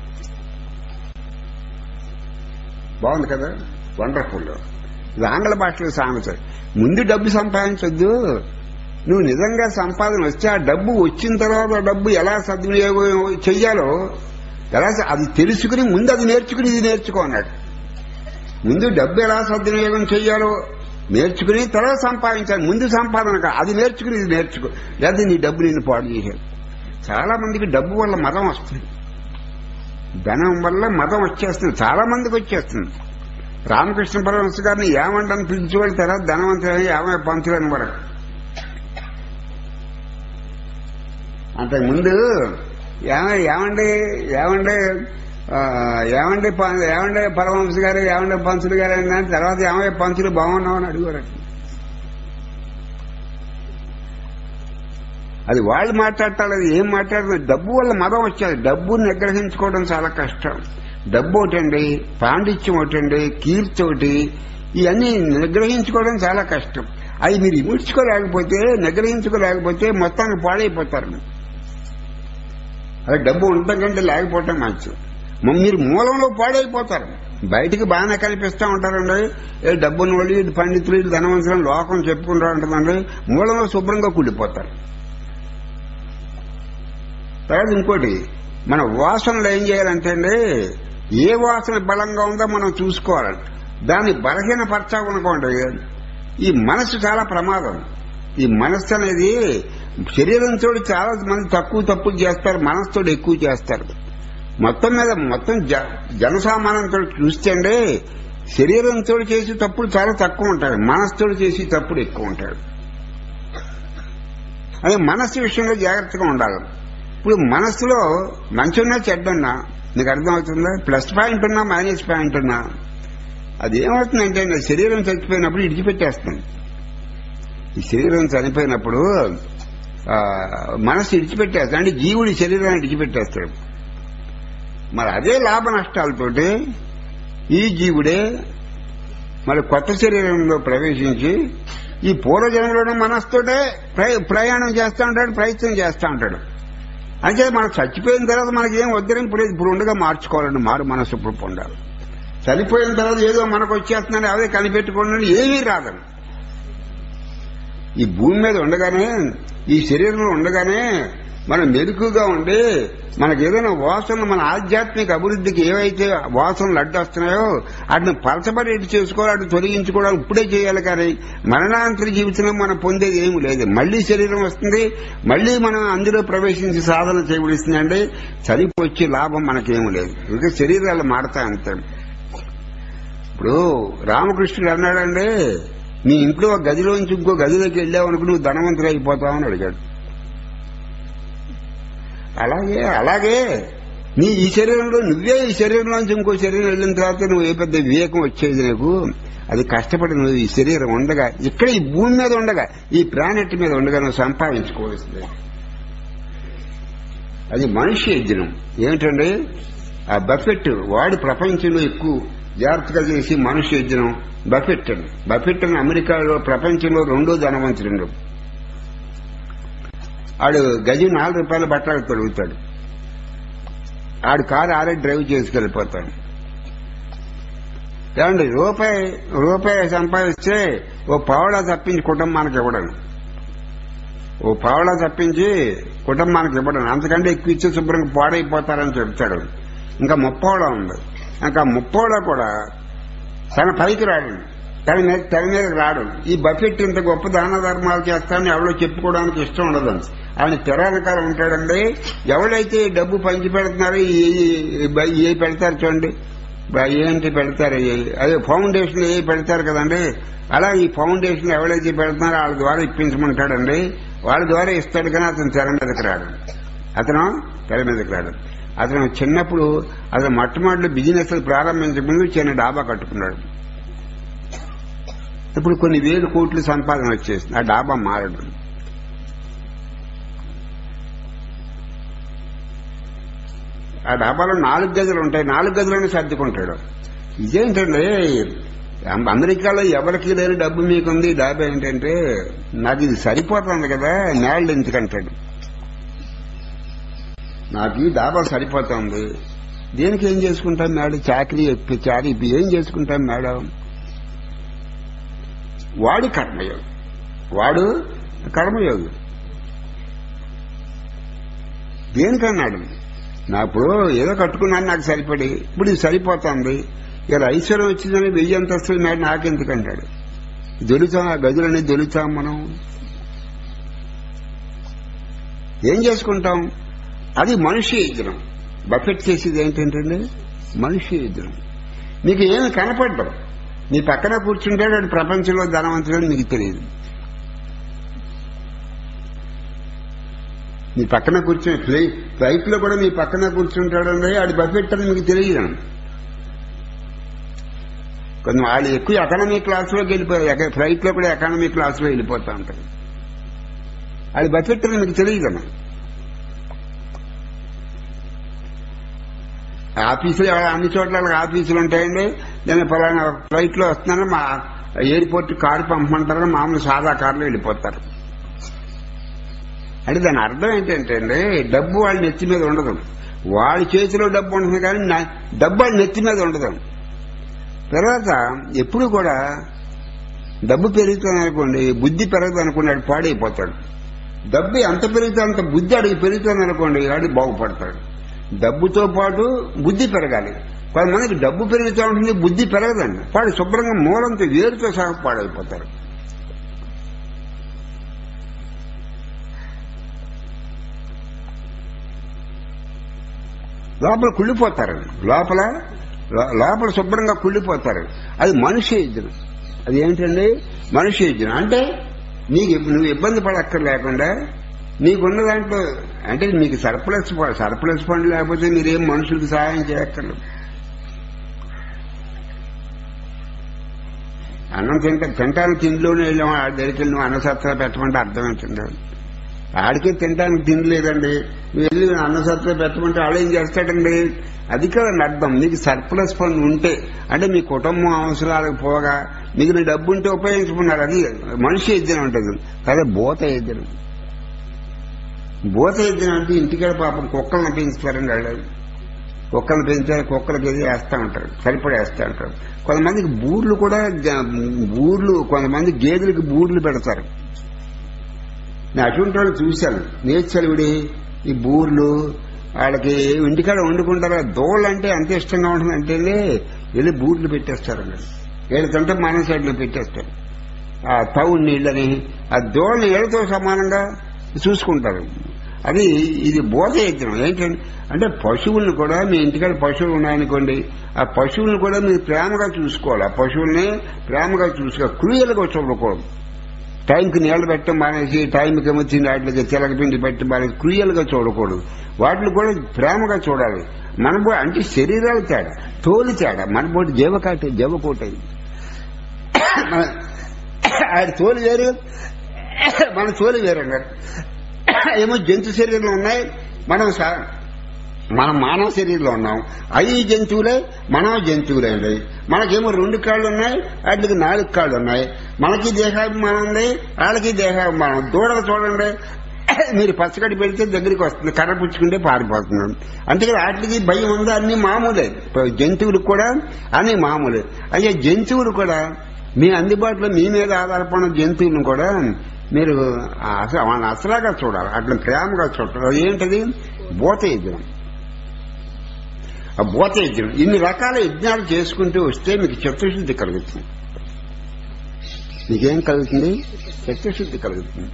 బాగుంది కదా వండర్ఫుల్ ఇది ఆంగ్ల భాషలో సామెత ముందు డబ్బు సంపాదించొద్దు నువ్వు నిజంగా సంపాదన వస్తే ఆ డబ్బు వచ్చిన తర్వాత ఆ డబ్బు ఎలా సద్వినియోగం చెయ్యాలో ఎలా స- అది తెలుసుకుని ముందు అది నేర్చుకుని ఇది నేర్చుకో అన్నాడు ముందు డబ్బు ఎలా సద్వినియోగం చెయ్యాలో నేర్చుకుని తర్వాత సంపాదించాలి ముందు సంపాదన కా- అది నేర్చుకుని ఇది నేర్చుకో లేదా నీ డబ్బు నిన్ను పాడు చేశాడు చాలా మందికి డబ్బు వల్ల మతం వస్తుంది ధనం వల్ల మతం వచ్చేస్తుంది చాలా మందికి వచ్చేస్తుంది రామకృష్ణ పరమహంస గారిని ఏమంటని పిలిచేవాళ్ళు తర్వాత ధనవంతులని ఏమై పంచులని వరకు అంతకుముందు ఏమ- ఏమండి ఏమండి ఆ, ఏమండి ప- ఏమండి పరమహంస గారు ఏమండి పంచులు గారు అన్నా తర్వాత ఏమై పంచులు బాగున్నావు అని అడిగారు అది వాళ్ళు మాట్లాడతారు అది ఏం మాట్లాడుతుంది డబ్బు వల్ల మదం వచ్చేది డబ్బుని నిగ్రహించుకోవడం చాలా కష్టం డబ్బు ఒకటండి పాండిత్యం ఒకటండి కీర్తి ఒకటి ఇవన్నీ నిగ్రహించుకోవడం చాలా కష్టం అవి మీరు ఇముడ్చుకోలేకపోతే నిగ్రహించుకోలేకపోతే మొత్తానికి పాడైపోతారు అదే డబ్బు ఉండటం కంటే లేకపోవటం మంచిది మ- మీరు మూలంలో పాడైపోతారు బయటికి బాగానే కనిపిస్తూ ఉంటారండి ఏ డబ్బున్న వాళ్ళు ఇది పండితులు ఇది ధనవంతులను లోకం చెప్పుకుంటూ ఉంటుందండి మూలంలో శుభ్రంగా కూలిపోతారు తర్వాత ఇంకోటి మన వాసనలు ఏం చేయాలంటే అండి ఏ వాసన బలంగా ఉందో మనం చూసుకోవాలి దాన్ని బలహీనపరచాలనుకోండి ఈ మనసు చాలా ప్రమాదం ఈ మనస్సు అనేది శరీరంతో చాలా మంది తక్కువ తప్పులు చేస్తారు మనసుతో ఎక్కువ చేస్తారు మొత్తం మీద మొత్తం జ- జనసామాన్యంతో చూస్తే అండి శరీరంతో చేసే తప్పులు చాలా తక్కువ ఉంటాయి మనసుతో చేసే తప్పులు ఎక్కువ ఉంటాయి అదే మనస్సు విషయంలో జాగ్రత్తగా ఉండాలి ఇప్పుడు మనస్సులో మంచి ఉన్నా చెడ్డున్నా నీకు అర్థమవుతుందా ప్లస్ పాయింట్ ఉన్నా మైనస్ పాయింట్ ఉన్నా అది ఏమవుతుందంటే నా శరీరం చచ్చిపోయినప్పుడు ఇడిచిపెట్టేస్తుంది ఈ శరీరం చనిపోయినప్పుడు ఆ, మనస్సు ఇడిచిపెట్టేస్తాడు అంటే జీవుడి శరీరాన్ని ఇడిచిపెట్టేస్తాడు మరి అదే లాభ నష్టాలతోటి ఈ జీవుడే మరి కొత్త శరీరంలో ప్రవేశించి ఈ పూర్వజన్మలోని మనస్తోటే ప్రయ- ప్రయాణం చేస్తూ ఉంటాడు ప్రయత్నం చేస్తూ ఉంటాడు అంటే మనం చచ్చిపోయిన తర్వాత మనకి ఏం వద్దరం ఇప్పుడు ఇప్పుడు ఉండగా మార్చుకోవాలండి మారు మనసు ఇప్పుడు పొందాలి చనిపోయిన తర్వాత ఏదో మనకు వచ్చేస్తుందని అదే కనిపెట్టుకోండి ఏమీ రాదని ఈ భూమి మీద ఉండగానే ఈ శరీరంలో ఉండగానే మనం మెరుకుగా ఉండి మనకి ఏదైనా వాసనలు మన ఆధ్యాత్మిక అభివృద్ధికి ఏవైతే వాసనలు అడ్డొస్తున్నాయో వాటిని పలచబడి ఇటు చేసుకోవాలి అటు తొలగించుకోవడం ఇప్పుడే చేయాలి కానీ మరణాంతర జీవితంలో మనం పొందేది ఏమీ లేదు మళ్ళీ శరీరం వస్తుంది మళ్ళీ మనం అందులో ప్రవేశించి సాధన చేయబడిస్తుందండి చనిపోయి లాభం మనకేమీ లేదు ఇంకా శరీరాలు మారతాయి అంతే ఇప్పుడు రామకృష్ణుడు అన్నాడండి నీ ఇంట్లో ఒక గదిలోంచి ఇంకో గదిలోకి వెళ్ళావు అనుకో నువ్వు ధనవంతుడు అయిపోతావని అడిగాడు అలాగే అలాగే నీ ఈ శరీరంలో నువ్వే ఈ శరీరంలోంచి ఇంకో శరీరం వెళ్ళిన తర్వాత నువ్వు ఏ పెద్ద వివేకం వచ్చేది నీకు అది కష్టపడి నువ్వు ఈ శరీరం ఉండగా ఇక్కడ ఈ భూమి మీద ఉండగా ఈ ప్లానెట్ మీద ఉండగా నువ్వు సంపాదించుకోవాల్సిందే అది మనిషి యజ్ఞం ఏమిటండి ఆ బఫెట్ వాడి ప్రపంచంలో ఎక్కువ జాగ్రత్తగా చేసి మనిషి యజ్ఞం బఫెట్ అని బఫెట్ అని అమెరికాలో ప్రపంచంలో రెండో ధనవంతుడు ఆడు గజి నాలుగు రూపాయల బట్టలు తొలుగుతాడు ఆడు కారు ఆరే డ్రైవ్ చేసుకెళ్ళిపోతాడు ఏమండి రూపాయి రూపాయి సంపాదిస్తే ఓ పావడా తప్పించి కుటుంబానికి ఇవ్వడం ఓ పావడా తప్పించి కుటుంబానికి ఇవ్వడం అంతకంటే ఎక్కువ ఇచ్చి శుభ్రంగా పాడైపోతారని చెప్తాడు ఇంకా ముప్పోవడం ఉంది ఇంకా ముప్పోవడం కూడా తన పైకి రాడు తన మీద తన మీదకి రాడు ఈ బఫెట్ ఇంత గొప్ప దాన ధర్మాలు చేస్తానని ఎవరో చెప్పుకోవడానికి ఇష్టం ఉండదు ఆయన తెరానకాలం ఉంటాడండి ఎవరైతే డబ్బు పంచి పెడుతున్నారో ఏ పెడతారు చూడండి బ- ఏంటి పెడతారు ఏ- అదే ఫౌండేషన్ ఏ పెడతారు కదండి అలా ఈ ఫౌండేషన్ ఎవరైతే పెడుతున్నారో వాళ్ళ ద్వారా ఇప్పించమంటాడండి వాళ్ళ ద్వారా ఇస్తాడు కానీ అతను తెర మీదకి రాడు అతను తెర మీదకి రాడు అతను చిన్నప్పుడు అతను మొట్టమొదటి బిజినెస్ ప్రారంభించక ముందు చిన్న డాబా కట్టుకున్నాడు ఇప్పుడు కొన్ని వేలు కోట్లు సంపాదన వచ్చేసింది ఆ డాబా మారడు ఆ డాబాలో నాలుగు గదులు ఉంటాయి నాలుగు గదులను సర్దుకుంటాడు ఇదేంటండి అం- అమెరికాలో ఎవరికి లేని డబ్బు మీకుంది ఈ డాబా ఏంటంటే నాకు ఇది సరిపోతుంది కదా నేళ్ళు ఎందుకంటాడు నాకు ఈ డాబా సరిపోతుంది దేనికి ఏం చేసుకుంటాం మేడం చాకరీ చాకరీ ఏం చేసుకుంటాం మేడం వాడి కర్మయోగి వాడు కర్మయోగి దేనికన్నాడు నా ఇప్పుడు ఏదో కట్టుకున్నాను నాకు సరిపడి ఇప్పుడు ఇది సరిపోతుంది ఇలా ఐశ్వర్యం వచ్చిందని వెయ్యి అంతస్తులు మేడం నాకెందుకంటాడు దొలుతాం ఆ గదులని దొలుతాం మనం ఏం చేసుకుంటాం అది మనిషి యజ్ఞం బఫెట్ చేసేది ఏంటంటే మనిషి యజ్ఞం మీకు ఏమి కనపడ్డం నీ పక్కన కూర్చుంటే వాడు ప్రపంచంలో ధనవంతుడు మీకు తెలియదు మీ పక్కన కూర్చుని ఫ్లై ఫ్లైట్ లో కూడా మీ పక్కన కూర్చుంటాడండి ఆడి బఫెట్ అని మీకు తెలియదు కొంచెం వాళ్ళు ఎక్కువ ఎకానమీ క్లాసులోకి వెళ్ళిపోయారు ఫ్లైట్ లో కూడా ఎకానమీ క్లాసులో వెళ్ళిపోతా ఉంటారు అది బఫెట్ అని మీకు తెలియదమ్మా ఆఫీసులు అన్ని చోట్ల ఆఫీసులు ఉంటాయండి నేను ఫలానా ఫ్లైట్ లో వస్తున్నాను మా ఎయిర్పోర్ట్ కారు పంపమంటారు మామూలు సాదా కారులో వెళ్ళిపోతారు అంటే దాని అర్థం ఏంటంటే అండి డబ్బు వాళ్ళ నెత్తి మీద ఉండదు వాళ్ళ చేతిలో డబ్బు ఉంటుంది కానీ నా- డబ్బు వాళ్ళ నెత్తి మీద ఉండదు తర్వాత ఎప్పుడు కూడా డబ్బు పెరుగుతుంది అనుకోండి బుద్ధి పెరగదు అనుకోండి వాడు పాడైపోతాడు డబ్బు ఎంత పెరిగితే అంత బుద్ధి అడిగి పెరుగుతుంది అనుకోండి వాడు బాగుపడతాడు డబ్బుతో పాటు బుద్ధి పెరగాలి కొంతమందికి డబ్బు పెరుగుతూ ఉంటుంది బుద్ధి పెరగదండి వాడు శుభ్రంగా మూలంతో వేరుతో సహా పాడైపోతారు లోపల కుళ్ళిపోతారు లోపల లో- లోపల శుభ్రంగా కుళ్ళిపోతారు అది మనిషి యజ్ఞం అది ఏంటండి మనిషి యజ్ఞం అంటే నీకు ఇబ్బ- నువ్వు ఇబ్బంది పడక్కర్ లేకుండా నీకున్న దాంట్లో అంటే మీకు సర్ప్లస్ ఫ- సర్ప్లస్ ఫండ్ లేకపోతే మీరేం మనుషులకు సహాయం చేయక్కర్లేదు అన్నం తింటా తింటానికి తిండిలోనే వెళ్ళాం ఆ దగ్గరికి వెళ్ళి నువ్వు అన్నసత్రా పెట్టమంటే అర్థం ఏంటండి ఆడికే తినడానికి తిండి లేదండి నువ్వు వెళ్ళి అన్నసత్రా పెట్టమంటే ఆడేం చేస్తాడండి అది కాదండి అర్థం నీకు సర్ప్లస్ ఫండ్ ఉంటే అంటే మీ కుటుంబం అవసరాలకు పోగా మీకు డబ్బు ఉంటే ఉపయోగించుకున్నారు అది మనిషి యజ్ఞం ఉంటుంది అదే భూత యజ్ఞం భూత యజ్ఞం అంటే ఇంటికాడ పాపం కుక్కలను పెంచుతారండి వాళ్ళు కుక్కలను పెంచారు కుక్కలకి ఏది వేస్తా ఉంటారు సరిపడా వేస్తా ఉంటారు కొంతమందికి బూర్లు కూడా గ- బూర్లు కొంతమంది గేదెలకు బూర్లు పెడతారు నేను అటువంటి వాళ్ళు చూశాను నేర్చలివిడి ఈ బూర్లు వాళ్ళకి ఇంటికాడ వండుకుంటారా దోళ్ళు అంటే అంత ఇష్టంగా ఉంటుందంటే వెళ్ళి బూర్లు పెట్టేస్తారండి ఏళ్ళకంటే మన సైడ్లో పెట్టేస్తారు ఆ తౌడు నీళ్ళని ఆ దోళ్ళని ఏళ్ళతో సమానంగా చూసుకుంటారు అది ఇది బోధ యజ్ఞం ఏంటంటే అంటే పశువుల్ని కూడా మీ ఇంటికాడ పశువులు ఉన్నాయనుకోండి ఆ పశువుల్ని కూడా మీరు ప్రేమగా చూసుకోవాలి ఆ పశువుల్ని ప్రేమగా చూసుకోవాలి క్రూయలుగా చూడకూడదు టైంకి నీళ్లు పెట్టడం మానేసి టైంకి ఏమో తిని వాటికి చిలకపిండి పెట్టి మానేసి క్రూయల్ గా చూడకూడదు వాటిని కూడా ప్రేమగా చూడాలి మన బో అంటే శరీరాలు తేడా తోలు తేడా మన బోటి జీవకాటి జీవకోటి మన- ఆయన తోలు వేరు మన తోలు వేరు అన్నారు ఏమో జంతు శరీరంలో ఉన్నాయి మనం సా- మనం మానవ శరీరంలో ఉన్నాం అవి జంతువులే మనం జంతువులే అండి మనకేమో రెండు కాళ్ళు ఉన్నాయి వాటికి నాలుగు కాళ్ళు ఉన్నాయి మనకి దేహాభిమానం ఉంది వాళ్ళకి దేహాభిమానం దూడలు చూడండి మీరు పచ్చగడ్డి పెడితే దగ్గరికి వస్తుంది కర్ర పుచ్చుకుంటే పారిపోతుంది అందుకని వాటికి భయం ఉందా అన్ని మామూలే ఇప్పుడు జంతువులకు కూడా అన్ని మామూలే అయ్యే జంతువులు కూడా మీ అందుబాటులో మీ మీద ఆధారపడిన జంతువులను కూడా మీరు అసలు వాళ్ళని అసలాగా చూడాలి అట్లా ప్రేమగా చూడాలి అది ఏంటది భూత యజ్ఞం ఆ భూత యజ్ఞం ఇన్ని రకాల యజ్ఞాలు చేసుకుంటూ వస్తే మీకు చిత్తశుద్ధి కలుగుతుంది మీకేం కలుగుతుంది చిత్తశుద్ధి కలుగుతుంది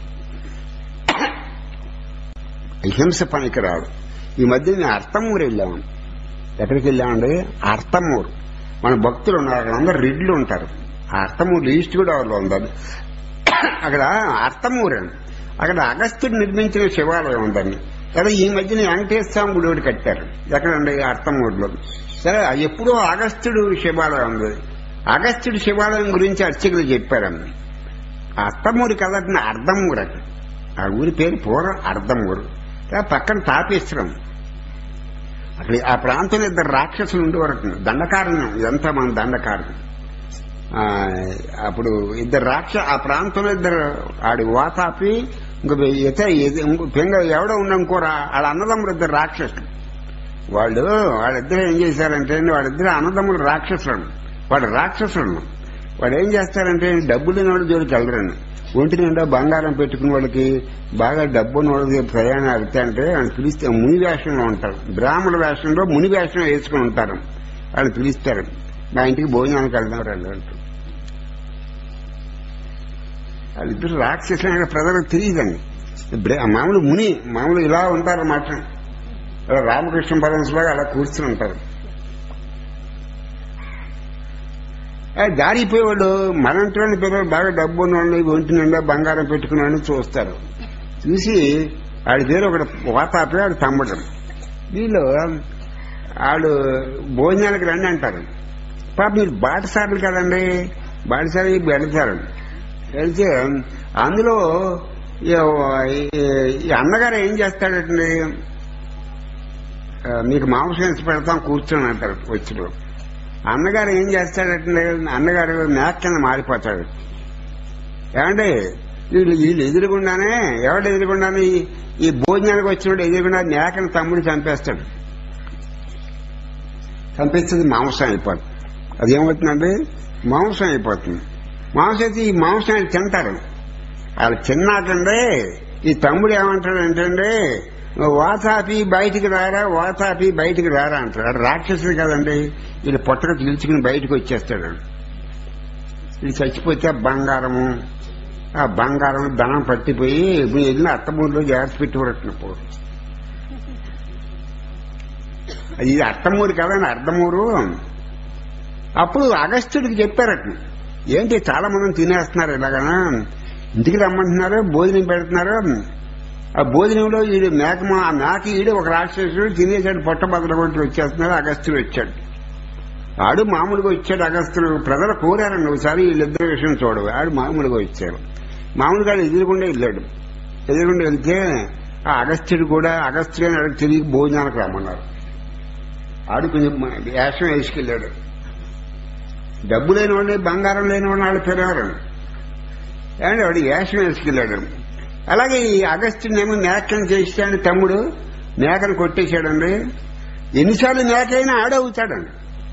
హింస పనికి రాడు ఈ మధ్య మేము అర్థమూరు వెళ్ళాము ఎక్కడికి వెళ్ళామండి అర్థమూరు మన భక్తులు ఉన్నారు అందరు రెడ్లు ఉంటారు ఆ అర్థమూరు ఈస్ట్ కూడా వాళ్ళు ఉందని అక్కడ అర్థమూరు అని అక్కడ అగస్త్యుడు నిర్మించిన శివాలయం ఉందండి సరే ఈ మధ్యన వెంకటేశ్వర గుడి ఒకటి కట్టారు ఎక్కడండి అర్థమూరులో సరే ఎప్పుడో అగస్త్యుడు శివాలయం ఉంది అగస్త్యుడు శివాలయం గురించి అర్చకులు చెప్పారండి అర్థమూరు కదంటే అర్ధమూరు అది ఆ ఊరి పేరు పూర్వం అర్ధమూరు ఆ పక్కన తాపేశ్వరం అక్కడ ఆ ప్రాంతంలో ఇద్దరు రాక్షసులు ఉండేవారు దండకారణ్యం ఇదంతా మన దండకారణ్యం ఆ, అప్పుడు ఇద్దరు రాక్ష ఆ ప్రాంతంలో ఇద్దరు ఆడి వాతాపి ఇంకో ఇతర ఇంకో పింగ ఎవడో ఉన్న ఇంకో రా- వాళ్ళ అన్నదమ్ములు ఇద్దరు రాక్షసులు వాళ్ళు వాళ్ళిద్దరు ఏం చేశారంటే వాళ్ళిద్దరు అన్నదమ్ములు రాక్షసులను వాడు రాక్షసులను వాడు ఏం చేస్తారంటే డబ్బు లేని వాడు జోలికి వెళ్ళరండి ఒంటి నిండా బంగారం పెట్టుకున్న వాళ్ళకి బాగా డబ్బు ఉన్న వాళ్ళకి ప్రయాణం వెళ్తే అంటే వాళ్ళని పిలిస్తే ముని వేషంలో ఉంటారు బ్రాహ్మణ వేషంలో ముని వేషం వేసుకుని ఉంటారు వాళ్ళని పిలుస్తారు మా ఇంటికి భోజనానికి వెళ్దాం రండి అంటారు వాళ్ళిద్దరు రాక్షసులైన ప్రజలకు తెలియదండి బ్ర- మామూలు ముని మామూలు ఇలా ఉంటారన్నమాట అలా రామకృష్ణ పరమశిలాగా అలా కూర్చుని ఉంటారు ఆ జారిపోయేవాళ్ళు మనంటి పిల్లలు బాగా డబ్బు ఉన్నవాళ్ళు ఒంటి నిండా బంగారం పెట్టుకున్న చూస్తారు చూసి ఆడి పేరు ఒకటి వాతాపి ఆడు తమ్మడం వీళ్ళు ఆడు భోజనాలకు రండి అంటారు పాప మీరు బాటసార్లు కదండి బాటసారి వెళతారు వెళ్తే అందులో ఈ- ఈ అన్నగారు ఏం చేస్తాడండి ఆ, మీకు మాంసం వేసి పెడతాం కూర్చొని అంటారు వచ్చిలో అన్నగారు ఏం చేస్తాడంటే అన్నగారు మేక కింద మారిపోతాడు ఏమంటే వీళ్ళు వీళ్ళు ఎదురుగుండానే ఎవడు ఎదురుగుండానే ఈ- ఈ భోజనానికి వచ్చినప్పుడు ఎదురుగుండా మేకని తమ్ముడు చంపేస్తాడు చంపేస్తుంది మాంసం అయిపోతుంది అది ఏమవుతుందండి మాంసం అయిపోతుంది మాంసం అయితే ఈ మాంసాన్ని తింటారు వాళ్ళు తిన్నాకండి ఈ తమ్ముడు ఏమంటాడంటే వాతాపి బయటికి రారా వాతాపి బయటికి రారా అంటాడు వాడు రాక్షసుడు కదండి వీళ్ళు పొట్టకు తీల్చుకుని బయటకు వచ్చేస్తాడు వీళ్ళు చచ్చిపోతే బంగారము ఆ బంగారం ధనం పట్టిపోయి ఇప్పుడు వెళ్ళిన అత్తమూరులో జాగ్రత్త పెట్టుకున్నప్పుడు ఇది అత్తమూరు కదండి అర్ధమూరు అప్పుడు అగస్త్యుడికి చెప్పారట ఏంటి చాలా మందిని తినేస్తున్నారు ఇలాగనా ఇంటికి రమ్మంటున్నారు భోజనం పెడుతున్నారు ఆ భోజనంలో ఈడు మేక మా- ఆ మేక ఈడు ఒక రాక్షసుడు తినేసాడు పొట్ట బదలగొట్టి వచ్చేస్తున్నాడు అగస్త్యుడు వచ్చాడు ఆడు మామూలుగా వచ్చాడు అగస్త్యుడు ప్రజలు కోరారండి ఒకసారి వీళ్ళిద్దరి విషయం చూడవు ఆడు మామూలుగా వచ్చాడు మామూలుగా ఆడు ఎదురుకుండా వెళ్ళాడు ఎదురుకుండా వెళ్తే ఆ అగస్త్యుడు కూడా అగస్త్యుడు ఆడికి తిరిగి భోజనానికి రమ్మన్నారు ఆడు కొంచెం వేషం వేసుకెళ్ళాడు డబ్బు లేనివాడిని బంగారం లేనివాడిని వాళ్ళు పెరగరు ఏమంటే వాడు వేషం వేసుకెళ్ళాడు అలాగే ఈ అగస్త్యుని ఏమో మేకను చేసాడు తమ్ముడు మేకను కొట్టేశాడండి ఎన్నిసార్లు మేక అయినా ఆడవుతాడండి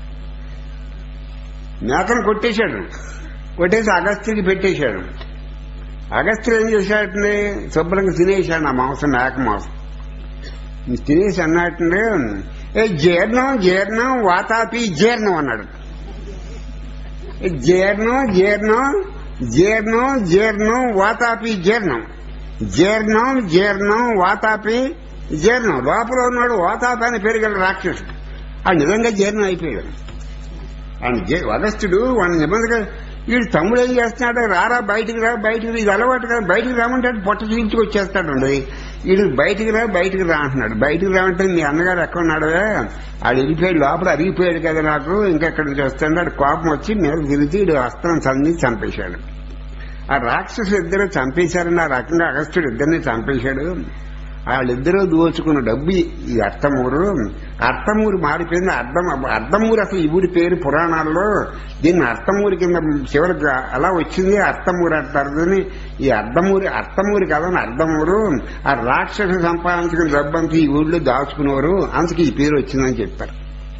మేకను కొట్టేశాడు కొట్టేసి అగస్త్యుడికి పెట్టేశాడు అగస్త్యుడు ఏం చేశాడండి శుభ్రంగా తినేశాడు ఆ మాంసం మేక మాంసం తినేసి అన్నట్టుండే ఏ జీర్ణం జీర్ణం వాతాపి జీర్ణం అన్నాడు ఏ జీర్ణం జీర్ణం జీర్ణం జీర్ణం వాతాపి జీర్ణం జీర్ణం జీర్ణం వాతాపి జీర్ణం లోపల ఉన్నాడు వాతాపి అని పేరు గల రాక్షసుడు ఆ నిజంగా జీర్ణం అయిపోయాడు ఆయన జీ- అగస్త్యుడు వాడిని నిబంధన వీడు తమ్ముడు ఏం చేస్తున్నాడు రారా బయటికి రా బయటికి రా. ఇది అలవాటు కదా బయటికి రామంటాడు పొట్ట చీల్చుకు వచ్చేస్తాడండి వీడు బయటికి రా బయటికి రా అంటున్నాడు బయటికి రామంటే మీ అన్నగారు ఎక్కడ ఉన్నాడు ఆడు వెళ్ళిపోయాడు లోపల అరిగిపోయాడు కదా నాకు ఇంకెక్కడి నుంచి వస్తాడు ఆడు కోపం వచ్చి మీద తిరిగి వీడు అస్త్రం చంది చంపేశాడు ఆ రాక్షసు ఇద్దరు చంపేశారని ఆ రకంగా అగస్త్యుడు ఇద్దరిని చంపేశాడు వాళ్ళిద్దరూ దోచుకున్న డబ్బు ఈ- ఈ అర్థమూరు అర్థమూరు మారిపోయింది అర్థం అర్థమూరు అసలు ఈ ఊరి పేరు పురాణాల్లో దీన్ని అర్థమూరి కింద చివరికి అలా వచ్చింది అర్థమూరు అంటారు దీన్ని ఈ అర్థమూరి అర్థమూరి కాదని అర్థమూరు ఆ రాక్షసు సంపాదించుకున్న డబ్బంతా ఈ ఊళ్ళో దాచుకునేవారు అందుకే ఈ పేరు వచ్చిందని చెప్తారు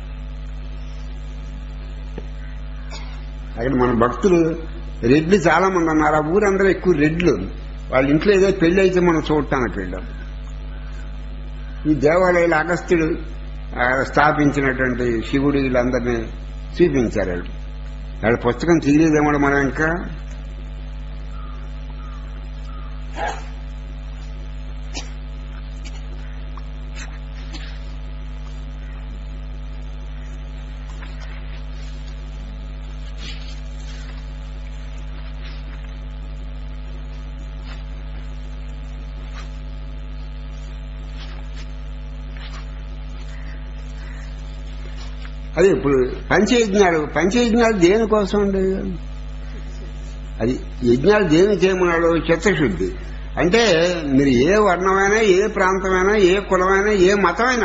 అక్కడ మన భక్తులు రెడ్లు చాలా మంది ఉన్నారు ఆ ఊరందరూ ఎక్కువ రెడ్లు వాళ్ళ ఇంట్లో ఏదో పెళ్లి అయితే మనం చూడటానికి వెళ్ళాం ఈ దేవాలయాలు అగస్త్యుడు ఆ, స్థాపించినటువంటి శివుడు వీళ్ళందరినీ చూపించారు వాళ్ళు వాళ్ళ పుస్తకం తీయలేదేమో మనం ఇంకా అదే ఇప్పుడు పంచయజ్ఞాలు పంచయజ్ఞాలు దేనికోసం అండి అది యజ్ఞాలు దేని చేయమన్నాడు చిత్తశుద్ధి అంటే మీరు ఏ వర్ణమైనా ఏ ప్రాంతమైనా ఏ కులమైనా ఏ మతమైనా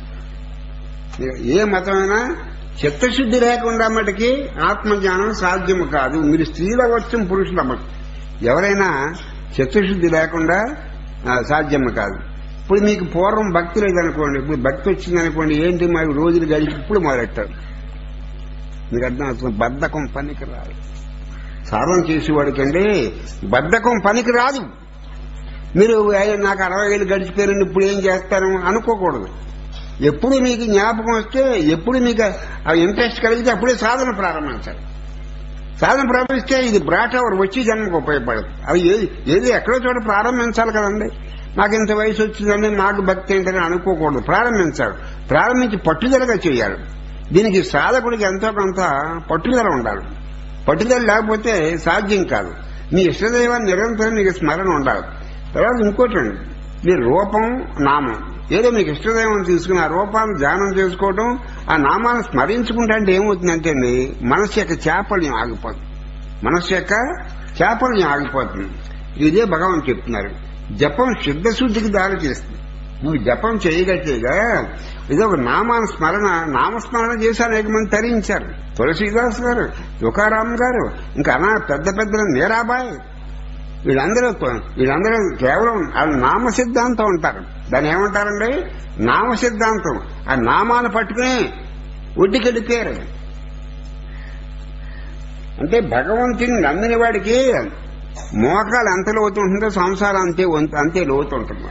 మీరు ఏ మతమైనా చిత్తశుద్ధి లేకుండా మటుకి ఆత్మజ్ఞానం సాధ్యము కాదు మీరు స్త్రీలు అవ్వచ్చు పురుషులు అవ్వచ్చు ఎవరైనా చిత్తశుద్ధి లేకుండా ఆ, సాధ్యము కాదు ఇప్పుడు మీకు పూర్వం భక్తి లేదనుకోండి ఇప్పుడు భక్తి వచ్చిందనుకోండి ఏంటి మాకు రోజులు గడిచి ఇప్పుడు మొదలెట్టారు మీకు అర్థం అవుతుంది బద్ధకం పనికి రాదు సాధన చేసేవాడికండి బద్ధకం పనికి రాదు మీరు "ఏయ్, నాకు అరవై ఏళ్ళు గడిచిపోయారండి ఇప్పుడు ఏం చేస్తారు అనుకోకూడదు ఎప్పుడు మీకు జ్ఞాపకం వస్తే ఎప్పుడు మీకు ఆ ఇంట్రెస్ట్ కలిగితే అప్పుడే సాధన ప్రారంభించాలి సాధన ప్రారంభిస్తే ఇది బ్రాట్ అవర్ వచ్చి జన్మకు ఉపయోగపడదు అది ఏది ఏది ఎక్కడో చోట ప్రారంభించాలి కదండి నాకు ఇంత వయసు వచ్చిందని నాకు భక్తి ఏంటని అనుకోకూడదు ప్రారంభించాలి ప్రారంభించి పట్టుదలగా చేయాలి దీనికి సాధకుడికి ఎంతో కొంత పట్టుదల ఉండాలి పట్టుదల లేకపోతే సాధ్యం కాదు మీ ఇష్టదైవాన్ని నిరంతరం మీకు స్మరణ ఉండాలి తర్వాత ఇంకోటి అండి మీ రూపం నామం ఏదో మీకు ఇష్టదైవం తీసుకుని ఆ రూపాన్ని ధ్యానం చేసుకోవడం ఆ నామాన్ని స్మరించుకుంటే అంటే ఏమవుతుందంటే అండి మనసు యొక్క చేపల్యం ఆగిపోతుంది మనస్సు యొక్క చేపల్యం ఆగిపోతుంది ఇదే భగవాన్ చెప్తున్నారు జపం శుద్ధశుద్ధికి దారి చేస్తుంది నువ్వు జపం చేయగట్టేగా ఇది ఒక నామాన స్మరణ నామస్మరణ చేసి అనేక మంది తరించారు తులసీదాస్ గారు తుకారాం గారు ఇంకా అనా పెద్ద పెద్ద మీరాబాయ్ వీళ్ళందరూ వీళ్ళందరూ కేవలం వాళ్ళు నామ సిద్ధాంతం ఉంటారు దాన్ని ఏమంటారండి నామ సిద్ధాంతం ఆ నామాన్ని పట్టుకుని ఒడ్డుకెళ్ళిపోయారు అంటే భగవంతుని నమ్మిన వాడికి మోకాలు ఎంత లోతు ఉంటుందో సంసారం అంతే వంత- అంతే లోతు ఉంటుంది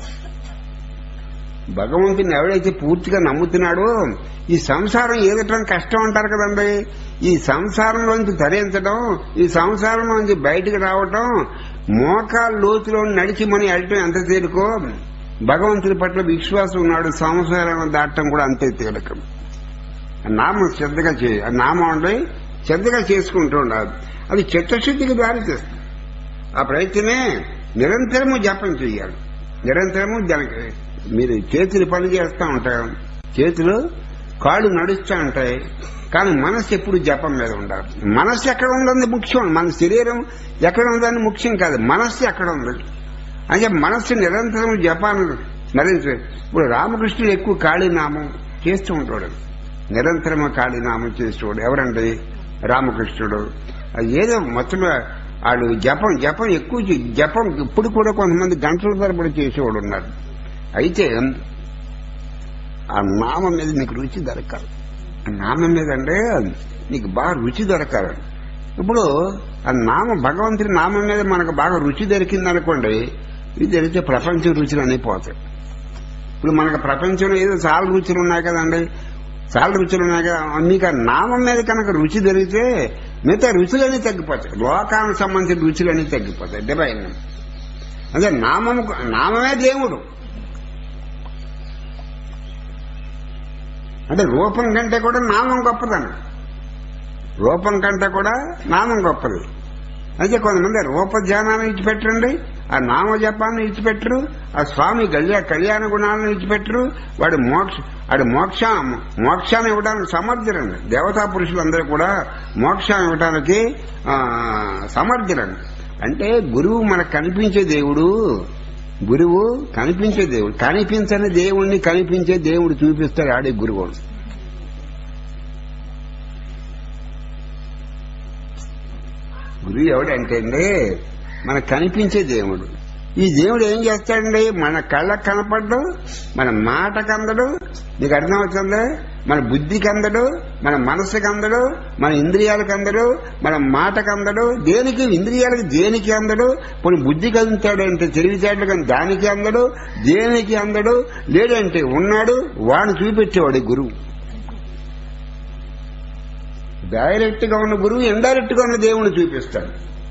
భగవంతుని ఎవడైతే పూర్తిగా నమ్ముతున్నాడో ఈ సంసారం ఏదటం కష్టం అంటారు కదండి ఈ సంసారంలోంచి తరించడం ఈ సంసారంలోంచి బయటికి రావటం మోకాలు లోతులో నడిచి మనం వెళ్ళటం ఎంత తేలికో భగవంతుని పట్ల విశ్వాసం ఉన్నాడు సంసారం దాటడం కూడా అంతే తేలికం నామం శ్రద్ధగా చే ఆ నామం అంటే శ్రద్ధగా చేసుకుంటూ ఉండాలి అది చిత్తశుద్ధికి దారి చేస్తుంది ఆ ప్రయత్నమే నిరంతరము జపం చేయాలి నిరంతరము దానికి మీరు చేతులు పని చేస్తూ ఉంటారు చేతులు కాళ్ళు నడుస్తూ ఉంటాయి కానీ మనసు ఎప్పుడు జపం మీద ఉండాలి మనస్సు ఎక్కడ ఉందని ముఖ్యం మన శరీరం ఎక్కడ ఉందని ముఖ్యం కాదు మనస్సు ఎక్కడ ఉంది అంటే మనస్సు నిరంతరం జపాన్ని స్మరించ ఇప్పుడు రామకృష్ణుడు ఎక్కువ కాళీనామం చేస్తూ ఉంటాడు నిరంతరము కాళీనామం చేసేవాడు ఎవరండి రామకృష్ణుడు అది ఏదో మొత్తం వాళ్ళు జపం జపం ఎక్కువ చే- జపం ఇప్పుడు కూడా కొంతమంది గంటల తరబడి చేసేవాడు ఉన్నారు అయితే ఆ నామం మీద నీకు రుచి దొరకాలి ఆ నామం మీద అంటే నీకు బాగా రుచి దొరకాలి ఇప్పుడు ఆ నామ భగవంతుడి నామం మీద మనకు బాగా రుచి దొరికింది అనుకోండి ఇది దొరికితే ప్రపంచ రుచులు అన్నీ పోతాయి ఇప్పుడు మనకు ప్రపంచంలో ఏదో చాలా రుచులు ఉన్నాయి కదండి చాలా రుచులు ఉన్నాయి కదా మీకు ఆ నామం మీద కనుక రుచి దొరికితే మిగతా రుచులన్నీ తగ్గిపోతాయి లోకానికి సంబంధించిన రుచులన్నీ తగ్గిపోతాయి డివైన్ అదే నామము నామమే దేవుడు అంటే రూపం కంటే కూడా నామం గొప్పదనం రూపం కంటే కూడా నామం గొప్పది అయితే కొంతమంది రూప ధ్యానాన్ని ఇచ్చిపెట్టండి ఆ నామ జపాన్ని ఇచ్చిపెట్టరు ఆ స్వామి కళ్యా కళ్యాణ గుణాలను ఇచ్చిపెట్టరు వాడి మోక్ష వాడి మోక్ష మోక్షాన్ని ఇవ్వడానికి సమర్థులండి దేవతా పురుషులందరూ కూడా మోక్షాన్ని ఇవ్వడానికి ఆ, సమర్థులండి అంటే గురువు మనకు కనిపించే దేవుడు గురువు కనిపించే దేవుడు కనిపించని దేవుణ్ణి కనిపించే దేవుడు చూపిస్తాడు ఆడే గురువు గురువు ఎవడంటే అండి మనకు కనిపించే దేవుడు ఈ దేవుడు ఏం చేస్తాడండి మన కళ్ళకు కనపడ్డు మన మాటకు అందడు నీకు అర్థమవుతుందా మన బుద్ధికి అందడు మన మనసుకి అందడు మన ఇంద్రియాలకు అందడు మన మాటకు అందడు దేనికి ఇంద్రియాలకు దేనికి అందడు కొన్ని బుద్ధికి అందుతాడంటే తెలివితేటలకు దానికి అందడు దేనికి అందడు లేదంటే ఉన్నాడు వాడిని చూపెట్టేవాడు ఈ గురువు డైరెక్ట్ గా ఉన్న గురువు ఇండైరెక్ట్ గా ఉన్న దేవుణ్ణి చూపిస్తాడు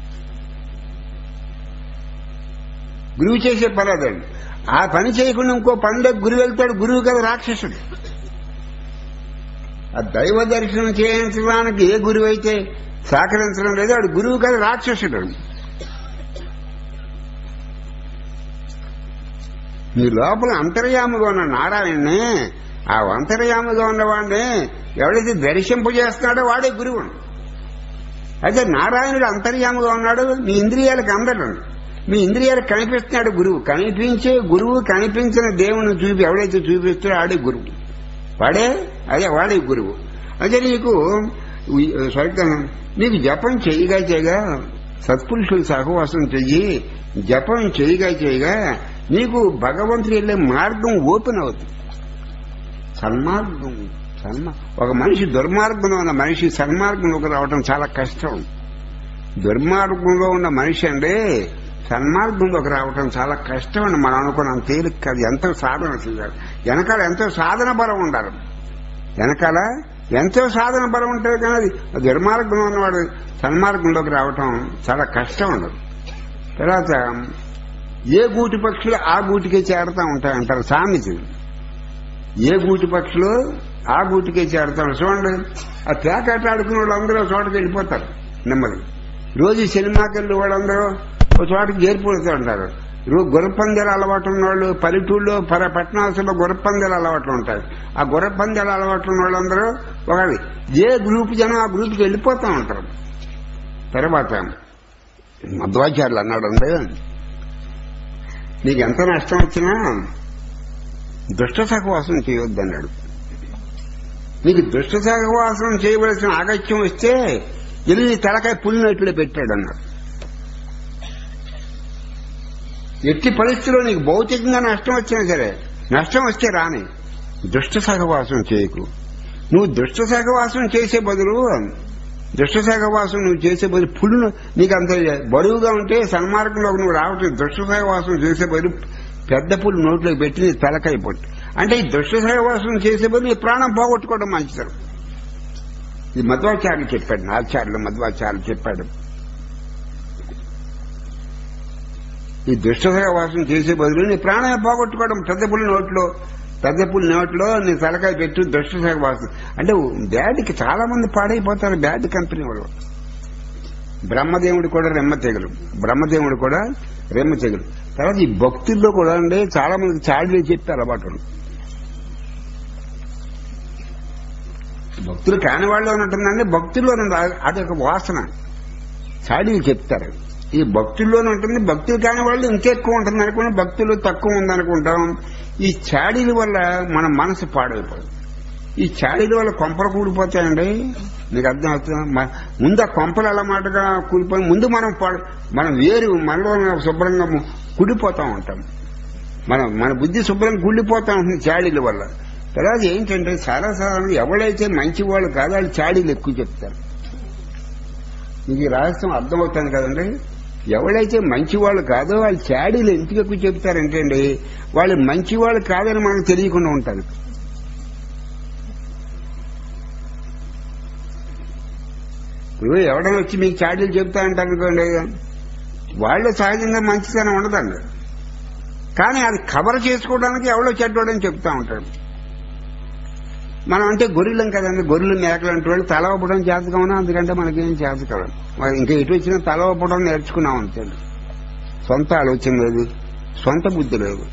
గురువు చేసే పని అదండి ఆ పని చేయకుండా ఇంకో పనిలో గురువు వెళ్తాడు గురువు కదా రాక్షసుడు ఆ దైవ దర్శనం చేయించడానికి ఏ గురువు అయితే సహకరించడం లేదో వాడు గురువు కదా రాక్షసుడు మీ లోపల అంతర్యాముగా ఉన్న నారాయణ్ణి ఆ అంతర్యాముగా ఉన్నవాడిని ఎవడైతే దర్శింపజేస్తున్నాడో వాడే గురువు అయితే నారాయణుడు అంతర్యాముగా ఉన్నాడు మీ ఇంద్రియాలకు అందడు మీ ఇంద్రియాలకు కనిపిస్తున్నాడు గురువు కనిపించే గురువు కనిపించిన దేవుని చూపి ఎవడైతే చూపిస్తాడో ఆడే గురువు వాడే అదే వాడే గురువు అదే నీకు ఉయ్- సరిగ్గా నీకు జపం చేయగా చేయగా సత్పురుషులు సహవాసం చెయ్యి జపం చేయగా చేయగా నీకు భగవంతుడు వెళ్ళే మార్గం ఓపెన్ అవుతుంది సన్మార్గం సన్మా ఒక మనిషి దుర్మార్గంలో ఉన్న మనిషి సన్మార్గంలోకి రావడం చాలా కష్టం దుర్మార్గంలో ఉన్న మనిషి అండి సన్మార్గంలోకి రావటం చాలా కష్టం అని మనం అనుకున్నాం తేలిక కాదు ఎంతో సాధన చేయాలి వెనకాల ఎంతో సాధన బలం ఉండాలి వెనకాల ఎంతో సాధన బలం ఉంటుంది కానీ అది దుర్మార్గంలో ఉన్నవాడు సన్మార్గంలోకి రావటం చాలా కష్టం ఉండదు తర్వాత ఏ గూటి పక్షులు ఆ గూటికే చేరుతా ఉంటాయంటారు సామెతలు ఏ గూటి పక్షులు ఆ గూటికే చేరుతారు చూడండి ఆ తేకాట ఆడుకునే వాళ్ళందరూ ఒక చోటకి వెళ్ళిపోతారు నెమ్మది రోజు సినిమాకి వెళ్ళి వాళ్ళందరూ ఒక చోటకి చేరిపోతూ ఉంటారు రో- గుర్రపందాలు అలవాటు ఉన్నవాళ్ళు పల్లెటూళ్ళు పర పట్టణాసుల్లో గుర్రపందాలు అలవాట్లు ఉంటాయి ఆ గుర్రపందాలు అలవాటు ఉన్న వాళ్ళందరూ ఒక ఏ గ్రూప్ జనం ఆ గ్రూప్కి వెళ్ళిపోతూ ఉంటారు తర్వాత మధ్వాచార్యులు అన్నాడండి నీకు ఎంత నష్టం వచ్చినా దుష్ట సహవాసం చేయొద్దన్నాడు నీకు దుష్ట సహవాసం చేయవలసిన ఆగత్యం వస్తే వెళ్ళి నీ తలకాయ పులినట్లు పెట్టాడు అన్నాడు ఎట్టి పరిస్థితిలో నీకు భౌతికంగా నష్టం వచ్చినా సరే నష్టం వస్తే రాని దుష్ట సహవాసం చేయకు నువ్వు దుష్ట సహవాసం చేసే బదులు దుష్ట సహవాసం నువ్వు చేసే బదులు పుల్లు నీకు అంత బరువుగా ఉంటే సన్మార్గంలోకి నువ్వు రావట్లేదు దుష్ట సహవాసం చేసే బదులు పెద్ద పుల్లు నోట్లోకి పెట్టి నీ తలకాయ పొట్టు అంటే ఈ దుష్ట సహవాసం చేసే బదులు నీ ప్రాణం పోగొట్టుకోవడం మంచిది ఇది మధ్వాచార్యులు చెప్పాడు ఆచార్యులు మధ్వాచార్యులు చెప్పాడు ఈ దుష్ట సహవాసం చేసే బదులు నీ ప్రాణం పోగొట్టుకోవడం పెద్ద పుల్లి నోట్లో పెద్ద పుల్లి నోట్లో నీ తలకాయ పెట్టు దుష్ట సహవాసం అంటే బ్యాడ్కి చాలా మంది పాడైపోతారు బ్యాడ్ కంపెనీ వాళ్ళు బ్రహ్మదేవుడు కూడా రెమ్మ తెగలు బ్రహ్మదేవుడు కూడా రెమ్మ తెగలు తర్వాత ఈ భక్తుల్లో కూడా అండి చాలా మంది చాడీలు చెప్పి అలవాటు ఉంది. భక్తులు కాని వాళ్ళు ఉంటుందండి భక్తుల్లో అది ఒక వాసన చాడీలు చెప్తారు ఈ భక్తుల్లోనే ఉంటుంది భక్తులు కాని వాళ్ళు ఇంకెక్కువ ఉంటుంది అనుకుని భక్తులు తక్కువ ఉందనుకుంటాం ఈ చాడీల వల్ల మన మనసు పాడైపోతుంది ఈ చాడీల వల్ల కొంపలు కూలిపోతాయండి నీకు అర్థం అవుతుందా మ- ముందు ఆ కొంపలు ఎలా మాటగా కూలిపోయి ముందు మనం పాడు మనం వేరు మనలో శుభ్రంగా ము- కుడిపోతా ఉంటాం మనం మన బుద్ధి శుభ్రంగా కుళ్ళిపోతా ఉంటుంది చాడీల వల్ల తర్వాత ఏంటంటే చాలా సాధారణ ఎవరైతే మంచి వాళ్ళు కాదో వాళ్ళు చాడీలు ఎక్కువ చెప్తారు మీకు ఈ రహస్యం అర్థమవుతుంది కదండి ఎవరైతే మంచి వాళ్ళు కాదో వాళ్ళు చాడీలు ఎందుకు ఎక్కువ చెప్తారంటే అండి వాళ్ళు మంచి వాళ్ళు కాదని మనకు తెలియకుండా ఉంటారు ఇప్పుడు ఎవడన్నా వచ్చి మీకు చాడీలు చెప్తా అంటారు అనుకోండి వాళ్ళు సహజంగా మంచితనం ఉండదండి కానీ అది కవర్ చేసుకోవడానికి ఎవడో చెడ్డోడని చెప్తా ఉంటాడు మనం అంటే గొర్రెలం కదండి గొర్రెలు మేకలు అంటే వాళ్ళు తల ఒప్పడం చేతకమన్నా అందుకంటే మనకేం చేతకం మరి ఇంకా ఎటు వచ్చినా తల ఒప్పడం నేర్చుకున్నాం అంతే సొంత ఆలోచన లేదు సొంత బుద్ధి లేదు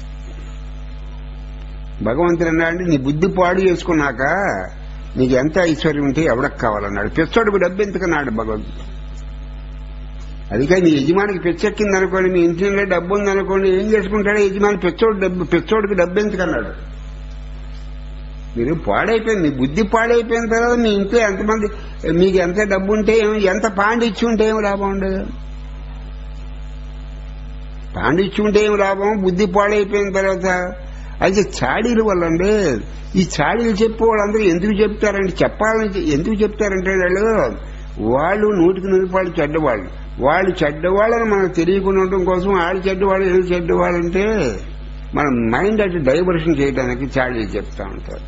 భగవంతుడు అన్నాడు నీ బుద్ధి పాడు చేసుకున్నాక నీకు ఎంత ఐశ్వర్యం ఉంటే ఎవడకు కావాలన్నాడు పిచ్చోడికి డబ్బు ఎందుకన్నాడు భగవంతుడు అదిగా నీ యజమానికి పిచ్చెక్కింది అనుకోండి మీ ఇంట్లో డబ్బు ఉందనుకోండి ఏం చేసుకుంటాడు యజమాని పిచ్చోడు డబ్బు పిచ్చోడికి డబ్బు ఎందుకన్నాడు మీరు పాడైపోయింది మీ బుద్ధి పాడైపోయిన తర్వాత మీ ఇంట్లో ఎంతమంది మీకు ఎంత డబ్బు ఉంటే ఏమి- ఎంత పాండిచ్చి ఉంటే ఏమి లాభం ఉండదు పాండిచ్చి ఉంటే ఏమి లాభం బుద్ధి పాడైపోయిన తర్వాత అయితే చాడీల వల్ల అండి ఈ చాడీలు చెప్పే వాళ్ళందరూ ఎందుకు చెప్తారంటే చెప్పాలని చె- ఎందుకు చెప్తారంటే వాళ్ళు వాళ్ళు నూటికి నూరు వాళ్ళు చెడ్డవాళ్ళు వాళ్ళు చెడ్డవాళ్ళని మనకు తెలియకుండా ఉండడం కోసం వాళ్ళు చెడ్డవాళ్ళు ఎందుకు చెడ్డవాళ్ళంటే మన మైండ్ అటు డైవర్షన్ చేయడానికి చాడీలు చెప్తా ఉంటారు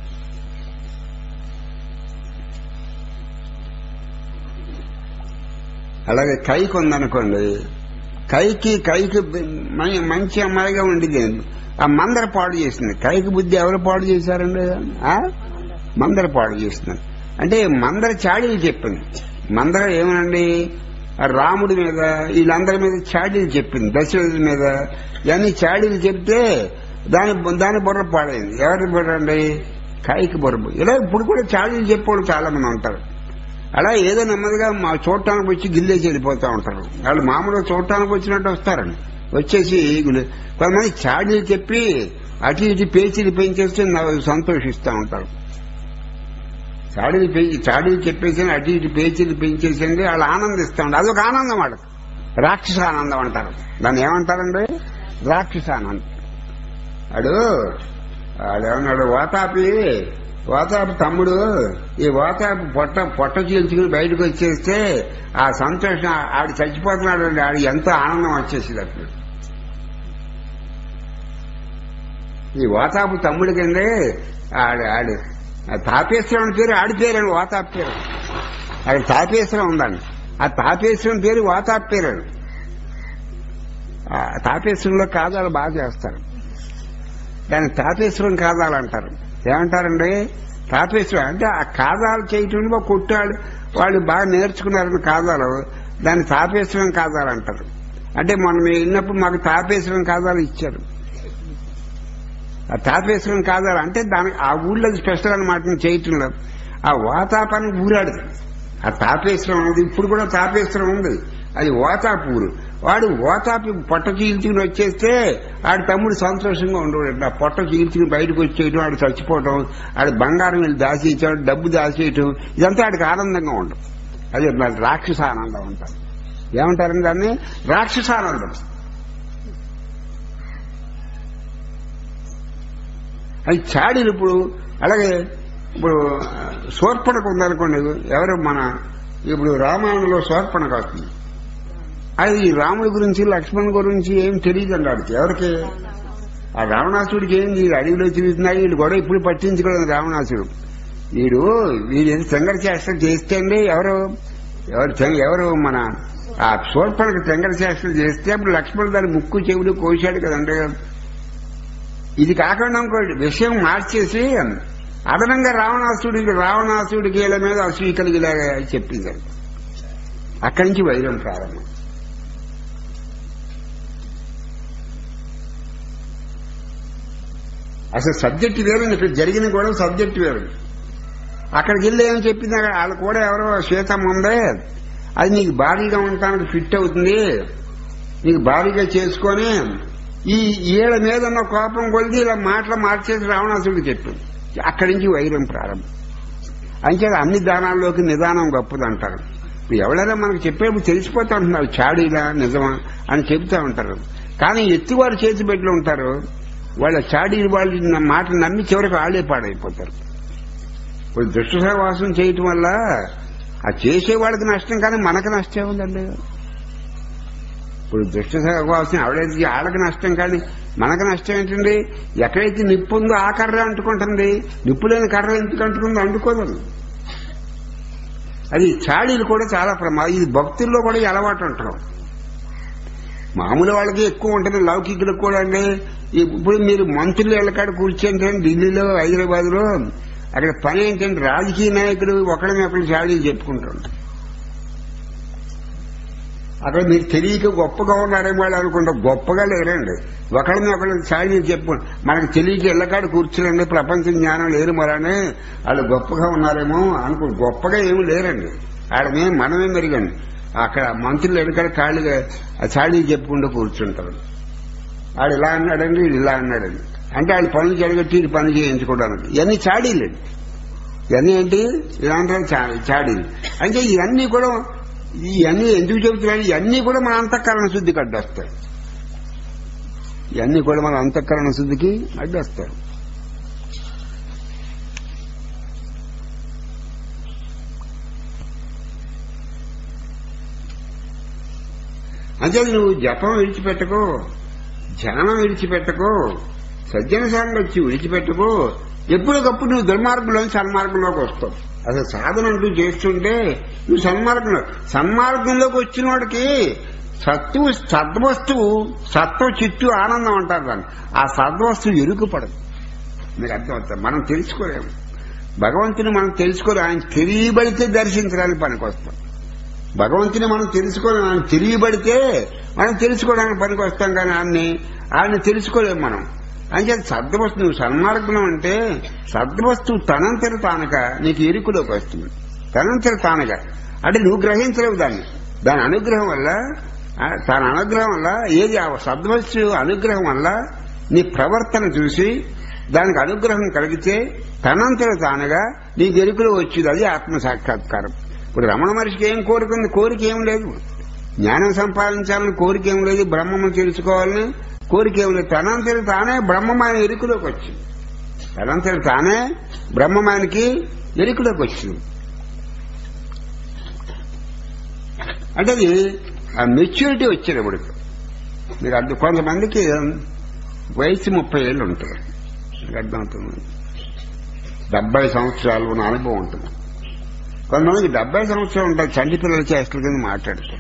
అలాగే కైకి ఉందనుకోండి కైకి కైకి మ- మంచి అమ్మాయిగా ఉండేది ఆ మందర పాడు చేసింది కైకి బుద్ధి ఎవరు పాడు చేశారండి ఆ? మందర పాడు చేస్తుంది అంటే మందర చాడీలు చెప్పింది మందర ఏమనండి ఆ రాముడి మీద వీళ్ళందరి మీద చాడీలు చెప్పింది దశరథుడి మీద ఇవన్నీ చాడీలు చెప్తే దాని దాని బుర్ర పాడైంది ఎవరి బుర్ర అండి కాయికి బుర్ర ఇలా ఇప్పుడు కూడా చాడీలు చెప్పేవాళ్ళు చాలా మంది ఉంటారు అలా ఏదో నెమ్మదిగా మా చూడటానికి వచ్చి గిల్లేసి వెళ్ళిపోతా ఉంటారు వాళ్ళు మామూలుగా చూడటానికి వచ్చినట్టు వస్తారండి వచ్చేసి గులి- కొంతమంది చాడీలు చెప్పి అటు ఇటు పేచీలు పెంచేస్తే నా- సంతోషిస్తూ ఉంటారు చాడీలు పెంచి చాడీలు చెప్పేసి అటు ఇటు పేచీలు పెంచేసింది వాళ్ళు ఆనందిస్తూ ఉంటారు అదొక ఆనందం వాళ్ళకి రాక్షస ఆనందం అంటారు దాన్ని ఏమంటారండి రాక్షస ఆనందం వాడు వాడేమన్నాడు వాతాపి వాతాపి తమ్ముడు ఈ వాతాపి పొట్ట పొట్ట చీల్చుకుని బయటకు వచ్చేస్తే ఆ సంతోషం ఆడు చచ్చిపోతున్నాడు ఆడు ఎంతో ఆనందం వచ్చేసింది అప్పుడు ఈ వాతాపు తమ్ముడి కిందే ఆడు ఆడు ఆ తాపేశ్వరం పేరు ఆడి పేరు వాతాపు పేరు అక్కడ తాపేశ్వరం ఉందండి ఆ తాపేశ్వరం పేరు వాతాపు పేరు ఆ తాపేశ్వరంలో కాదాలు బాగా చేస్తారు దాన్ని తాపేశ్వరం కాదాలు అంటారు ఏమంటారండి తాపేశ్వరం అంటే ఆ కాదాలు చేయటంలో కొట్టాడు వాళ్ళు బాగా నేర్చుకున్నారని కాదాలు దాన్ని తాపేశ్వరం కాదాలు అంటారు అంటే మొన్న మేము వెళ్ళినప్పుడు మాకు తాపేశ్వరం కాదాలు ఇచ్చారు ఆ తాపేశ్వరం కాదాలు అంటే దానికి ఆ ఊళ్ళో స్పెషల్ అనమాట చేయటంలో ఆ వాతాపాన్ని ఊరాడు ఆ తాపేశ్వరం అనేది ఇప్పుడు కూడా తాపేశ్వరం ఉంది అది వాతాపు ఊరు వాడు వాతాపి పొట్ట చీల్చుకుని వచ్చేస్తే ఆడి తమ్ముడు సంతోషంగా ఉండేవాడు ఆ పొట్ట చీల్చుకుని బయటకు వచ్చేయటం ఆడు చచ్చిపోవటం ఆడు బంగారం వెళ్ళి దాచేయటం డబ్బు దాచేయటం ఇదంతా ఆడికి ఆనందంగా ఉండదు అది మరి రాక్షస ఆనందం అంటారు ఏమంటారండి దాన్ని రాక్షస ఆనందం అది చాడీలు ఇప్పుడు అలాగే ఇప్పుడు శోర్పణకు ఉందనుకోండి ఎవరు మన ఇప్పుడు రామాయణంలో శోర్పణకు వస్తుంది అది ఈ రాముడి గురించి లక్ష్మణ్ గురించి ఏం తెలియదు అన్నాడు ఎవరికి ఆ రావణాసుడికి ఏంది వీడు అడవిలో తిరుగుతున్నాయి వీళ్ళు కూడా ఇప్పుడు పట్టించుకోలేదు రావణాసుడు వీడు వీడు ఏదో తెంగర చేష్టలు చేస్తే అండి ఎవరు ఎవరు తెంగ- ఎవరు మన ఆ శోర్పణకు తెంగర చేష్టలు చేస్తే అప్పుడు లక్ష్మణుడు దాని ముక్కు చెవులు కోశాడు కదండి ఇది కాకుండా ఇంకోటి విషయం మార్చేసి అదనంగా రావణాసుడికి రావణాసుడికి వీళ్ళ మీద అసూయ కలిగేలాగా చెప్పింది అక్కడి నుంచి వైరం ప్రారంభం అసలు సబ్జెక్ట్ వేరు ఇక్కడ జరిగిన కూడా సబ్జెక్ట్ వేరు అక్కడికి వెళ్ళి ఏం చెప్పింది అక్కడ వాళ్ళు కూడా ఎవరో శ్వేతమ్మ ఉందే అది నీకు భారీగా ఉండటానికి ఫిట్ అవుతుంది నీకు భారీగా చేసుకొని ఈ ఈడ మీద ఉన్న కోపం కొలిది ఇలా మాటలు మార్చేసి రావణాసుడికి చెప్పింది అక్కడి నుంచి వైరం ప్రారంభం అంచేది అన్ని దానాల్లోకి నిదానం గొప్పదంటారు ఇప్పుడు ఎవరైనా మనకు చెప్పేప్పుడు తెలిసిపోతూ ఉంటున్నారు చాడీలా నిజమా అని చెబుతూ ఉంటారు కానీ ఎత్తువారు చేతి పెట్టి ఉంటారు వాళ్ళ చాడీలు వాళ్ళు నా మాట నమ్మి చివరికి వాళ్ళే పాడైపోతారు ఇప్పుడు దుష్ట సహవాసం చేయటం వల్ల ఆ చేసే వాళ్ళకి నష్టం కానీ మనకు నష్టం ఉందండి ఇప్పుడు దుష్ట సహవాసం ఎవడైతే వాళ్ళకి నష్టం కానీ మనకు నష్టం ఏంటండి ఎక్కడైతే నిప్పు ఉందో ఆ కర్ర అంటుకుంటుంది నిప్పు లేని కర్ర ఎందుకు అంటుకుందో అంటుకోదు అది చాడీలు కూడా చాలా ప్రమాదం ఇది భక్తుల్లో కూడా ఈ అలవాటు ఉంటాం మామూలు వాళ్ళకి ఎక్కువ ఉంటుంది లౌకికులకు కూడా అండి ఇప్పుడు మీరు మంత్రులు ఎల్లకాడ కూర్చుంటే ఢిల్లీలో హైదరాబాద్ లో అక్కడ పని ఏంటంటే రాజకీయ నాయకుడు ఒకరిని ఒకరు చాడీలు చెప్పుకుంటారు అక్కడ మీరు తెలియక గొప్పగా ఉన్నారేమో వాళ్ళు అనుకుంటా గొప్పగా లేరండి ఒకరిని ఒకరిని చాడీలు చెప్పు మనకు తెలియక ఇళ్ళకాడు కూర్చునండి ప్రపంచ జ్ఞానం లేరు మరని వాళ్ళు గొప్పగా ఉన్నారేమో అనుకో గొప్పగా ఏమి లేరండి ఆడమే మనమే మెరుగండి అక్కడ మంత్రులు ఎడకడ ఖాళీగా ఆ చాడీలు చెప్పుకుంటూ కూర్చుంటారు వాడు ఇలా అన్నాడండి వీడు ఇలా అన్నాడండి అంటే వాళ్ళు పనులు జరగట్టి వీడు పని చేయించుకోవడానికి ఇవన్నీ చాడీలండి ఇవన్నీ ఏంటి ఇలాంటి చాడీలు అంటే ఇవన్నీ కూడా ఇవన్నీ ఎందుకు చెబుతున్నాను ఇవన్నీ కూడా మన అంతఃకరణ శుద్ధికి అడ్డొస్తాయి ఇవన్నీ కూడా మన అంతఃకరణ శుద్ధికి అడ్డొస్తాయి అంటే నువ్వు జపం విడిచిపెట్టకో ధ్యానం విడిచిపెట్టకో సజ్జన సాంగం వచ్చి విడిచిపెట్టుకో ఎప్పటికప్పుడు నువ్వు దుర్మార్గంలో సన్మార్గంలోకి వస్తావు అసలు సాధన అంటూ చేస్తుంటే నువ్వు సన్మార్గంలో సన్మార్గంలోకి వచ్చిన వాడికి సత్తు సద్వస్తువు సత్వ చిత్తు ఆనందం అంటారు దాన్ని ఆ సద్వస్తువు ఎరుకుపడదు మీకు అర్థమవుతుంది మనం తెలుసుకోలేము భగవంతుని మనం తెలుసుకోలేము ఆయన తెలియబడితే దర్శించడానికి పనికి వస్తాం భగవంతుని మనం తెలుసుకోలేము ఆయన తెలియబడితే మనం తెలుసుకోవడానికి పనికి వస్తాం కానీ ఆయన్ని ఆయన తెలుసుకోలేము మనం అంటే సద్వస్తు నువ్వు సన్మార్గం అంటే సద్వస్తువు తనంతర తానక నీకు ఎరుకులోకి వస్తుంది తనంతర తానగా అంటే నువ్వు గ్రహించలేవు దాన్ని దాని అనుగ్రహం వల్ల ఆ, తన అనుగ్రహం వల్ల ఏది ఆ సద్వస్తు అనుగ్రహం వల్ల నీ ప్రవర్తన చూసి దానికి అనుగ్రహం కలిగితే తనంతర తానుగా నీ ఎరుకులో వచ్చేది అది ఆత్మ సాక్షాత్కారం ఇప్పుడు రమణ మహర్షికి ఏం కోరిక ఉంది కోరిక ఏం లేదు జ్ఞానం సంపాదించాలని కోరిక ఏం లేదు బ్రహ్మము తెలుసుకోవాలని కోరిక ఏం లేదు తనంతట తానే బ్రహ్మమైన ఎరుకులోకి వచ్చింది తనంతట తానే బ్రహ్మమానికి ఎరుకులోకి వచ్చింది అంటే అది ఆ మెచ్యూరిటీ వచ్చేటప్పుడు మీకు అర్థం కొంతమందికి వయసు ముప్పై ఏళ్ళు ఉంటుంది మీకు అర్థమవుతుంది డెబ్బై సంవత్సరాలు ఉన్న అనుభవం ఉంటుంది కొంతమందికి డెబ్బై సంవత్సరాలు ఉంటాయి చంటి పిల్లల చేష్టల కింద మాట్లాడతారు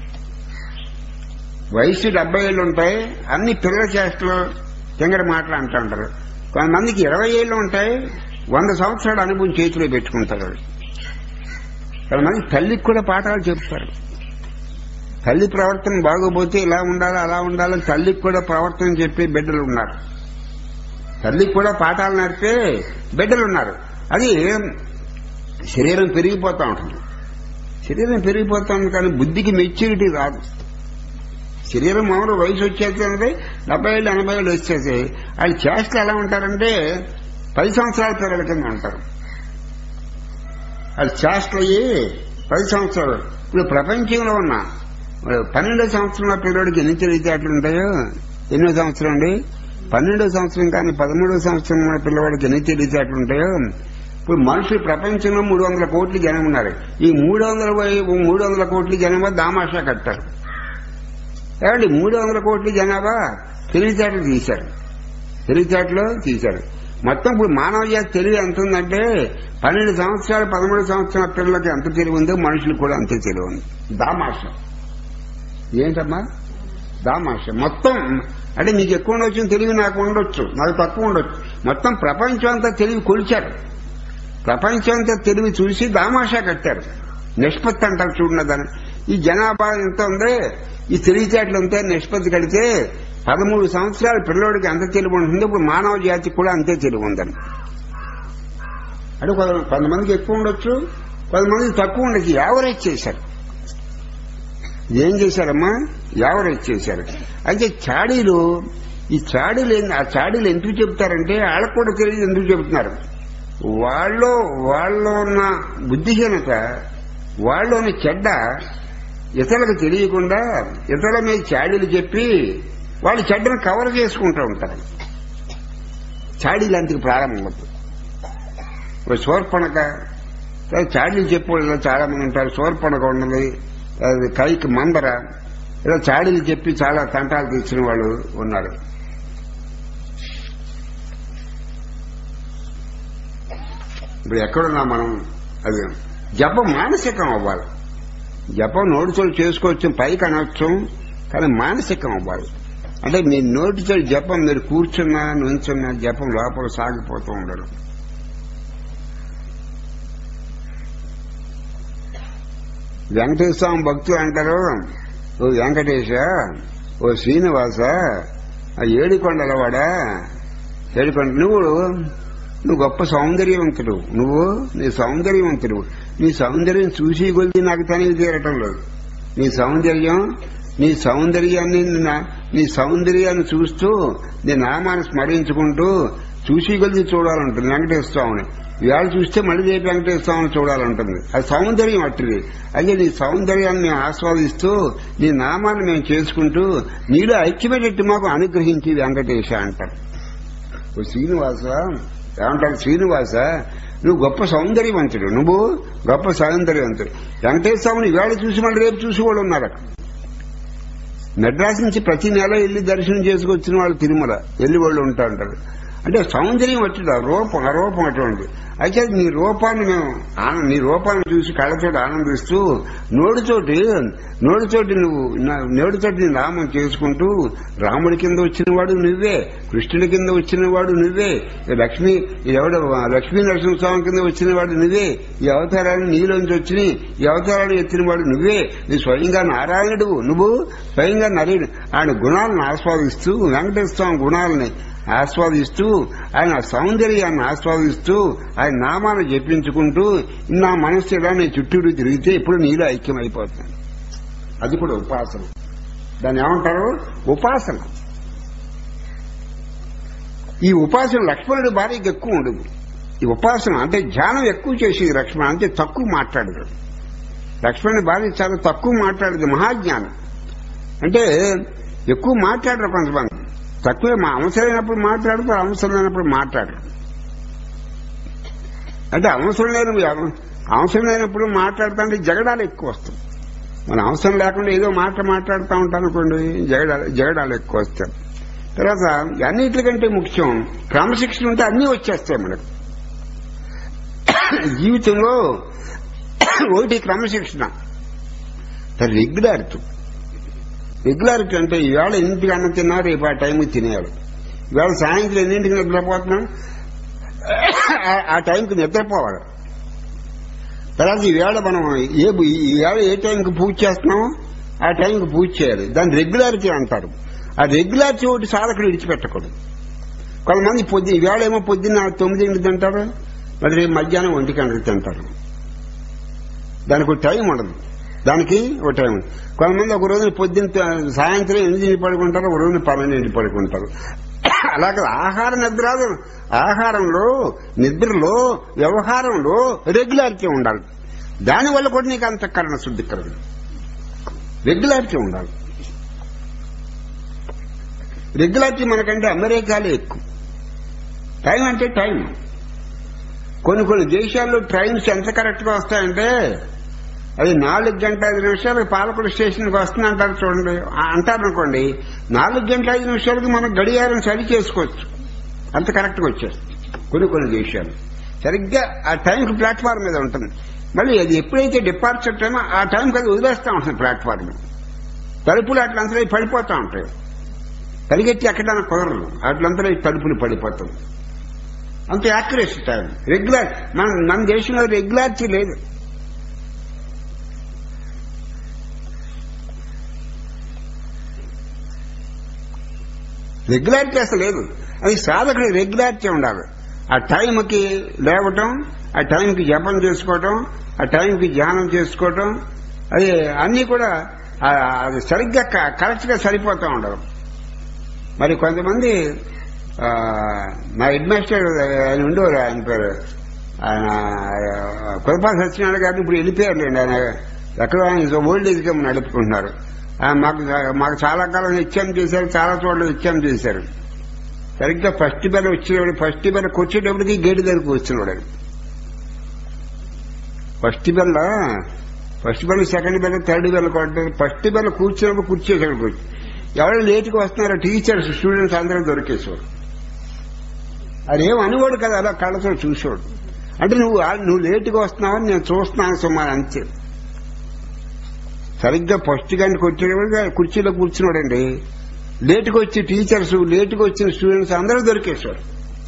వయసు డెబ్బై ఏళ్ళు ఉంటాయి అన్ని పిల్లల చేష్టలు తింగర మాటలు అంటూ ఉంటారు కొంతమందికి ఇరవై ఏళ్ళు ఉంటాయి వంద సంవత్సరాల అనుభవం చేతిలో పెట్టుకుంటారు వాళ్ళు. కొంతమంది తల్లికి కూడా పాఠాలు చెప్తారు తల్లి ప్రవర్తన బాగోపోతే ఇలా ఉండాలి అలా ఉండాలని తల్లికి కూడా ప్రవర్తన చెప్పే బిడ్డలు ఉన్నారు తల్లికి కూడా పాఠాలు నేర్పే బిడ్డలు ఉన్నారు అది శరీరం పెరిగిపోతా ఉంటుంది శరీరం పెరిగిపోతుంది కానీ బుద్ధికి మెచ్యూరిటీ రాదు శరీరం మామూలు వయసు వచ్చేస్తుంది డెబ్బై ఏళ్ళు ఎనభై ఏళ్ళు వచ్చేసి వాళ్ళు చేష్టలు ఎలా ఉంటారంటే పది సంవత్సరాల పిల్లల కింద ఉంటారు వాళ్ళు చేష్టలు అయ్యి పది సంవత్సరాలు ఇప్పుడు ప్రపంచంలో ఉన్న పన్నెండో సంవత్సరంలో పిల్లడికి ఎన్ని తెలివితేటలు ఉంటాయో ఎన్నో సంవత్సరం అండి పన్నెండో సంవత్సరం కానీ పదమూడో సంవత్సరం ఉన్న పిల్లవాడికి ఎన్ని తెలివితేటలు ఉంటాయో ఇప్పుడు మనుషులు ప్రపంచంలో మూడు వందల కోట్ల జనం ఉన్నారు ఈ మూడు వందల వై- మూడు వందల కోట్ల జనాభా దామాషా కట్టారు ఏమండి మూడు వందల కోట్ల జనాభా తెలివితేటలు తీశారు తెలివితేటలు తీశారు మొత్తం ఇప్పుడు మానవ జాతి తెలివి ఎంత ఉందంటే పన్నెండు సంవత్సరాలు పదమూడు సంవత్సరాల పిల్లలకి ఎంత తెలివి ఉందో మనుషులకు కూడా అంతే తెలివి ఉంది దామాష ఏంటమ్మా దామాష మొత్తం అంటే మీకు ఎక్కువ ఉండొచ్చు తెలివి నాకు ఉండొచ్చు నాకు తక్కువ ఉండొచ్చు మొత్తం ప్రపంచం అంతా తెలివి కొలిచారు ప్రపంచం అంతా తెలివి చూసి దామాషా కట్టారు నిష్పత్తి అంటారు చూడండి దాన్ని ఈ జనాభా ఎంత ఉంది ఈ తెలివితేటలు ఉంటే నిష్పత్తి కడితే పదమూడు సంవత్సరాల పిల్లోడికి ఎంత తెలివి ఉంటుంది ఇప్పుడు మానవ జాతికి కూడా అంతే తెలివి ఉందని అంటే కొంత- కొంతమందికి ఎక్కువ ఉండొచ్చు కొంతమందికి తక్కువ ఉండొచ్చు యావరేజ్ చేశారు ఏం చేశారమ్మా యావరేజ్ చేశారు అయితే చాడీలు ఈ చాడీలు ఏంది- ఆ చాడీలు ఎందుకు చెప్తారంటే వాళ్ళకు కూడా తెలియదు ఎందుకు చెబుతున్నారు వాళ్ళు వాళ్ళలో ఉన్న బుద్ధిహీనత వాళ్ళలోని చెడ్డ ఇతరులకు తెలియకుండా ఇతరుల మీద చాడీలు చెప్పి వాళ్ళు చెడ్డను కవర్ చేసుకుంటూ ఉంటారు చాడీ లాంటివి ప్రారంభమవుతుంది ఇప్పుడు శోర్పణక లేదా చాడీలు చెప్పేవాళ్ళు చాలా మంది ఉంటారు శోర్పణక ఉన్నది అది కైకి మందర ఇలా చాడీలు చెప్పి చాలా తంటాలు తీసిన వాళ్ళు ఉన్నారు ఇప్పుడు ఎక్కడున్నా మనం అది జపం మానసికం అవ్వాలి జపం నోటితోడు చేసుకోవచ్చు పైకి అనొచ్చు కానీ మానసికం అవ్వాలి అంటే మీ నోటితో జపం మీరు కూర్చున్నా నుంచున్నా జపం లోపల సాగిపోతూ ఉండరు వెంకటేశ్వర స్వామి భక్తులు అంటారు ఓ వెంకటేశ ఓ శ్రీనివాస ఆ ఏడుకొండలవాడా ఏడుకొండ నువ్వు నువ్వు గొప్ప సౌందర్యవంతుడు నువ్వు నీ సౌందర్యవంతుడు నీ సౌందర్యం చూసి కొలిది నాకు తనివి తీరటం లేదు నీ సౌందర్యం నీ సౌందర్యాన్ని నా- నీ సౌందర్యాన్ని చూస్తూ నీ నామాన్ని స్మరించుకుంటూ చూసి కొలిది చూడాలంటుంది వెంకటేశ్వర స్వామిని ఇవాళ చూస్తే మళ్ళీ రేపు వెంకటేశ్వర స్వామిని చూడాలంటుంది అది సౌందర్యం అట్టిది అయితే నీ సౌందర్యాన్ని మేము ఆస్వాదిస్తూ నీ నామాన్ని మేము చేసుకుంటూ నీలో ఐక్యమైనట్టు మాకు అనుగ్రహించి వెంకటేశ అంటారు ఓ శ్రీనివాస ఏమంటారు శ్రీనివాస నువ్వు గొప్ప సౌందర్యవంతుడు నువ్వు గొప్ప సౌందర్యవంతుడు వెంకటేశ్వర స్వామిని ఇవాళ చూసి మళ్ళీ రేపు చూసి కూడా ఉన్నారు అక్కడ మెడ్రాస్ నుంచి ప్రతి నెల వెళ్ళి దర్శనం చేసుకొచ్చిన వాళ్ళు తిరుమల వెళ్ళి వాళ్ళు ఉంటా ఉంటారు అంటే సౌందర్యం వచ్చింది ఆ రూపం ఆ రూపం అటువంటి అయితే నీ రూపాన్ని మేము ఆన- నీ రూపాన్ని చూసి కళ్ళతోటి ఆనందిస్తూ నోటితోటి నోటితోటి నువ్వు నా- నోటితోటి నీ నామం చేసుకుంటూ రాముడి కింద వచ్చిన వాడు నువ్వే కృష్ణుడి కింద వచ్చిన వాడు నువ్వే ఈ లక్ష్మీ ఈ ఎవడ లక్ష్మీ నరసింహస్వామి కింద వచ్చిన వాడు నువ్వే ఈ అవతారాలు నీలోంచి వచ్చినాయి ఈ అవతారాలు ఎత్తిన వాడు నువ్వే నీ స్వయంగా నారాయణుడు నువ్వు స్వయంగా నరేడు ఆయన గుణాలను ఆస్వాదిస్తూ వెంకటేశ్వర స్వామి గుణాలని ఆస్వాదిస్తూ ఆయన సౌందర్యాన్ని ఆస్వాదిస్తూ ఆయన నామాన్ని జపించుకుంటూ నా మనస్సు ఇలా నీ చుట్టూరు తిరిగితే ఇప్పుడు నీలో ఐక్యమైపోతుంది అది కూడా ఉపాసన దాన్ని ఏమంటారు ఉపాసన ఈ ఉపాసన లక్ష్మణుడి భార్యకి ఎక్కువ ఉండదు ఈ ఉపాసన అంటే ధ్యానం ఎక్కువ చేసేది లక్ష్మణ అంటే తక్కువ మాట్లాడదు లక్ష్మణుడి భార్య చాలా తక్కువ మాట్లాడదు మహాజ్ఞానం అంటే ఎక్కువ మాట్లాడరు కొంతమంది తక్కువే మా అవసరమైనప్పుడు మాట్లాడతారు అవసరం లేనప్పుడు మాట్లాడరు అంటే అవసరం లేని అవసరం లేనప్పుడు మాట్లాడుతుంటే జగడాలు ఎక్కువ వస్తాయి మన అవసరం లేకుండా ఏదో మాట మాట్లాడుతూ ఉంటాం అనుకోండి జగడాలు జగడాలు ఎక్కువ వస్తాయి తర్వాత అన్నిటికంటే ముఖ్యం క్రమశిక్షణ ఉంటే అన్నీ వచ్చేస్తాయి మనకు జీవితంలో ఒకటి క్రమశిక్షణ రెగ్యులారిటీ రెగ్యులారిటీ అంటే ఈవేళ ఎన్నింటికి అన్నం తిన్నా రేపు ఆ టైంకి తినేయాలి ఈవేళ సాయంత్రం ఎన్నింటికి నిద్రపోతున్నాం ఆ- ఆ టైంకి నిద్రపోవాలి తర్వాత ఈవేళ మనం ఏ ఈవేళ ఏ టైంకి పూజ చేస్తున్నామో ఆ టైంకి పూజ చేయాలి దాన్ని రెగ్యులారిటీ అంటారు ఆ రెగ్యులారిటీ ఒకటి సాధకుడు విడిచిపెట్టకూడదు కొంతమంది పొద్దు ఈవేళ ఏమో పొద్దున్న తొమ్మిదింటికి తింటారు మరి రేపు మధ్యాహ్నం ఒంటి గంటకి తింటారు దానికి ఒక టైం ఉండదు దానికి ఒక టైం ఉంది. కొంతమంది ఒక రోజున పొద్దున్న సాయంత్రం ఎనిమిదింటి పడుకుంటారు ఒక రోజున పన్నెండింటి పడుకుంటారు అలాగే ఆహార నిద్రాలు ఆహారంలో నిద్రలో వ్యవహారంలో రెగ్యులారిటీ ఉండాలి దానివల్ల కూడా నీకు అంతఃకరణ శుద్ధి కలదు రెగ్యులారిటీ ఉండాలి రెగ్యులారిటీ మనకంటే అమెరికాలో ఎక్కువ టైం అంటే టైం కొన్ని కొన్ని దేశాల్లో ట్రైన్స్ ఎంత కరెక్ట్ గా వస్తాయంటే అది నాలుగు గంటల ఐదు నిమిషాలకు పాలకుల స్టేషన్కి వస్తుంది అంటారు చూడండి ఆ అంటారు అనుకోండి నాలుగు గంటల ఐదు నిమిషాలకి మనం గడియారం సరి చేసుకోవచ్చు అంత కరెక్ట్ గా వచ్చేస్తుంది కొన్ని కొన్ని దేశాలు సరిగ్గా ఆ టైంకి ప్లాట్ఫామ్ మీద ఉంటుంది మళ్ళీ అది ఎప్పుడైతే డిపార్చర్ టైమో ఆ టైంకి అది వదిలేస్తా ఉంటుంది ప్లాట్ఫామ్ మీద తలుపులు అట్లంతా పడిపోతా ఉంటాయి పరిగెత్తి ఎక్కడానికి కుదరదు అట్లంతా తలుపులు పడిపోతుంది అంత యాక్యురేట్ టైం రెగ్యులర్ మన మన దేశంలో రెగ్యులారిటీ లేదు రెగ్యులారిటీ అసలు లేదు అది సాధకుడి రెగ్యులారిటీ ఉండాలి ఆ టైంకి లేవటం ఆ టైంకి జపం చేసుకోవటం ఆ టైంకి ధ్యానం చేసుకోవటం అది అన్నీ కూడా ఆ, అది సరిగ్గా కరెక్ట్ గా సరిపోతూ ఉండదు మరి కొంతమంది ఆ, మా హెడ్ మాస్టర్ ఆయన ఉండేవారు ఆయన పేరు ఆయన కులపాల సత్యనారాయణ గారిని ఇప్పుడు వెళ్ళిపోయారులేండి ఆయన ఎక్కడో ఆయన ఓల్డ్ ఏజ్ గా నడుపుకుంటున్నారు ఆ, మాకు మాకు చాలా కాలం నిత్యం చేశారు చాలా చోట్ల నిత్యం చేశారు సరిగ్గా ఫస్ట్ బెల్ వచ్చేవాడు ఫస్ట్ బెల్ వచ్చేటప్పటికి గేటు దగ్గరకు వచ్చినాడు ఆయన. First bell first bell second bell third bell కొట్టారు ఫస్ట్ బెల్ కూర్చున్నప్పుడు కూర్చేసాడు కూర్చు ఎవరు లేటుగా వస్తున్నారో టీచర్స్ స్టూడెంట్స్ అందరూ దొరికేసేవాడు అదేం అనేవాడు కదా అలా కళ్ళతో చూసేవాడు అంటే నువ్వు ఆ- నువ్వు లేటుగా వస్తున్నావని నేను చూస్తున్నాను సుమారు అంతే సరిగ్గా ఫస్ట్ గంటకు వచ్చేవాడు కుర్చీలో కూర్చున్నాడండి లేటుగా వచ్చి టీచర్స్ లేటుగా వచ్చిన స్టూడెంట్స్ అందరూ దొరికేశారు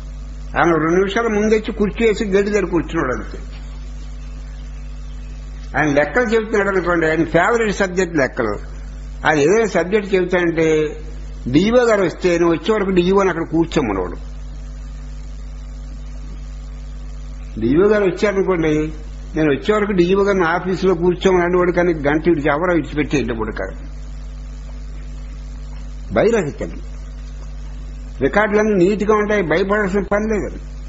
ఆయన రెండు నిమిషాల ముందొచ్చి కుర్చీ వేసి గడి దగ్గర కూర్చున్నాడు అంతే ఆయన లెక్కలు చెబుతున్నాడు అనుకోండి ఆయన ఫేవరెట్ సబ్జెక్ట్ లెక్కలు ఆయన ఏదైనా సబ్జెక్ట్ చెబుతానంటే డిఈఓ గారు వస్తే నువ్వు వచ్చే వరకు డిఈఓని అక్కడ కూర్చోమనవాడు డిఈఓ గారు వచ్చారనుకోండి నేను వచ్చే వరకు డిఈఓ గారిని ఆఫీసులో కూర్చోమని వాడు కానీ గంట ఇడిచి ఎవరో ఇడిచిపెట్టి వెళ్ళిపోడు కాదు బయరహితం రికార్డులన్నీ నీట్గా ఉంటాయి భయపడాల్సిన పని లేదు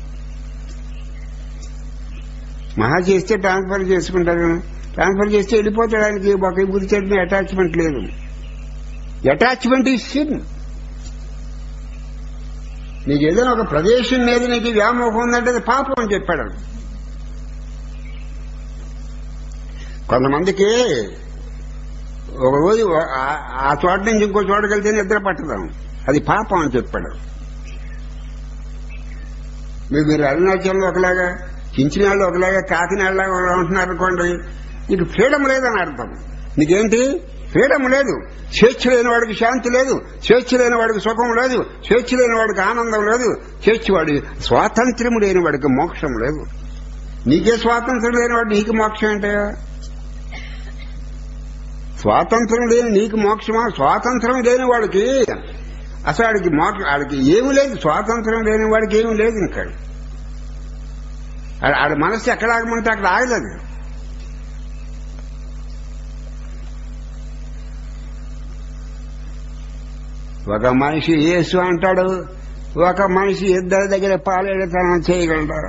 మహా చేస్తే ట్రాన్స్ఫర్ చేసుకుంటారు ట్రాన్స్ఫర్ చేస్తే వెళ్ళిపోతాడు ఆయనకి ఒక గురి అటాచ్మెంట్ లేదు అటాచ్మెంట్ ఈ సిన్ నీకు ఏదైనా ఒక ప్రదేశం మీద నీకు వ్యామోహం ఉందంటే అది పాపం అని చెప్పాడు ఆయన. కొంతమందికి ఒక రోజు ఆ- ఆ చోట నుంచి ఇంకో చోటకి వెళ్తే నిద్ర పట్టదాం అది పాపం అని చెప్పాడు మీరు మీరు అరుణాచలంలో ఒకలాగా చించినాళ్ళు ఒకలాగా కాకినాడలాగా ఉంటున్నారు అనుకోండి నీకు ఫ్రీడమ్ లేదని అర్థం నీకేంటి ఫ్రీడమ్ లేదు స్వేచ్ఛ లేని వాడికి శాంతి లేదు స్వేచ్ఛ లేని వాడికి సుఖం లేదు స్వేచ్ఛ లేని వాడికి ఆనందం లేదు స్వేచ్ఛ వాడి స్వాతంత్ర్యం లేని వాడికి మోక్షం లేదు నీకే స్వాతంత్రం లేని వాడు నీకు మోక్షం అంటే స్వాతంత్రం లేని నీకు మోక్షమా స్వాతంత్రం లేని వాడికి అసలు ఆడికి మోక్ష ఆడికి ఏమీ లేదు స్వాతంత్రం లేని వాడికి ఏమీ లేదు ఇంకా ఆడ- ఆడి మనసు ఎక్కడ ఆగమంటే అక్కడ ఆగలేదు ఒక మనిషి యేసు అంటాడు ఒక మనిషి ఇద్దరి దగ్గర పాలేడతనం చేయగలడు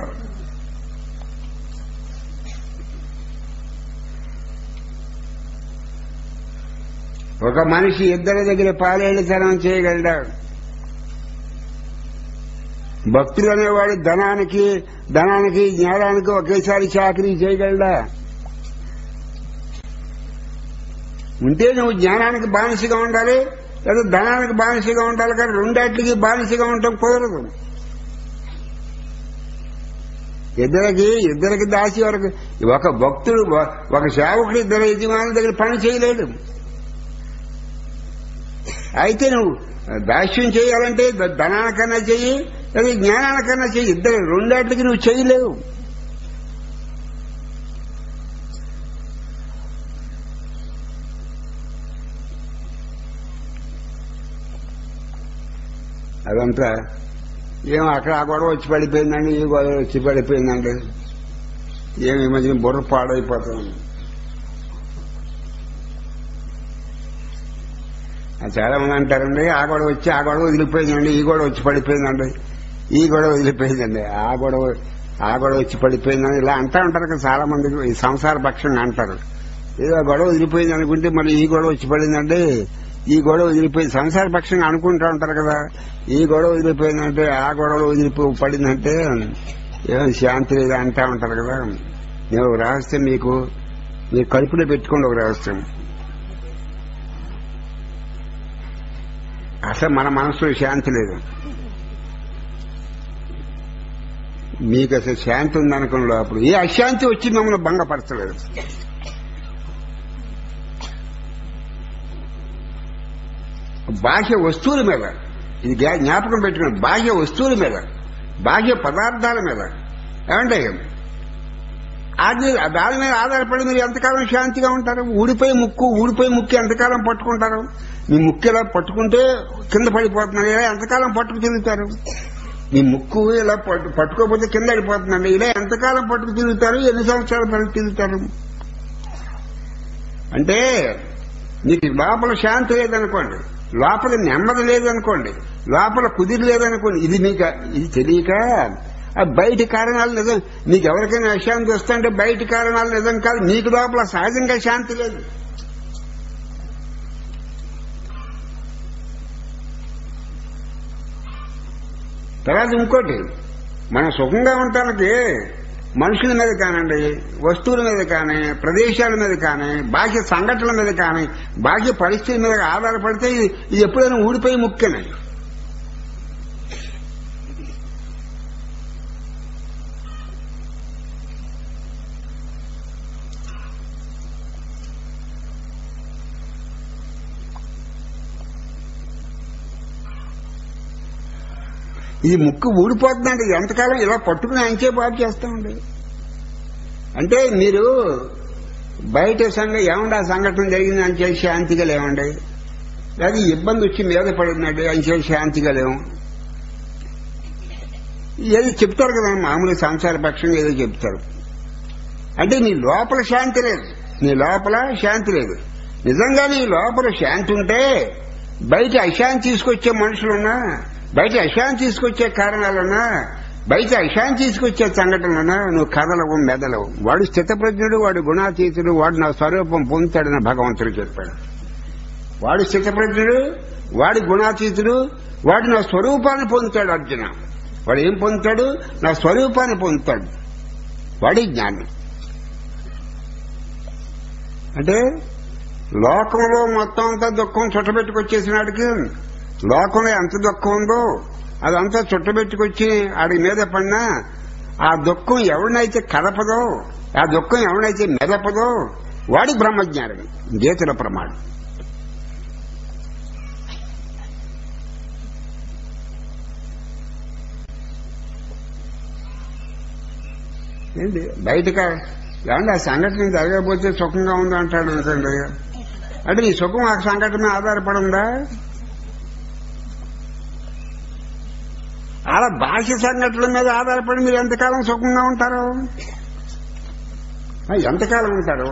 ఒక మనిషి ఇద్దరి దగ్గర పాలేడతనం చేయగలడు భక్తులు అనేవాడు ధనానికి ధనానికి జ్ఞానానికి ఒకేసారి చాకరీ చేయగలడా ఉంటే నువ్వు జ్ఞానానికి బానిసగా ఉండాలి లేదా ధనానికి బానిసగా ఉండాలి కానీ రెండాటికి బానిసగా ఉండటం కుదరదు ఇద్దరికి ఇద్దరికి దాసి వరకు ఒక భక్తుడు ఒక సేవకుడు ఇద్దరు యజమానుల దగ్గర పని చేయలేడు అయితే నువ్వు దాస్యం చేయాలంటే ద- ధనానికన్నా చెయ్యి లేదా జ్ఞానానికన్నా చెయ్యి ఇద్దరు రెండాటికి నువ్వు చేయలేవు అదంతా ఏం అక్కడ ఆ గొడవ వచ్చి పడిపోయిందండి ఈ గొడవ వచ్చి పడిపోయిందండి ఏమి ఈ మధ్యన బుర్ర పాడైపోతుంది ఆ చాలా మంది అంటారండి ఆ గొడవ వచ్చి ఆ గొడవ వదిలిపోయిందండి ఈ గొడవ వచ్చి పడిపోయిందండి ఈ గొడవ వదిలిపోయిందండి ఆ గొడవ ఆ గొడవ వచ్చి పడిపోయిందని ఇలా అంటా ఉంటారు కదా చాలా మంది ఈ సంసార పక్షంగా అంటారు ఏదో ఆ గొడవ వదిలిపోయింది అనుకుంటే మరి ఈ గొడవ వచ్చి పడిందండి ఈ గొడవ వదిలిపోయింది సంసార పక్షంగా అనుకుంటా ఉంటారు కదా ఈ గొడవ వదిలిపోయిందంటే ఆ గొడవ వదిలిపో పడిందంటే ఏం శాంతి లేదా అంటా ఉంటారు కదా నేను ఒక రహస్యం మీకు మీరు కడుపులో పెట్టుకోండి ఒక రహస్యం అసలు మన మనసులో శాంతి లేదు మీకు అసలు శాంతి ఉందనుకున్న అప్పుడు ఏ అశాంతి వచ్చి మమ్మల్ని భంగపరచలేదు బాహ్య వస్తువుల మీద ఇది జ్ఞా- జ్ఞాపకం పెట్టుకుని బాహ్య వస్తువుల మీద బాహ్య పదార్థాల మీద ఏమంటే అది దాని మీద ఆధారపడి మీరు ఎంతకాలం శాంతిగా ఉంటారు ఊడిపోయి ముక్కు ఊడిపోయి ముక్కు ఎంతకాలం పట్టుకుంటారు మీ ముక్కు ఇలా పట్టుకుంటే కింద పడిపోతున్నారు ఇలా ఎంతకాలం పట్టుకు తిరుగుతారు మీ ముక్కు ఇలా పట్టు పట్టుకోకపోతే కింద పడిపోతుందండి ఇలా ఎంతకాలం పట్టుకు తిరుగుతారు ఎన్ని సంవత్సరాలు పట్టుకు తిరుగుతారు అంటే నీకు లోపల శాంతి లేదనుకోండి లోపల నెమ్మది లేదనుకోండి లోపల కుదిరి లేదనుకోండి ఇది మీకు ఇది తెలియక ఆ బయటి కారణాలు నిజం నీకు ఎవరికైనా అశాంతి వస్తుంటే బయటి కారణాలు నిజం కాదు నీకు లోపల సహజంగా శాంతి లేదు తర్వాత ఇంకోటి మనం సుఖంగా ఉండటానికి మనుషుల మీద కానివ్వండి వస్తువుల మీద కానీ ప్రదేశాల మీద కానీ బాహ్య సంఘటనల మీద కానీ బాహ్య పరిస్థితుల మీద ఆధారపడితే ఇది ఇది ఎప్పుడైనా ఊడిపోయి ముఖ్యనండి ఇది ముక్కు ఊడిపోతుందండి ఎంతకాలం ఇలా పట్టుకుని అంచే పాటు చేస్తామండి అంటే మీరు బయట సంఘ ఏమండి ఆ సంఘటన జరిగింది అని చేసి శాంతిగా లేవండి అది ఇబ్బంది వచ్చి మీద పడిందండి అని చేసి శాంతిగా లేవు ఏదో చెప్తారు కదా మామూలు సంసార పక్షంగా ఏదో చెప్తారు అంటే నీ లోపల శాంతి లేదు నీ లోపల శాంతి లేదు నిజంగా నీ లోపల శాంతి ఉంటే బయట అశాంతి తీసుకొచ్చే మనుషులున్నా బయట అశాంతి తీసుకొచ్చే కారణాలున్నా బయట అశాంతి తీసుకొచ్చే సంఘటనలున్నా నువ్వు కథలవు మెదలవు వాడు స్థితప్రజ్ఞుడు వాడు గుణాతీతుడు వాడు నా స్వరూపం పొందుతాడని భగవంతుడు చెప్పాడు వాడు స్థితప్రజ్ఞుడు వాడి గుణాతీతుడు వాడు నా స్వరూపాన్ని పొందుతాడు అర్జున వాడు ఏం పొందుతాడు నా స్వరూపాన్ని పొందుతాడు వాడి జ్ఞానం అంటే లోకంలో మొత్తం అంతా దుఃఖం చుట్టబెట్టుకొచ్చేసినాడికి లోకంలో ఎంత దుఃఖం ఉందో అదంతా చుట్టబెట్టుకొచ్చి ఆడి మీద పడినా ఆ దుఃఖం ఎవరినైతే కలపదో ఆ దుఃఖం ఎవరినైతే మెదపదో వాడి బ్రహ్మజ్ఞానం గీతల ప్రమాణం ఏంటి బయటక ఏమంటే ఆ సంఘటన జరగకపోతే సుఖంగా ఉంది అంటాడు అనుకోండి అంటే ఈ సుఖం ఆ సంఘటన మీద ఆధారపడి ఉందా అలా భాష సంఘటనల మీద ఆధారపడి మీరు ఎంతకాలం సుఖంగా ఉంటారు ఆ, ఎంతకాలం ఉంటారు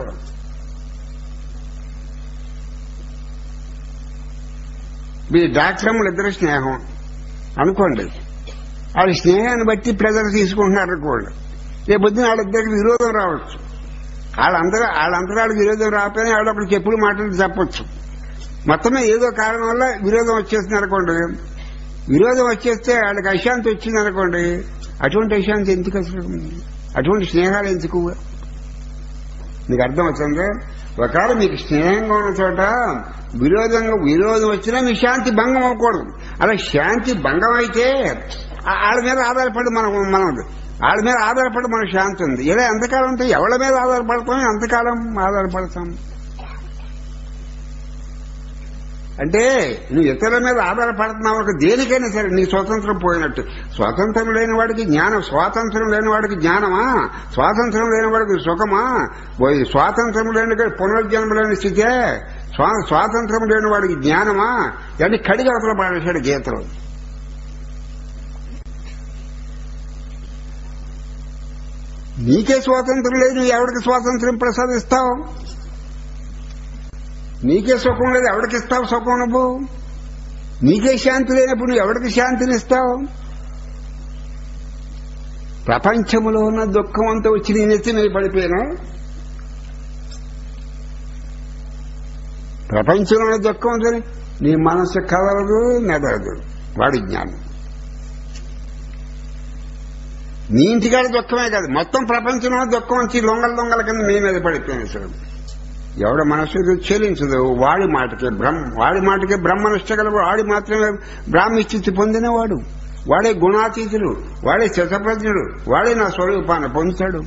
మీ డాక్టర్ములు ఇద్దరు స్నేహం అనుకోండి వాళ్ళ స్నేహాన్ని బట్టి ప్రజలు తీసుకుంటున్నారు అనుకోండి రేపు పొద్దున వాళ్ళిద్దరికి విరోధం రావచ్చు వాళ్ళందరూ వాళ్ళంతరాలకు విరోధం రాకపోయినా వాళ్ళు ఒకటి చెప్పుడు మాటలు చెప్పొచ్చు మొత్తమే ఏదో కారణం వల్ల విరోధం వచ్చేస్తుంది అనుకోండి విరోధం వచ్చేస్తే వాళ్ళకి అశాంతి వచ్చింది అనుకోండి అటువంటి అశాంతి ఎందుకు అసలు అటువంటి స్నేహాలు ఎందుకు నీకు అర్థం అవుతుంది ఒకవేళ మీకు స్నేహంగా ఉన్న చోట విరోధంగా విరోధం వచ్చినా మీ శాంతి భంగం అవ్వకూడదు అలా శాంతి భంగం అయితే ఆ- వాళ్ళ మీద ఆధారపడి మనం మనం వాళ్ళ మీద ఆధారపడి మనకు శాంతి ఉంది ఇలా ఎంతకాలం ఉంటే ఎవరి మీద ఆధారపడతాం ఎంతకాలం ఆధారపడతాం అంటే నువ్వు ఇతరుల మీద ఆధారపడుతున్నావు ఒక దేనికైనా సరే నీ స్వాతంత్రం పోయినట్టు స్వాతంత్రం లేని వాడికి జ్ఞానం స్వాతంత్రం లేని వాడికి జ్ఞానమా స్వాతంత్రం లేని వాడికి సుఖమా పోయి స్వాతంత్రం లేని వాడికి పునర్జన్మ లేని స్థితే స్వా- స్వాతంత్రం లేని వాడికి జ్ఞానమా ఇవన్నీ కడిగి అవతల పాడేశాడు గీతలు నీకే స్వాతంత్రం లేదు నువ్వు ఎవరికి స్వాతంత్రం ప్రసాదిస్తావు నీకే సుఖం లేదు ఎవరికి ఇస్తావు సుఖం నువ్వు నీకే శాంతి లేనప్పుడు నువ్వు ఎవరికి శాంతిని ఇస్తావు ప్రపంచంలో ఉన్న దుఃఖం అంతా వచ్చి నీ నెత్తి మీద పడిపోయినా ప్రపంచంలో ఉన్న దుఃఖం అంతా నీ మనసు కదలదు నెదలదు వాడి జ్ఞానం నీ ఇంటికాడ దుఃఖమే కాదు మొత్తం ప్రపంచంలో దుఃఖం వచ్చి లొంగల దొంగల కింద మీ మీద పడిపోయింది సార్ ఎవడ మనసు చెలించదు వాడి మాటకే బ్రహ్మ వాడి మాటకే బ్రహ్మనిష్టగలవు వాడి మాత్రమే బ్రాహ్మి స్థితి పొందినవాడు వాడే గుణాతీతుడు వాడే శతప్రజ్ఞుడు వాడే నా స్వరూపాన్ని పొందుతాడు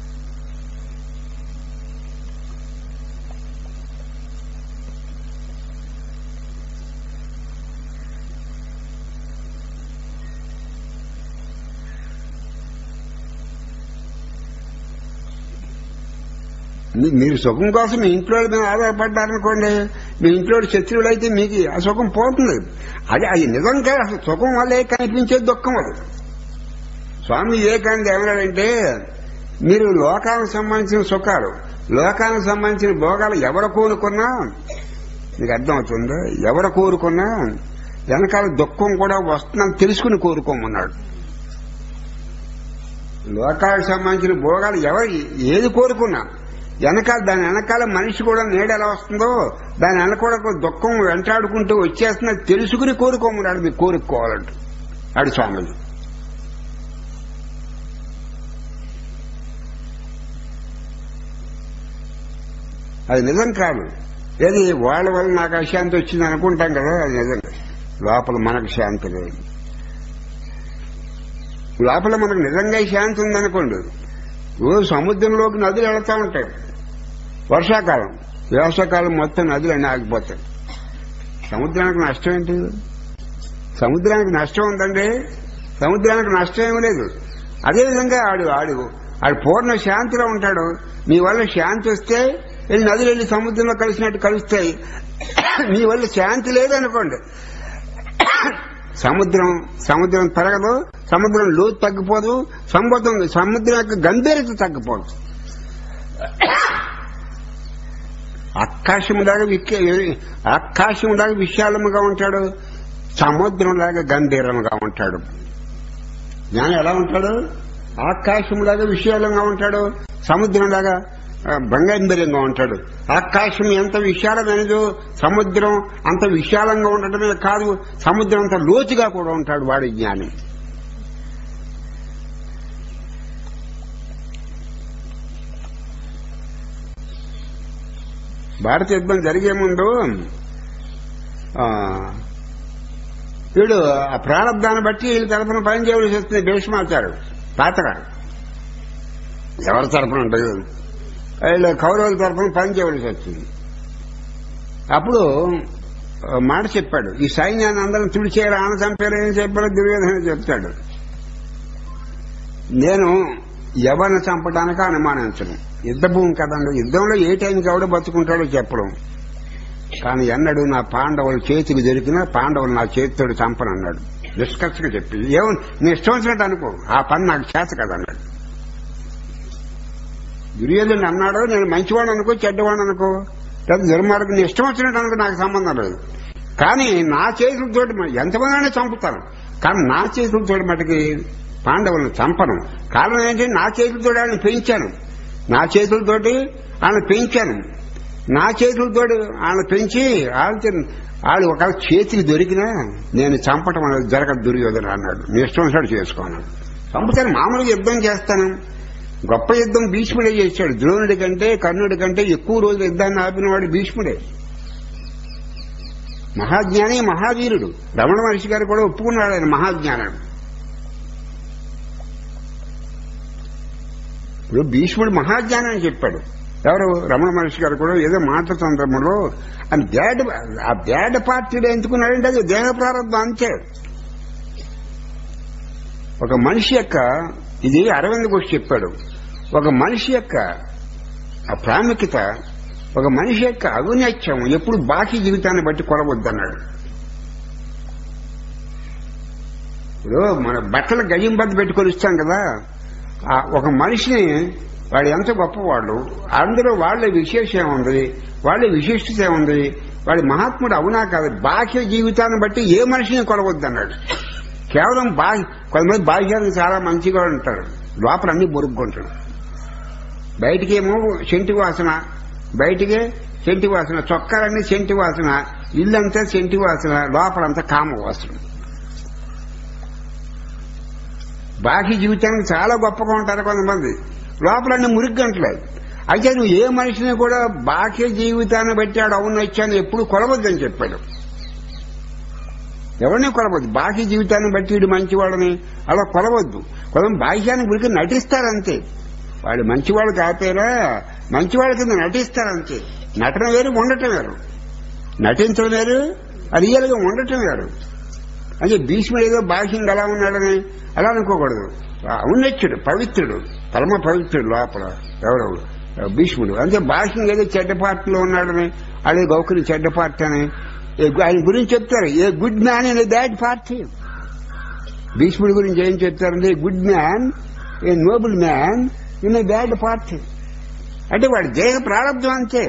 మీ- మీరు సుఖం కోసం మీ ఇంట్లో వాళ్ళ మీద ఆధారపడ్డారనుకోండి మీ ఇంట్లో శత్రువులు అయితే మీకు ఆ సుఖం పోతుంది అది అది నిజం కాదు అసలు సుఖం వల్లే కనిపించే దుఃఖం అది స్వామి వివేకానంద ఏమన్నాడంటే మీరు లోకానికి సంబంధించిన సుఖాలు లోకానికి సంబంధించిన భోగాలు ఎవరు కోరుకున్నా మీకు అర్థమవుతుంది ఎవరు కోరుకున్నా వెనకాల దుఃఖం కూడా వస్తుందని తెలుసుకుని కోరుకోమన్నాడు లోకాలకు సంబంధించిన భోగాలు ఎవరు ఏది కోరుకున్నా వెనకాల దాని వెనకాల మనిషి కూడా నీడ ఎలా వస్తుందో దాని వెనక కూడా ఒక దుఃఖం వెంటాడుకుంటూ వచ్చేస్తున్నా తెలుసుకుని కోరుకోమన్నాడు మీరు కోరుకోవాలంట ఆడు స్వామిజీ అది నిజం కాదు ఏది వాళ్ళ వల్ల నాకు అశాంతి వచ్చింది అనుకుంటాం కదా అది నిజం కాదు. లోపల మనకు శాంతి లేదు లోపల మనకు నిజంగా శాంతి ఉందనుకోండి ఓ సముద్రంలోకి నదులు వెళతా ఉంటాయి వర్షాకాలం వేసవకాలం మొత్తం నదులు అన్నీ ఆగిపోతాయి సముద్రానికి నష్టం ఏంటి సముద్రానికి నష్టం ఉందండి సముద్రానికి నష్టం ఏమీ లేదు అదేవిధంగా ఆడు ఆడు ఆడు పూర్ణ శాంతిలో ఉంటాడు మీ వల్ల శాంతి వస్తే వెళ్ళి నదులు వెళ్ళి సముద్రంలో కలిసినట్టు కలుస్తాయి మీ వల్ల శాంతి లేదనుకోండి సముద్రం సముద్రం పెరగదు సముద్రం లోతు తగ్గిపోదు సముద్రం సముద్రం యొక్క గంభీరత తగ్గిపోదు ఆకాశంలాగా విక్క ఆకాశంలాగా విశాలముగా ఉంటాడు సముద్రంలాగా గంభీరంగా ఉంటాడు జ్ఞానం ఎలా ఉంటాడు ఆకాశంలాగా విశాలంగా ఉంటాడు సముద్రంలాగా ఆ, భంగంభీరంగా ఉంటాడు ఆకాశం ఎంత విశాలమైనదో సముద్రం అంత విశాలంగా ఉండటమే కాదు సముద్రం అంత లోతుగా కూడా ఉంటాడు వాడి జ్ఞాని భారత యుద్ధం జరిగే ముందు ఆ, వీడు ఆ ప్రారంభాన్ని బట్టి వీళ్ళ తరఫున పని చేయవలసి వస్తుంది భీష్మాచారు తాతగారు ఎవరి తరఫున ఉంటుంది వీళ్ళు కౌరవుల తరఫున పని చేయవలసి వచ్చింది అప్పుడు ఆ, మాట చెప్పాడు ఈ సైన్యాన్ని అందరం తుడిచేయాలి ఆన చంపారు ఏం చెప్పారో దుర్యోధన చెప్తాడు నేను ఎవరిని చంపడానికి అనుమానించను యుద్ధ భూమి కదండి యుద్ధంలో ఏ టైంకి ఎవడు బతుకుంటాడో చెప్పడం కానీ ఎన్నడు నా పాండవులు చేతికి దొరికినా పాండవులు నా చేతితోడు చంపనన్నాడు నిష్కర్షగా చెప్పి ఏమో నీ ఇష్టం వచ్చినట్టు అనుకో ఆ పని నాకు చేత కదన్నాడు దుర్యోధనుడు అన్నాడు నేను మంచివాడు అనుకో చెడ్డవాడు అనుకో లేదా దుర్మార్గం నీ ఇష్టం వచ్చినట్టు అనుకో నాకు సంబంధం లేదు కానీ నా చేతులతోటి మ- ఎంతమంది చంపుతాను కానీ నా చేతులతోటి మటుకి పాండవులను చంపను కారణం ఏంటి నా చేతులతో ఆయన పెంచాను నా చేతులతోటి ఆయన పెంచాను నా చేతులతోటి ఆయన పెంచి వాళ్ళతో వాళ్ళు ఒక చేతికి దొరికినా నేను చంపటం అనేది జరగదు దుర్యోధన అన్నాడు నీ ఇష్టం వచ్చినట్టు చేసుకోన్నాడు చంపుతాను మామూలుగా యుద్ధం చేస్తాను గొప్ప యుద్ధం భీష్ముడే చేశాడు ద్రోణుడి కంటే కర్ణుడి కంటే ఎక్కువ రోజులు యుద్ధాన్ని ఆపినవాడు భీష్ముడే మహాజ్ఞాని మహావీరుడు రమణ మహర్షి గారు కూడా ఒప్పుకున్నాడు ఆయన మహాజ్ఞానం ఇప్పుడు భీష్ముడు మహాజ్ఞానం అని చెప్పాడు ఎవరు రమణ మహర్షి గారు కూడా ఏదో మాట సందర్భంలో ఆయన బ్యాడ్ ఆ బ్యాడ్ పార్టీలో ఎంచుకున్నాడంటే అది దేహ ప్రారంభం అంతే ఒక మనిషి యొక్క ఇది అరవింద్ ఘోష్ చెప్పాడు ఒక మనిషి యొక్క ఆ ప్రాముఖ్యత ఒక మనిషి యొక్క ఔన్నత్యం ఎప్పుడు బాకీ జీవితాన్ని బట్టి కొలవద్దన్నాడు ఇప్పుడు మన బట్టలు గజం బద్ద పెట్టి కొలుస్తాం కదా ఆ ఒక మనిషిని వాడు ఎంత గొప్పవాడు అందులో వాళ్ళ విశేషం ఉంది వాళ్ళ విశిష్టత ఉంది వాడి మహాత్ముడు అవునా కాదు బాహ్య జీవితాన్ని బట్టి ఏ మనిషిని కొలవద్దన్నాడు కేవలం బా కొంతమంది బాహ్యానికి చాలా మంచిగా ఉంటారు లోపల అన్ని బొరుగ్గుంటాడు బయటికేమో సెంటి వాసన బయటికే సెంటి వాసన చొక్కాలన్నీ సెంటి వాసన ఇల్లంతా సెంటి వాసన లోపలంతా కామ వాసన బాహ్య జీవితానికి చాలా గొప్పగా ఉంటారు కొంతమంది లోపలన్నీ మురిగ్గంటలేదు అయితే నువ్వు ఏ మనిషిని కూడా బాహ్య జీవితాన్ని బట్టి ఆడు అవును వచ్చాను ఎప్పుడు కొలవద్దని చెప్పాడు ఎవరిని కొలవద్దు బాహ్య జీవితాన్ని బట్టి వీడు మంచివాడని అలా కొలవద్దు కొంత బాహ్యాన్ని గురికి నటిస్తారంతే వాడు మంచివాడు కాకపోయినా మంచివాడి కింద నటిస్తారంతే నటన వేరు ఉండటం వేరు నటించడం వేరు రియల్ గా ఉండటం వేరు అంటే భీష్ముడు ఏదో బాహ్యంగా ఎలా ఉన్నాడని అలా అనుకోకూడదు ఔన్నత్యుడు పవిత్రుడు పరమ పవిత్రుడు లోపల ఎవరు భీష్ముడు అంటే బాహ్యంగా ఏదో చెడ్డ పార్టీలో ఉన్నాడని అదే గౌకుని చెడ్డ పార్టీ అని ఏ- ఆయన గురించి చెప్తారు a good man in a bad party భీష్ముడి గురించి ఏం చెప్తారంటే good man a noble man in a bad party అంటే వాడి దేహ ప్రారంభం అంతే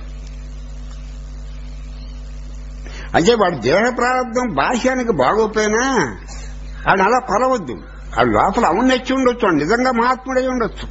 అంటే వాడి దేహ ప్రారంభం బాహ్యానికి బాగోపోయినా ఆయన అలా కొలవద్దు ఆ లోపల ఔన్నత్యం ఉండొచ్చు వాడు నిజంగా మహాత్ముడై ఉండొచ్చు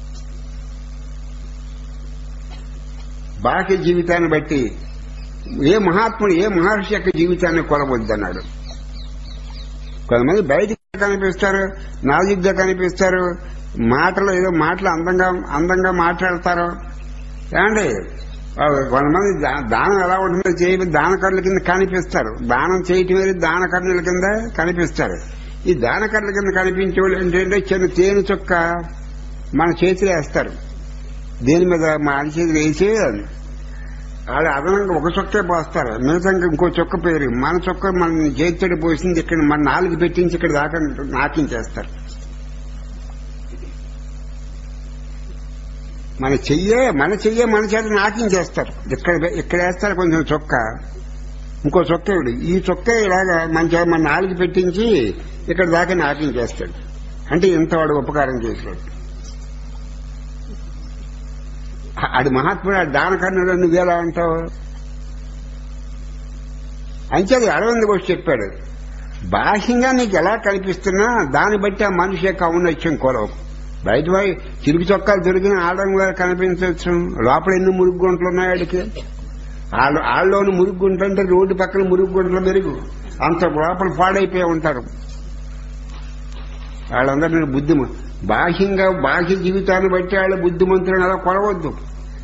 బాహ్య జీవితాన్ని బట్టి ఏ మహాత్ముడు ఏ మహర్షి యొక్క జీవితాన్ని కొలవద్దన్నాడు కొంతమంది బయటికి కనిపిస్తారు నాజుగ్గా కనిపిస్తారు మాటలు ఏదో మాటలు అందంగా అందంగా మాట్లాడతారు ఏమండి ఆ, కొంతమంది దా- దానం ఎలా ఉంటుందో చేయ దానకర్ల కింద కనిపిస్తారు దానం చేయటం వేరు దానకర్ణుల కింద కనిపిస్తారు ఈ దానకర్ల కింద కనిపించే వాళ్ళు ఏంటంటే చిన్న తేనె చుక్క మన చేతిలో వేస్తారు దేని మీద మా అరిచేతులు వేసి వాళ్ళు అదనంగా ఒక చుక్కే పోస్తారు మిగతా ఇంకో చుక్క పేరు మన చుక్క మన చేతితో పోసింది ఇక్కడ మన నాలుగు పెట్టించి ఇక్కడ దాకా నాకించేస్తారు మన చెయ్యే మన చెయ్యే మన చేత నాకింగ్ చేస్తారు ఇక్కడ ఇక్కడ వేస్తారు కొంచెం చొక్క ఇంకో చొక్క ఇవిడు ఈ చొక్క ఇలాగా మన చే- మన నాలుగు పెట్టించి ఇక్కడ దాకా నాకింగ్ చేస్తాడు అంటే ఇంత వాడు ఉపకారం చేసినట్టు ఆడు మహాత్ముడు ఆడు దానకర్ణుడు నువ్వేలా అంటావు అంచేది అరవింద్ ఘోష్ చెప్పాడు బాహ్యంగా నీకు ఎలా కనిపిస్తున్నా దాన్ని బట్టి ఆ మనిషి యొక్క ఔన్నత్యం కొలవు బయట పోయి చిరుగు చొక్కాలు దొరికిన ఆడంగా కనిపించవచ్చు లోపల ఎన్ని మురుగు గుంటలు ఉన్నాయి ఆడికి ఆళ్ళు ఆళ్ళలోని మురుగు గుంట అంటే రోడ్డు పక్కన మురుగు గుంటలు మెరుగు అంత లోపల పాడైపోయి ఉంటారు వాళ్ళందరూ బుద్ధి బాహ్యంగా బాహ్య జీవితాన్ని బట్టి వాళ్ళ బుద్ధిమంతులను అలా కొలవద్దు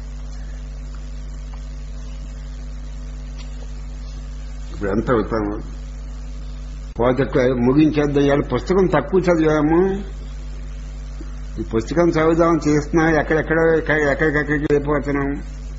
ఇప్పుడు ఎంత అవుతాము పోతే ముగించేద్దాం ఇవాళ పుస్తకం తక్కువ చదివాము ఈ పుస్తకం చదువుదాం చేస్తున్నా ఎక్కడెక్కడ ఎక్కడికెక్కడికి వెళ్ళిపోతున్నాం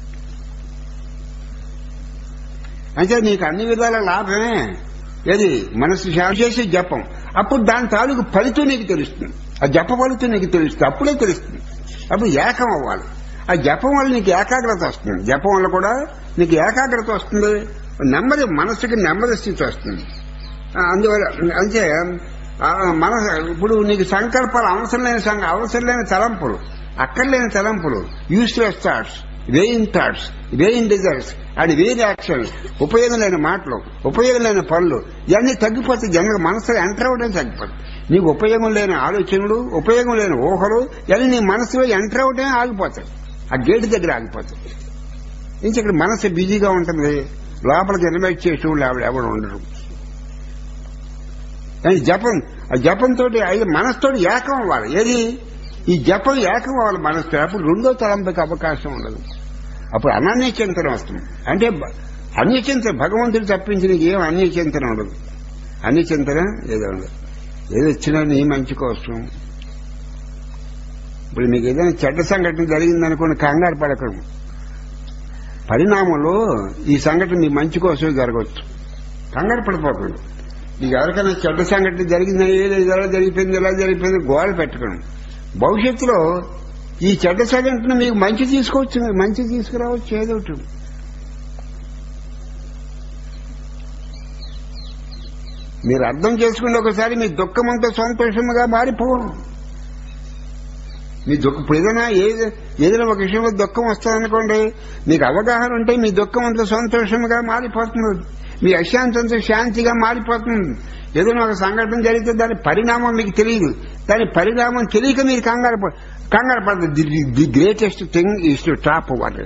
అంటే నీకు అన్ని విధాల లాభమే ఏది మనసు శాంతి చేసి జపం అప్పుడు దాని తాలూకు ఫలితం నీకు తెలుస్తుంది ఆ జప ఫలితం నీకు తెలుస్తుంది అప్పుడే తెలుస్తుంది అప్పుడు ఏకం అవ్వాలి ఆ జపం వల్ల నీకు ఏకాగ్రత వస్తుంది జపం వల్ల కూడా నీకు ఏకాగ్రత వస్తుంది నెమ్మది మనసుకి నెమ్మది స్థితి వస్తుంది ఆ, అందువల్ల అంటే ఆ, మన ఇప్పుడు నీకు సంకల్పాలు అవసరం లేని సంక అవసరం లేని తలంపులు అక్కర్లేని తలంపులు useless thoughts vain thoughts vain desires and vain actions ఉపయోగం లేని మాటలు ఉపయోగం లేని పనులు ఇవన్నీ తగ్గిపోతాయి జనరల్ మనసులో ఎంటర్ అవడం తగ్గిపోతుంది నీకు ఉపయోగం లేని ఆలోచనలు ఉపయోగం లేని ఊహలు ఇవన్నీ నీ మనసులో ఎంటర్ అవడమే ఆగిపోతాయి ఆ గేటు దగ్గర ఆగిపోతాయి నుంచి ఇక్కడ మనసు బిజీగా ఉంటుంది లోపలికి ఇన్వైట్ చేసేవాళ్ళు ఆవిడ ఎవరు ఉండరు కానీ జపం ఆ జపంతో మనసుతో ఏకం అవ్వాలి ఏది ఈ జపం ఏకం అవ్వాలి మనసుతో అప్పుడు రెండో తలంపుకి అవకాశం ఉండదు అప్పుడు అనన్య చింతన వస్తుంది అంటే బ- అన్యచింతన భగవంతుడు తప్పించి నీకు ఏం అన్యచింతన ఉండదు అన్యచింతన ఏదో ఉండదు ఏది వచ్చినా నీ మంచి కోసం ఇప్పుడు మీకు ఏదైనా చెడ్డ సంఘటన జరిగిందనుకోండి కంగారు పడకూడదు పరిణామంలో ఈ సంఘటన మీ మంచి కోసమే జరగవచ్చు కంగారు పడిపోకూడదు నీకు ఎవరికైనా చెడ్డ సంఘటన జరిగిందని ఏదో ఎలా జరిగిపోయింది ఎలా జరిగిపోయింది గోడ పెట్టకండి భవిష్యత్తులో ఈ చెడ్డ సంఘటన మీకు మంచి తీసుకోవచ్చు మంచి తీసుకురావచ్చు ఏదో ఒకటి మీరు అర్థం చేసుకుంటే ఒకసారి మీ దుఃఖమంతా సంతోషముగా మారిపోవడం మీ దుఃఖం ఇప్పుడు ఏదైనా ఏది ఏదైనా ఒక విషయంలో దుఃఖం వస్తుందనుకోండి మీకు అవగాహన ఉంటే మీ దుఃఖం అంతా సంతోషంగా మారిపోతుంది మీ అశాంతి అంతా శాంతిగా మారిపోతుంది ఏదైనా ఒక సంఘటన జరిగితే దాని పరిణామం మీకు తెలియదు దాని పరిణామం తెలియక మీరు కంగారు ప- కంగారు పడదు the the greatest thing is to top over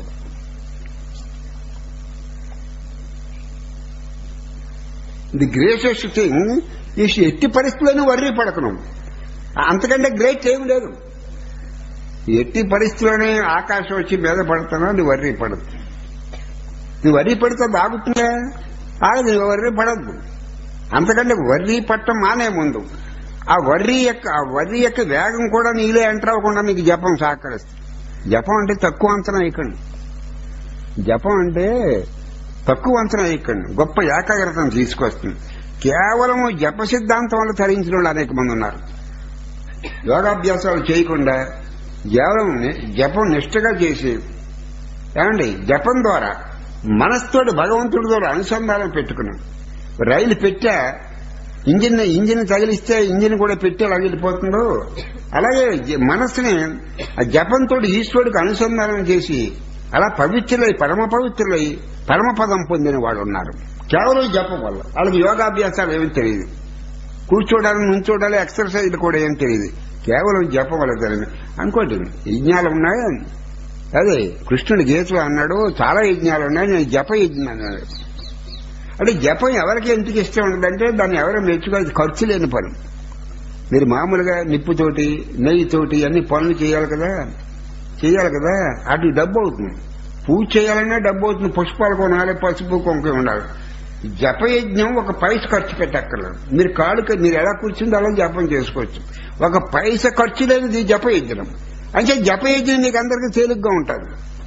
the greatest thing is ఎట్టి పరిస్థితుల్లోనూ వర్రీ పడకను అంతకంటే గ్రేట్ ఏమి లేదు ఎట్టి పరిస్థితుల్లోనే ఆకాశం వచ్చి మీద పడుతున్నా నువ్వు వర్రీ పడదు నువ్వు వర్రీ పడితే బాగుంటుందా ఆగదు నువ్వు వర్రీ పడద్దు అంతకంటే వర్రీ పట్టం మానే ముందు ఆ వర్రీ యొక్క ఆ వర్రీ యొక్క వేగం కూడా నీలే ఎంటర్ అవ్వకుండా నీకు జపం సహకరిస్తుంది జపం అంటే తక్కువ అంచనా ఇక్కండి జపం అంటే తక్కువ అంచనా ఇక్కండి గొప్ప ఏకాగ్రతను తీసుకొస్తుంది కేవలం జప సిద్ధాంతం వల్ల తరించిన వాళ్ళు అనేక మంది ఉన్నారు యోగాభ్యాసాలు చేయకుండా కేవలం ని- జపం నిష్ఠగా చేసి ఏమండి జపం ద్వారా మనస్తోటి భగవంతుడి ద్వారా అనుసంధానం పెట్టుకున్నాం రైలు పెట్టా ఇంజిన్ ఇంజిన్ తగిలిస్తే ఇంజిన్ కూడా పెట్టి ఎలా వెళ్ళిపోతుందో అలాగే జ- మనస్సుని ఆ జపంతో ఈశ్వరుడికి అనుసంధానం చేసి అలా పవిత్రులై పరమ పవిత్రులై పరమపదం పొందిన వాళ్ళు ఉన్నారు కేవలం జపం వల్ల వాళ్ళకి యోగాభ్యాసాలు ఏమీ తెలియదు కూర్చోడాలి నుంచోడాలి ఎక్సర్సైజ్ కూడా ఏం తెలియదు కేవలం జపం వల్ల తెలియదు అనుకోండి యజ్ఞాలు ఉన్నాయి అదే కృష్ణుడు గీతలో అన్నాడు చాలా యజ్ఞాలు ఉన్నాయి నేను జప యజ్ఞం అన్నాడు అంటే జపం ఎవరికి ఎందుకు ఇష్టం ఉండదంటే దాన్ని ఎవరు మెచ్చుకోవాలి ఖర్చు లేని పని మీరు మామూలుగా నిప్పుతోటి నెయ్యితోటి అన్ని పనులు చేయాలి కదా చేయాలి కదా అటు డబ్బు అవుతుంది పూజ చేయాలన్నా డబ్బు అవుతుంది పుష్పాలు కొనాలి పసుపు కుంకుమ ఉండాలి జపయజ్ఞం ఒక పైస ఖర్చు పెట్టక్కర్లేదు మీరు కాడు మీరు ఎలా కూర్చుందో అలా జపం చేసుకోవచ్చు ఒక పైస ఖర్చు లేనిది జపయజ్ఞం అంటే జపయజ్ఞం మీకు అందరికీ తేలిగ్గా ఉంటుంది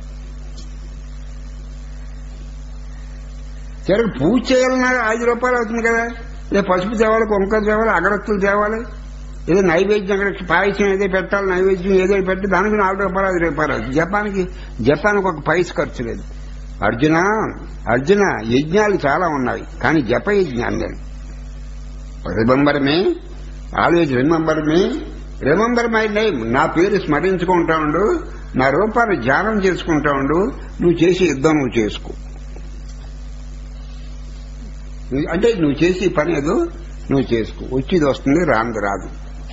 సరే పూజ చేయాలన్నా ఐదు రూపాయలు అవుతుంది కదా లేదా పసుపు తేవాలి కుంకుమ తేవాలి అగరత్తులు తేవాలి ఏదో నైవేద్యం అక్కడ పాయసం ఏదో పెట్టాలి నైవేద్యం ఏదో పెట్టి దానికి నాలుగు రూపాయలు ఐదు రూపాయలు జపాన్కి జపాన్కి ఒక పైస ఖర్చు లేదు అర్జున అర్జున యజ్ఞాలు చాలా ఉన్నాయి కానీ జప యజ్ఞాలు లేదు remember me always remember me remember my name నా పేరు స్మరించుకుంటా ఉండు నా రూపాన్ని ధ్యానం చేసుకుంటా ఉండు నువ్వు చేసే యుద్ధం నువ్వు చేసుకో నువ్వు- అంటే నువ్వు చేసే పని ఏదో నువ్వు చేసుకో వచ్చేది వస్తుంది రాంది రాదు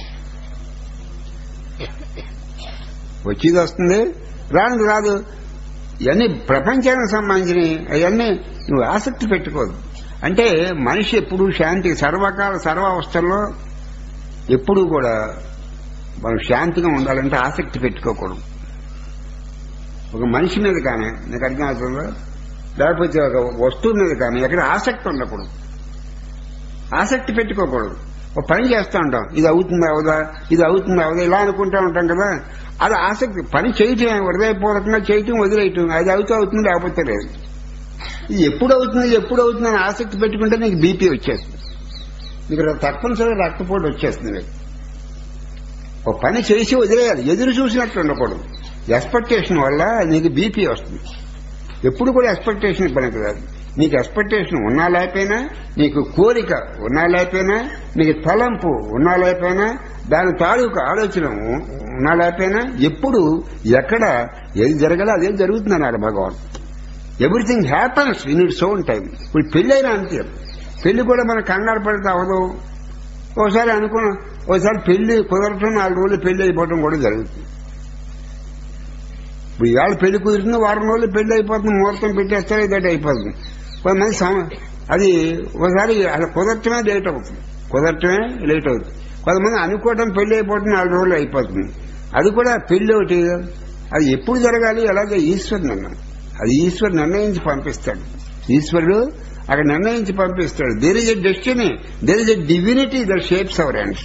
వచ్చేది వస్తుంది రాంది రాదు ఇవన్నీ ప్రపంచానికి సంబంధించినవి అవన్నీ నువ్వు ఆసక్తి పెట్టుకోదు అంటే మనిషి ఎప్పుడు శాంతి సర్వకాల సర్వావస్థల్లో ఎప్పుడూ కూడా మనం శాంతిగా ఉండాలంటే ఆసక్తి పెట్టుకోకూడదు ఒక మనిషి మీద కానీ నీకు అర్థమవుతుందా లేకపోతే ఒక వస్తువు మీద కానీ ఎక్కడ ఆసక్తి ఉండకూడదు ఆసక్తి పెట్టుకోకూడదు ఒక పని చేస్తూ ఉంటాం ఇది అవుతుందా అవుదా ఇది అవుతుందా అవుదా ఇలా అనుకుంటా ఉంటాం కదా అది ఆసక్తి పని చేయటం హృదయపూర్వకంగా చేయటం వదిలేయటం అది అవుతూ అవుతుంది లేకపోతే లేదు ఇది ఎప్పుడు అవుతుంది ఎప్పుడు అవుతుంది అని ఆసక్తి పెట్టుకుంటే నీకు బీపీ వచ్చేస్తుంది నీకు తప్పనిసరిగా రక్తపోటు వచ్చేస్తుంది నీకు ఒక పని చేసి వదిలేయాలి ఎదురు చూసినట్టు ఉండకూడదు ఎక్స్పెక్టేషన్ వల్ల నీకు బీపీ వస్తుంది ఎప్పుడు కూడా ఎక్స్పెక్టేషన్ పనికి రాదు నీకు ఎక్స్పెక్టేషన్ ఉన్నా లేకపోయినా నీకు కోరిక ఉన్నా లేకపోయినా నీకు తలంపు ఉన్నా లేకపోయినా దాని తాలూకు ఆలోచన ఉ- ఉన్నా లేకపోయినా ఎప్పుడు ఎక్కడ ఏది జరగాలో అదే జరుగుతుంది అన్నారు Bhagavan everything happens in its own time ఇప్పుడు పెళ్ళైనా అంతే పెళ్లి కూడా మన కంగారు పడితే అవ్వదు ఒకసారి అనుకున్న ఒకసారి పెళ్లి కుదరటం నాలుగు రోజులు పెళ్లి అయిపోవడం కూడా జరుగుతుంది ఇప్పుడు ఇవాళ పెళ్లి కుదురుతుంది వారం రోజులు పెళ్లి అయిపోతుంది ముహూర్తం పెట్టేస్తారు ఇదటి అయిపోతుంది కొంతమంది సమ- అది ఒకసారి అసలు కుదరటమే లేట్ అవుతుంది కుదరటమే లేట్ అవుతుంది కొంతమంది అనుకోవటం పెళ్లి అయిపోవటం నాలుగు రోజులు అయిపోతుంది అది కూడా పెళ్లి ఒకటి అది ఎప్పుడు జరగాలి అలాగే ఈశ్వరు నిర్ణయం అది ఈశ్వరు నిర్ణయించి పంపిస్తాడు ఈశ్వరుడు అక్కడ నిర్ణయించి పంపిస్తాడు there is a destiny there is a divinity the shapes our hands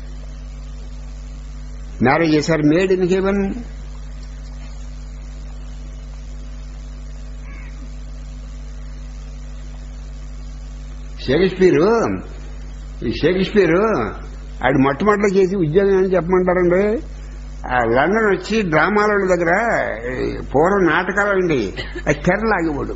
marriage చేశారు మేడ్ ఇన్ హెవెన్ షేక్స్పియరు ఈ షేక్స్పియరు ఆడు మొట్టమొదటిలో చేసి ఉద్యోగం ఏమని చెప్పమంటారండి ఆ లండన్ వచ్చి డ్రామాల వాళ్ళ దగ్గర ఈ పూర్వం నాటకాలు అండి అది తెరలాగేవాడు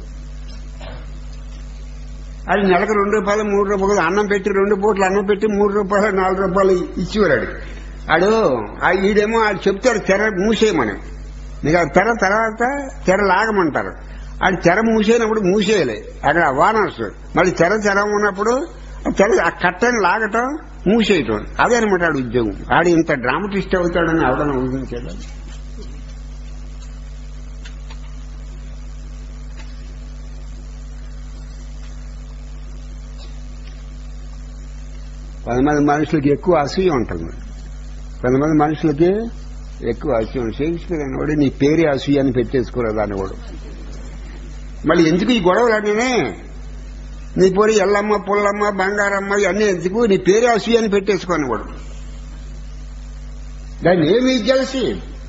అది నెలకు రెండు రూపాయలు మూడు రూపాయలు అన్నం పెట్టి రెండు పూటలు అన్నం పెట్టి మూడు రూపాయలు నాలుగు రూపాయలు ఇచ్చేవాడు ఆడు ఆ ఈడేమో ఆడు చెప్తాడు తెర మూసేయమని మీకు ఆ తెర తర్వాత తెర లాగమంటారు అది తెర మూసేయనప్పుడు మూసేయాలి అక్కడ వానర్స్ మళ్ళీ తెర తెర ఉన్నప్పుడు ఆ తెర ఆ కట్టని లాగటం మూసేయటం అదే అనమాట ఆడు ఉద్యోగం ఆడు ఇంత డ్రామటిస్ట్ అవుతాడని అవడం ఊహించాడు కొంతమంది మనుషులకి ఎక్కువ అసూయ ఉంటుంది కొంతమంది మనుషులకి ఎక్కువ అసూయ ఉంటుంది. షేక్స్పియర్ అనేవాడు నీ పేరే అసూయ అని పెట్టేసుకోలేదు అనేవాడు మళ్ళీ ఎందుకు ఈ గొడవలు అన్ననే నీ పోరి ఎల్లమ్మ పుల్లమ్మ బంగారమ్మ ఇవన్నీ ఎందుకు నీ పేరే అసూయ అని పెట్టేసుకోనివాడు దాన్ని ఏమి జలసి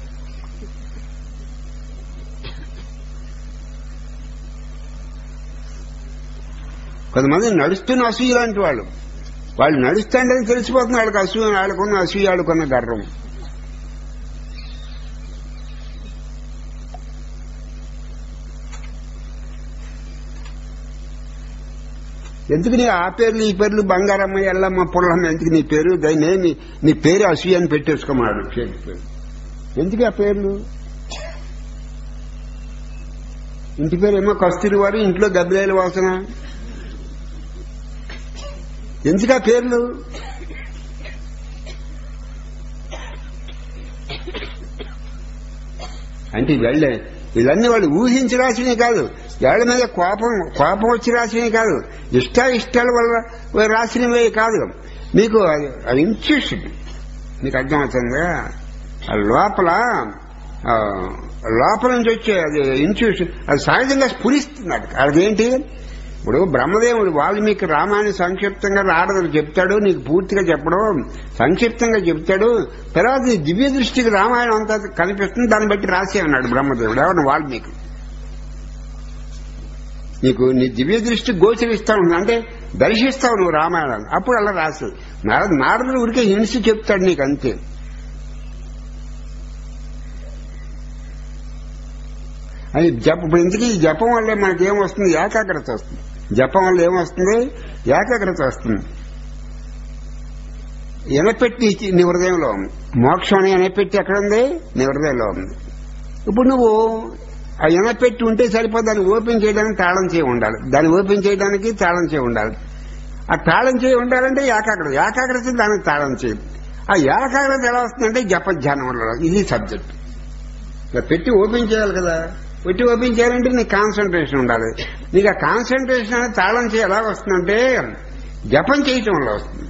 కొంతమంది నడుస్తున్న అసూయ లాంటి వాళ్ళు వాళ్ళు నడుస్తాండని తెలిసిపోతుంది వాళ్ళకి అసూయ వాళ్ళకున్న అసూయ వాళ్ళకున్న గర్వం ఎందుకు నీ ఆ పేర్లు ఈ పేర్లు బంగారమ్మ ఎల్లమ్మ పుల్లమ్మ ఎందుకు నీ పేరు దాన్ని నీ పేరు అసూయ అని పెట్టేసుకోమన్నాడు షేక్స్పియర్ ఎందుకు ఆ పేర్లు ఇంటి పేరు ఏమో కస్తూరి వారు ఇంట్లో గబ్బిలేల వాసన ఎందుకు ఆ పేర్లు అంటే వెళ్ళే వీళ్ళన్నీ వాళ్ళు ఊహించి రాసినవి కాదు వాళ్ళ మీద కోపం కోపం వచ్చి రాసినవి కాదు ఇష్ట ఇష్టాల వల్ల రాసినవే కాదు మీకు అది అది ఇన్స్టిట్యూషన్ మీకు అర్థమవుతుందా ఆ లోపల ఆ, లోపల నుంచి వచ్చే అది ఇన్స్టిట్యూషన్ అది సహజంగా స్ఫురిస్తుంది అది అదేంటి ఇప్పుడు బ్రహ్మదేవుడు వాల్మీకి రామాయణ సంక్షిప్తంగా రాడదని చెప్తాడు నీకు పూర్తిగా చెప్పడం సంక్షిప్తంగా చెప్తాడు తర్వాత నీ దివ్య దృష్టికి రామాయణం అంతా కనిపిస్తుంది దాన్ని బట్టి రాసే అన్నాడు బ్రహ్మదేవుడు ఎవరు వాల్మీకి నీకు నీ దివ్య దృష్టి గోచరిస్తా ఉంది అంటే దర్శిస్తావు నువ్వు రామాయణాన్ని అప్పుడు అలా రాసు నారద నారదుడు ఊరికే హింసి చెప్తాడు నీకు అంతే అని జప ఇప్పుడు ఇంతకీ ఈ జపం వల్ల మనకి ఏమొస్తుంది ఏకాగ్రత వస్తుంది జపం వల్ల ఏమొస్తుంది ఏకాగ్రత వస్తుంది ఎనపెట్టి నీ హృదయంలో ఉంది మోక్షం అనే ఎనపెట్టి ఎక్కడ ఉంది నీ హృదయంలో ఉంది ఇప్పుడు నువ్వు ఆ ఎనపెట్టి ఉంటే సరిపోదు దాన్ని ఓపెన్ చేయడానికి తాళం చేయి ఉండాలి దాన్ని ఓపెన్ చేయడానికి తాళం చేయి ఉండాలి ఆ తాళం చేయి ఉండాలంటే ఏకాగ్రత ఏకాగ్రత దానికి తాళం చేయదు ఆ ఏకాగ్రత ఎలా వస్తుందంటే జపధ్యానం వల్ల ఇది సబ్జెక్ట్ ఇలా పెట్టి ఓపెన్ చేయాలి కదా పెట్టి ఓపెన్ చేయాలంటే నీకు కాన్సన్ట్రేషన్ ఉండాలి నీకు ఆ కాన్సన్ట్రేషన్ అనేది తాళం చేయి ఎలా వస్తుందంటే జపం చేయటం వల్ల వస్తుంది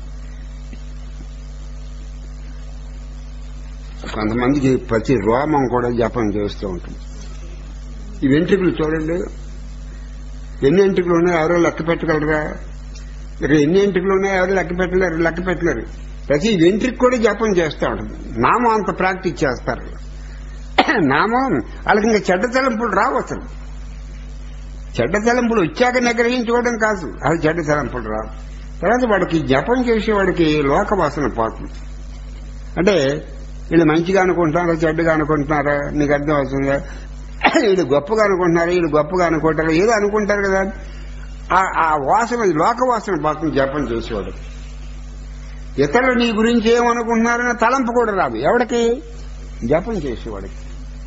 కొంతమందికి ప్రతి రోమం కూడా జపం చేస్తూ ఉంటుంది ఈ వెంట్రుకలు చూడండి ఎన్ని వెంట్రుకలు ఉన్నాయి ఎవరో లెక్క పెట్టగలరా ఇక్కడ ఎన్ని వెంట్రుకలు ఉన్నాయి ఎవరు లెక్క పెట్టలేరు లెక్క పెట్టలేరు ప్రతి వెంట్రుకు కూడా జపం చేస్తూ ఉంటుంది నామం అంత ప్రాక్టీస్ చేస్తారు నామం వాళ్ళకి ఇంకా చెడ్డ తలంపులు రావు అసలు చెడ్డ తలంపులు వచ్చాక నిగ్రహించుకోవడం కాదు అది చెడ్డ తలంపులు రావు తర్వాత వాడికి జపం చేసేవాడికి లోకవాసన పోతుంది అంటే వీళ్ళు మంచిగా అనుకుంటున్నారా చెడ్డగా అనుకుంటున్నారా నీకు అర్థం అవుతుందా వీళ్ళు గొప్పగా అనుకుంటున్నారా వీళ్ళు గొప్పగా అనుకుంటారా ఏదో అనుకుంటారు కదా ఆ- ఆ వాసన లోక వాసన పోతుంది జపం చేసేవాడు ఇతరులు నీ గురించి ఏమనుకుంటున్నారన్న తలంపు కూడా రాదు ఎవడికి జపం చేసేవాడికి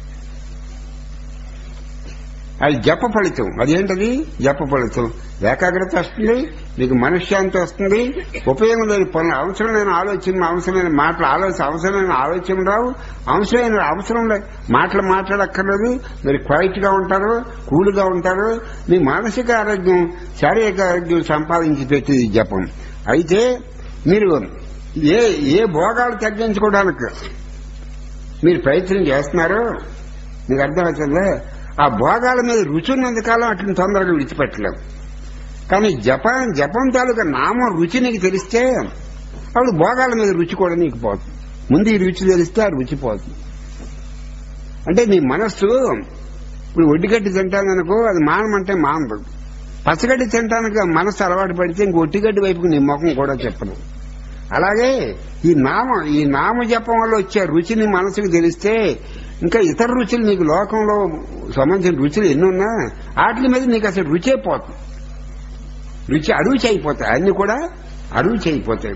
అది జప ఫలితం అదేంటది జప ఫలితం ఏకాగ్రత వస్తుంది నీకు మనశ్శాంతి వస్తుంది ఉపయోగం లేని పనులు అవసరమైన ఆలోచన అవసరమైన మాటలు ఆలోచన అవసరమైన ఆలోచన రావు అవసరమైన అవసరం లే మాటలు మాట్లాడక్కర్లేదు మీరు క్వైట్ గా ఉంటారు కూల్ గా ఉంటారు మీ మానసిక ఆరోగ్యం శారీరక ఆరోగ్యం సంపాదించి పెట్టేది జపం అయితే మీరు ఏ ఏ భోగాలు తగ్గించుకోవడానికి మీరు ప్రయత్నం చేస్తున్నారు మీకు అర్థమవుతుందా ఆ భోగాల మీద రుచి ఉన్నంతకాలం అట్లని తొందరగా విడిచిపెట్టలేం కానీ జపం జపం తాలూకా నామం రుచి నీకు తెలిస్తే అప్పుడు భోగాల మీద రుచి కూడా నీకు పోతుంది ముందు ఈ రుచి తెలిస్తే ఆ రుచి పోతుంది అంటే నీ మనస్సు ఇప్పుడు ఒడ్డిగడ్డి తింటాననుకో అది మానమంటే మానదు పచ్చగడ్డి తింటానికి మనస్సు అలవాటు పడితే ఇంక ఒట్టిగడ్డి వైపుకు నీ ముఖం కూడా చెప్పదు అలాగే ఈ నామ ఈ నామ జపం వల్ల వచ్చే రుచిని మనసుకు తెలిస్తే ఇంకా ఇతర రుచులు నీకు లోకంలో సంబంధించిన రుచులు ఎన్నున్నా వాటి మీద నీకు అసలు రుచే పోతుంది రుచి అరుచి అయిపోతాయి అన్ని కూడా అరుచి అయిపోతాయి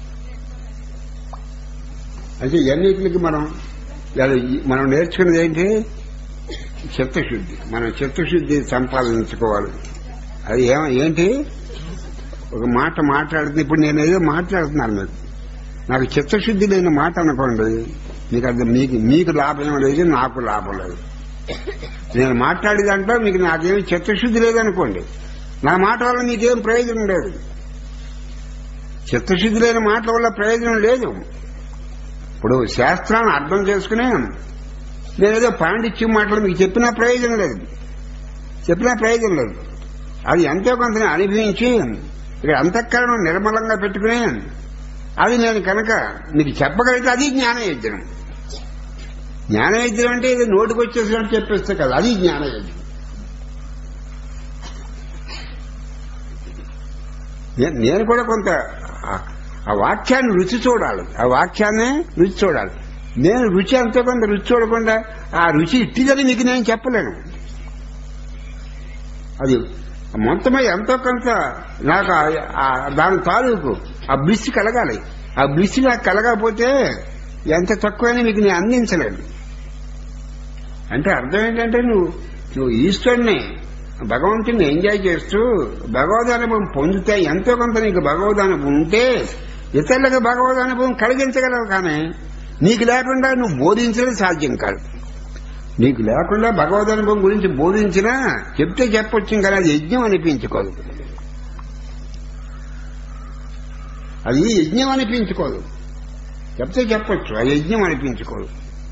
అంటే ఇవన్నిటికి మనం ఇవాళ ఈ- మనం నేర్చుకున్నది ఏంటి చిత్తశుద్ధి మనం చిత్తశుద్ధి సంపాదించుకోవాలి అది ఏమ ఏంటి ఒక మాట మాట్లాడుతుంది ఇప్పుడు నేను ఏదో మాట్లాడుతున్నాను మీకు నాకు చిత్తశుద్ధి లేని మాట అనుకోండి మీకు అర్థం మీకు మీకు లాభం లేదు నాకు లాభం లేదు నేను మాట్లాడే దాంట్లో మీకు నాకేమి చిత్తశుద్ధి లేదనుకోండి నా మాట వల్ల మీకేం ప్రయోజనం లేదు చిత్తశుద్ధి లేని మాటల వల్ల ప్రయోజనం లేదు ఇప్పుడు శాస్త్రాన్ని అర్థం చేసుకునే నేనేదో పాండిత్యం మాటలు మీకు చెప్పినా ప్రయోజనం లేదు చెప్పినా ప్రయోజనం లేదు అది ఎంతో కొంత నేను అనుభవించి ఇక్కడ అంతఃకరణం నిర్మలంగా పెట్టుకుని అది నేను కనుక మీకు చెప్పగలిగితే అది జ్ఞానయజ్ఞం జ్ఞానయజ్ఞం అంటే ఇది నోటికి వచ్చేసినట్టు చెప్పేస్తే కదా అది జ్ఞానయజ్ఞం నే- నేను కూడా కొంత ఆ- ఆ వాక్యాన్ని రుచి చూడాలి ఆ వాక్యాన్ని రుచి చూడాలి నేను రుచి అంతే కొంత రుచి చూడకుండా ఆ రుచి ఇట్టిదని మీకు నేను చెప్పలేను అది మొత్తమై ఎంతో కొంత నాకు ఆ- ఆ దాని తాలూకు ఆ బ్లిస్ కలగాలి ఆ బ్లిస్ నాకు కలగకపోతే ఎంత తక్కువైనా మీకు నేను అందించలేను అంటే అర్థం ఏంటంటే నువ్వు నువ్వు ఈశ్వరుని భగవంతుని ఎంజాయ్ చేస్తూ భగవద్ అనుభవం పొందితే ఎంతో కొంత నీకు భగవద్ అనుభవం ఉంటే ఇతరులకు భగవద్ అనుభవం కలిగించగలవు కానీ నీకు లేకుండా నువ్వు బోధించడం సాధ్యం కాదు నీకు లేకుండా భగవద్ అనుభవం గురించి బోధించినా చెప్తే చెప్పొచ్చు కానీ అది యజ్ఞం అనిపించుకోదు అది యజ్ఞం అనిపించుకోదు చెప్తే చెప్పొచ్చు అది యజ్ఞం అనిపించుకోదు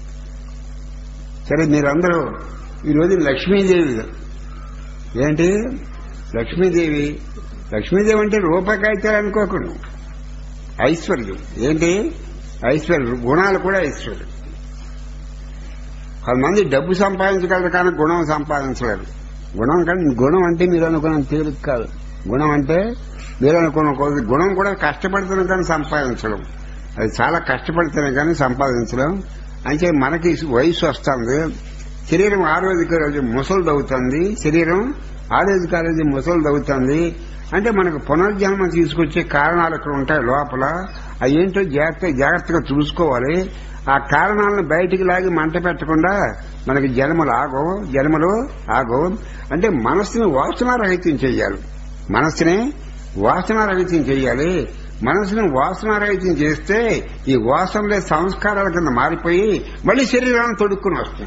సరే మీరందరూ ఈరోజు లక్ష్మీదేవి ఏంటి లక్ష్మీదేవి లక్ష్మీదేవి అంటే రూపకాయితాలు అనుకోకుండా ఐశ్వర్యం ఏంటి ఐశ్వర్యం గుణాలు కూడా ఐశ్వర్యం కొంతమంది డబ్బు సంపాదించగలరు కానీ గుణం సంపాదించలేరు గుణం కానీ గుణం అంటే మీరు అనుకున్న తేలిక కాదు గుణం అంటే మీరు అనుకున్న కొద్ది గుణం కూడా కష్టపడితేనే కానీ సంపాదించడం అది చాలా కష్టపడితేనే కానీ సంపాదించడం అంటే మనకి వయసు వస్తుంది శరీరం ఆ రోజుకి రోజు ముసలు దవుతుంది శరీరం ఆ రోజుకి ఆ రోజు ముసలు దవుతుంది అంటే మనకు పునర్జన్మ తీసుకొచ్చే కారణాలు ఇక్కడ ఉంటాయి లోపల అవి ఏంటో జాగ్రత్త జాగ్రత్తగా చూసుకోవాలి ఆ కారణాలను బయటికి లాగి మంట పెట్టకుండా మనకి జన్మలు ఆగవు జన్మలు ఆగవు అంటే మనస్సుని వాసనారహితం చేయాలి మనస్సుని వాసనారహితం చేయాలి మనసుని వాసనారహితం చేస్తే ఈ వాసనలే సంస్కారాల కింద మారిపోయి మళ్ళీ శరీరాన్ని తొడుక్కుని వస్తాం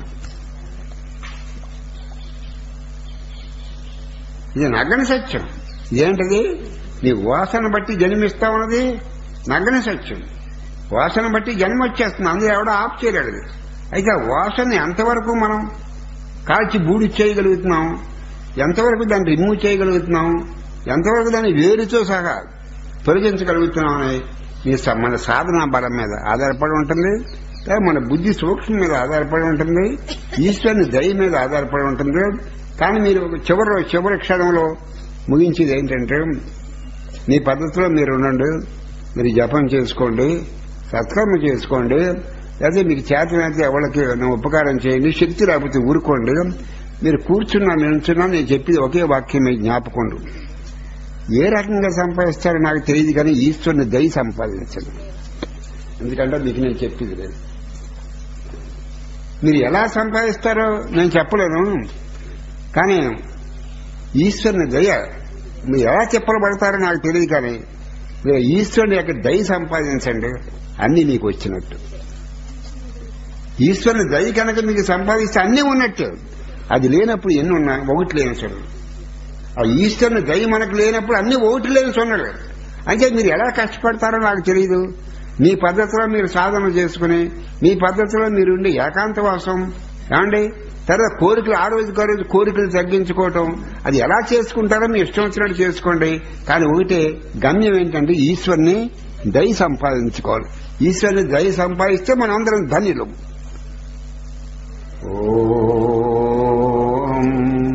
ఇది నగ్గన సత్యం ఏంటది నీ వాసన బట్టి జన్మిస్తా ఉన్నది నగ్గన సత్యం వాసన బట్టి జన్మ వచ్చేస్తుంది అందులో ఎవడో ఆఫ్ చేయలేడు అది. అయితే ఆ వాసన ఎంతవరకు మనం కాల్చి బూడి చేయగలుగుతున్నాం ఎంతవరకు దాన్ని రిమూవ్ చేయగలుగుతున్నాం ఎంతవరకు దాన్ని వేరుతో సహా తొలగించగలుగుతున్నాం అని మీ స- మన సాధనా బలం మీద ఆధారపడి ఉంటుంది లేదా మన బుద్ధి సూక్ష్మం మీద ఆధారపడి ఉంటుంది ఈశ్వరుని దయ మీద ఆధారపడి ఉంటుంది కానీ మీరు ఒక చివరి చివరి క్షణంలో ముగించేది ఏంటంటే మీ పద్ధతిలో మీరు ఉండండి మీరు జపం చేసుకోండి సత్కర్మ చేసుకోండి లేదా మీకు చేతనైతే ఎవరికి ఏమైనా ఉపకారం చేయండి శక్తి లేకపోతే ఊరుకోండి మీరు కూర్చున్నా నిల్చున్నా నేను చెప్పేది ఒకే వాక్యం మీకు జ్ఞాపకం ఏ రకంగా సంపాదిస్తారో నాకు తెలియదు కానీ ఈశ్వరుని దయ సంపాదించదు ఎందుకంటే మీకు నేను చెప్పేది లేదు మీరు ఎలా సంపాదిస్తారో నేను చెప్పలేను కానీ ఈశ్వరుని దయ మీరు ఎలా చెప్పబడతారో నాకు తెలియదు కానీ మీరు ఈశ్వరుని యొక్క దయ సంపాదించండి అన్ని మీకు వచ్చినట్టు ఈశ్వరుని దయ కనుక మీకు సంపాదిస్తే అన్నీ ఉన్నట్టు అది లేనప్పుడు ఎన్ని ఉన్నా ఒకటి లేని చూడండి ఆ ఈశ్వరుని దయ మనకు లేనప్పుడు అన్ని ఒకటి లేని చూడండి అంటే మీరు ఎలా కష్టపడతారో నాకు తెలియదు మీ పద్ధతిలో మీరు సాధన చేసుకుని మీ పద్ధతిలో మీరు ఉండి ఏకాంతవాసం ఏమండి తర్వాత కోరికలు ఆ రోజుకి ఆ రోజు కోరికలు తగ్గించుకోవటం అది ఎలా చేసుకుంటారో మీ ఇష్టం వచ్చినట్టు చేసుకోండి కానీ ఒకటే గమ్యం ఏంటంటే ఈశ్వరుని దయ సంపాదించుకోవాలి ఈశ్వరుని దయ సంపాదిస్తే మనం అందరం ధన్యులం ఓం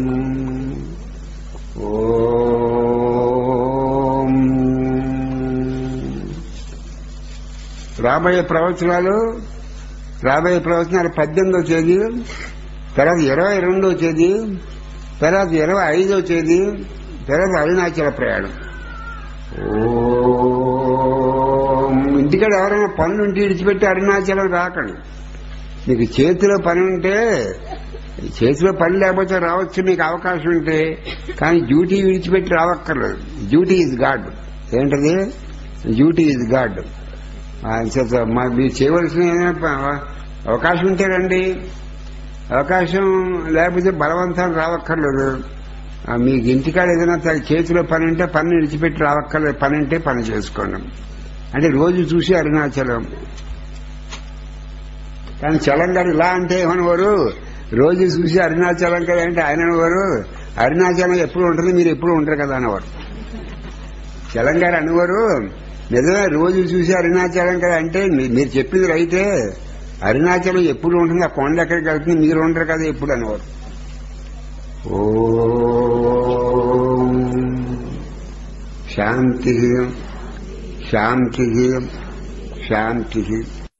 ఓం రాబోయే ప్రవచనాలు రాబోయే ప్రవచనాలు పద్దెనిమిదో తేదీ తర్వాత ఇరవై రెండో తేదీ తర్వాత ఇరవై ఐదో తేదీ తర్వాత అరుణాచల ప్రయాణం ఓం ఇంటికాడ ఎవరైనా పనులు ఉంటే విడిచిపెట్టి అరుణాచలం రాకండి మీకు చేతిలో పని ఉంటే చేతిలో పని లేకపోతే రావచ్చు మీకు అవకాశం ఉంటే కానీ డ్యూటీ విడిచిపెట్టి రావక్కర్లేదు డ్యూటీ ఇస్ గాడ్ ఏంటది డ్యూటీ ఇస్ గాడ్ అంచేత మా మీరు చేయవలసిన ఏదైనా ప- అవకాశం ఉంటే రండి అవకాశం లేకపోతే బలవంతం రావక్కర్లేదు ఆ, మీకు ఇంటికాడ ఏదైనా త- చేతిలో పని ఉంటే పని విడిచిపెట్టి రావక్కర్లేదు పని ఉంటే పని చేసుకోండి అంటే రోజు చూసి అరుణాచలం కానీ చలం గారు ఇలా అంటే ఏమనేవారు రోజు చూసి అరుణాచలం కదా అంటే ఆయన అనేవారు అరుణాచలం ఎప్పుడు ఉంటుంది మీరు ఎప్పుడు ఉండరు కదా అనేవారు చలం గారు అనేవారు నిజమే రోజు చూసి అరుణాచలం కదా అంటే మీ- మీరు చెప్పింది రైతే అరుణాచలం ఎప్పుడు ఉంటుంది ఆ కొండ ఎక్కడికి వెళ్తుంది మీరు ఉండరు కదా ఎప్పుడు అనేవారు ఓం శాంతి శాంతి శాంతి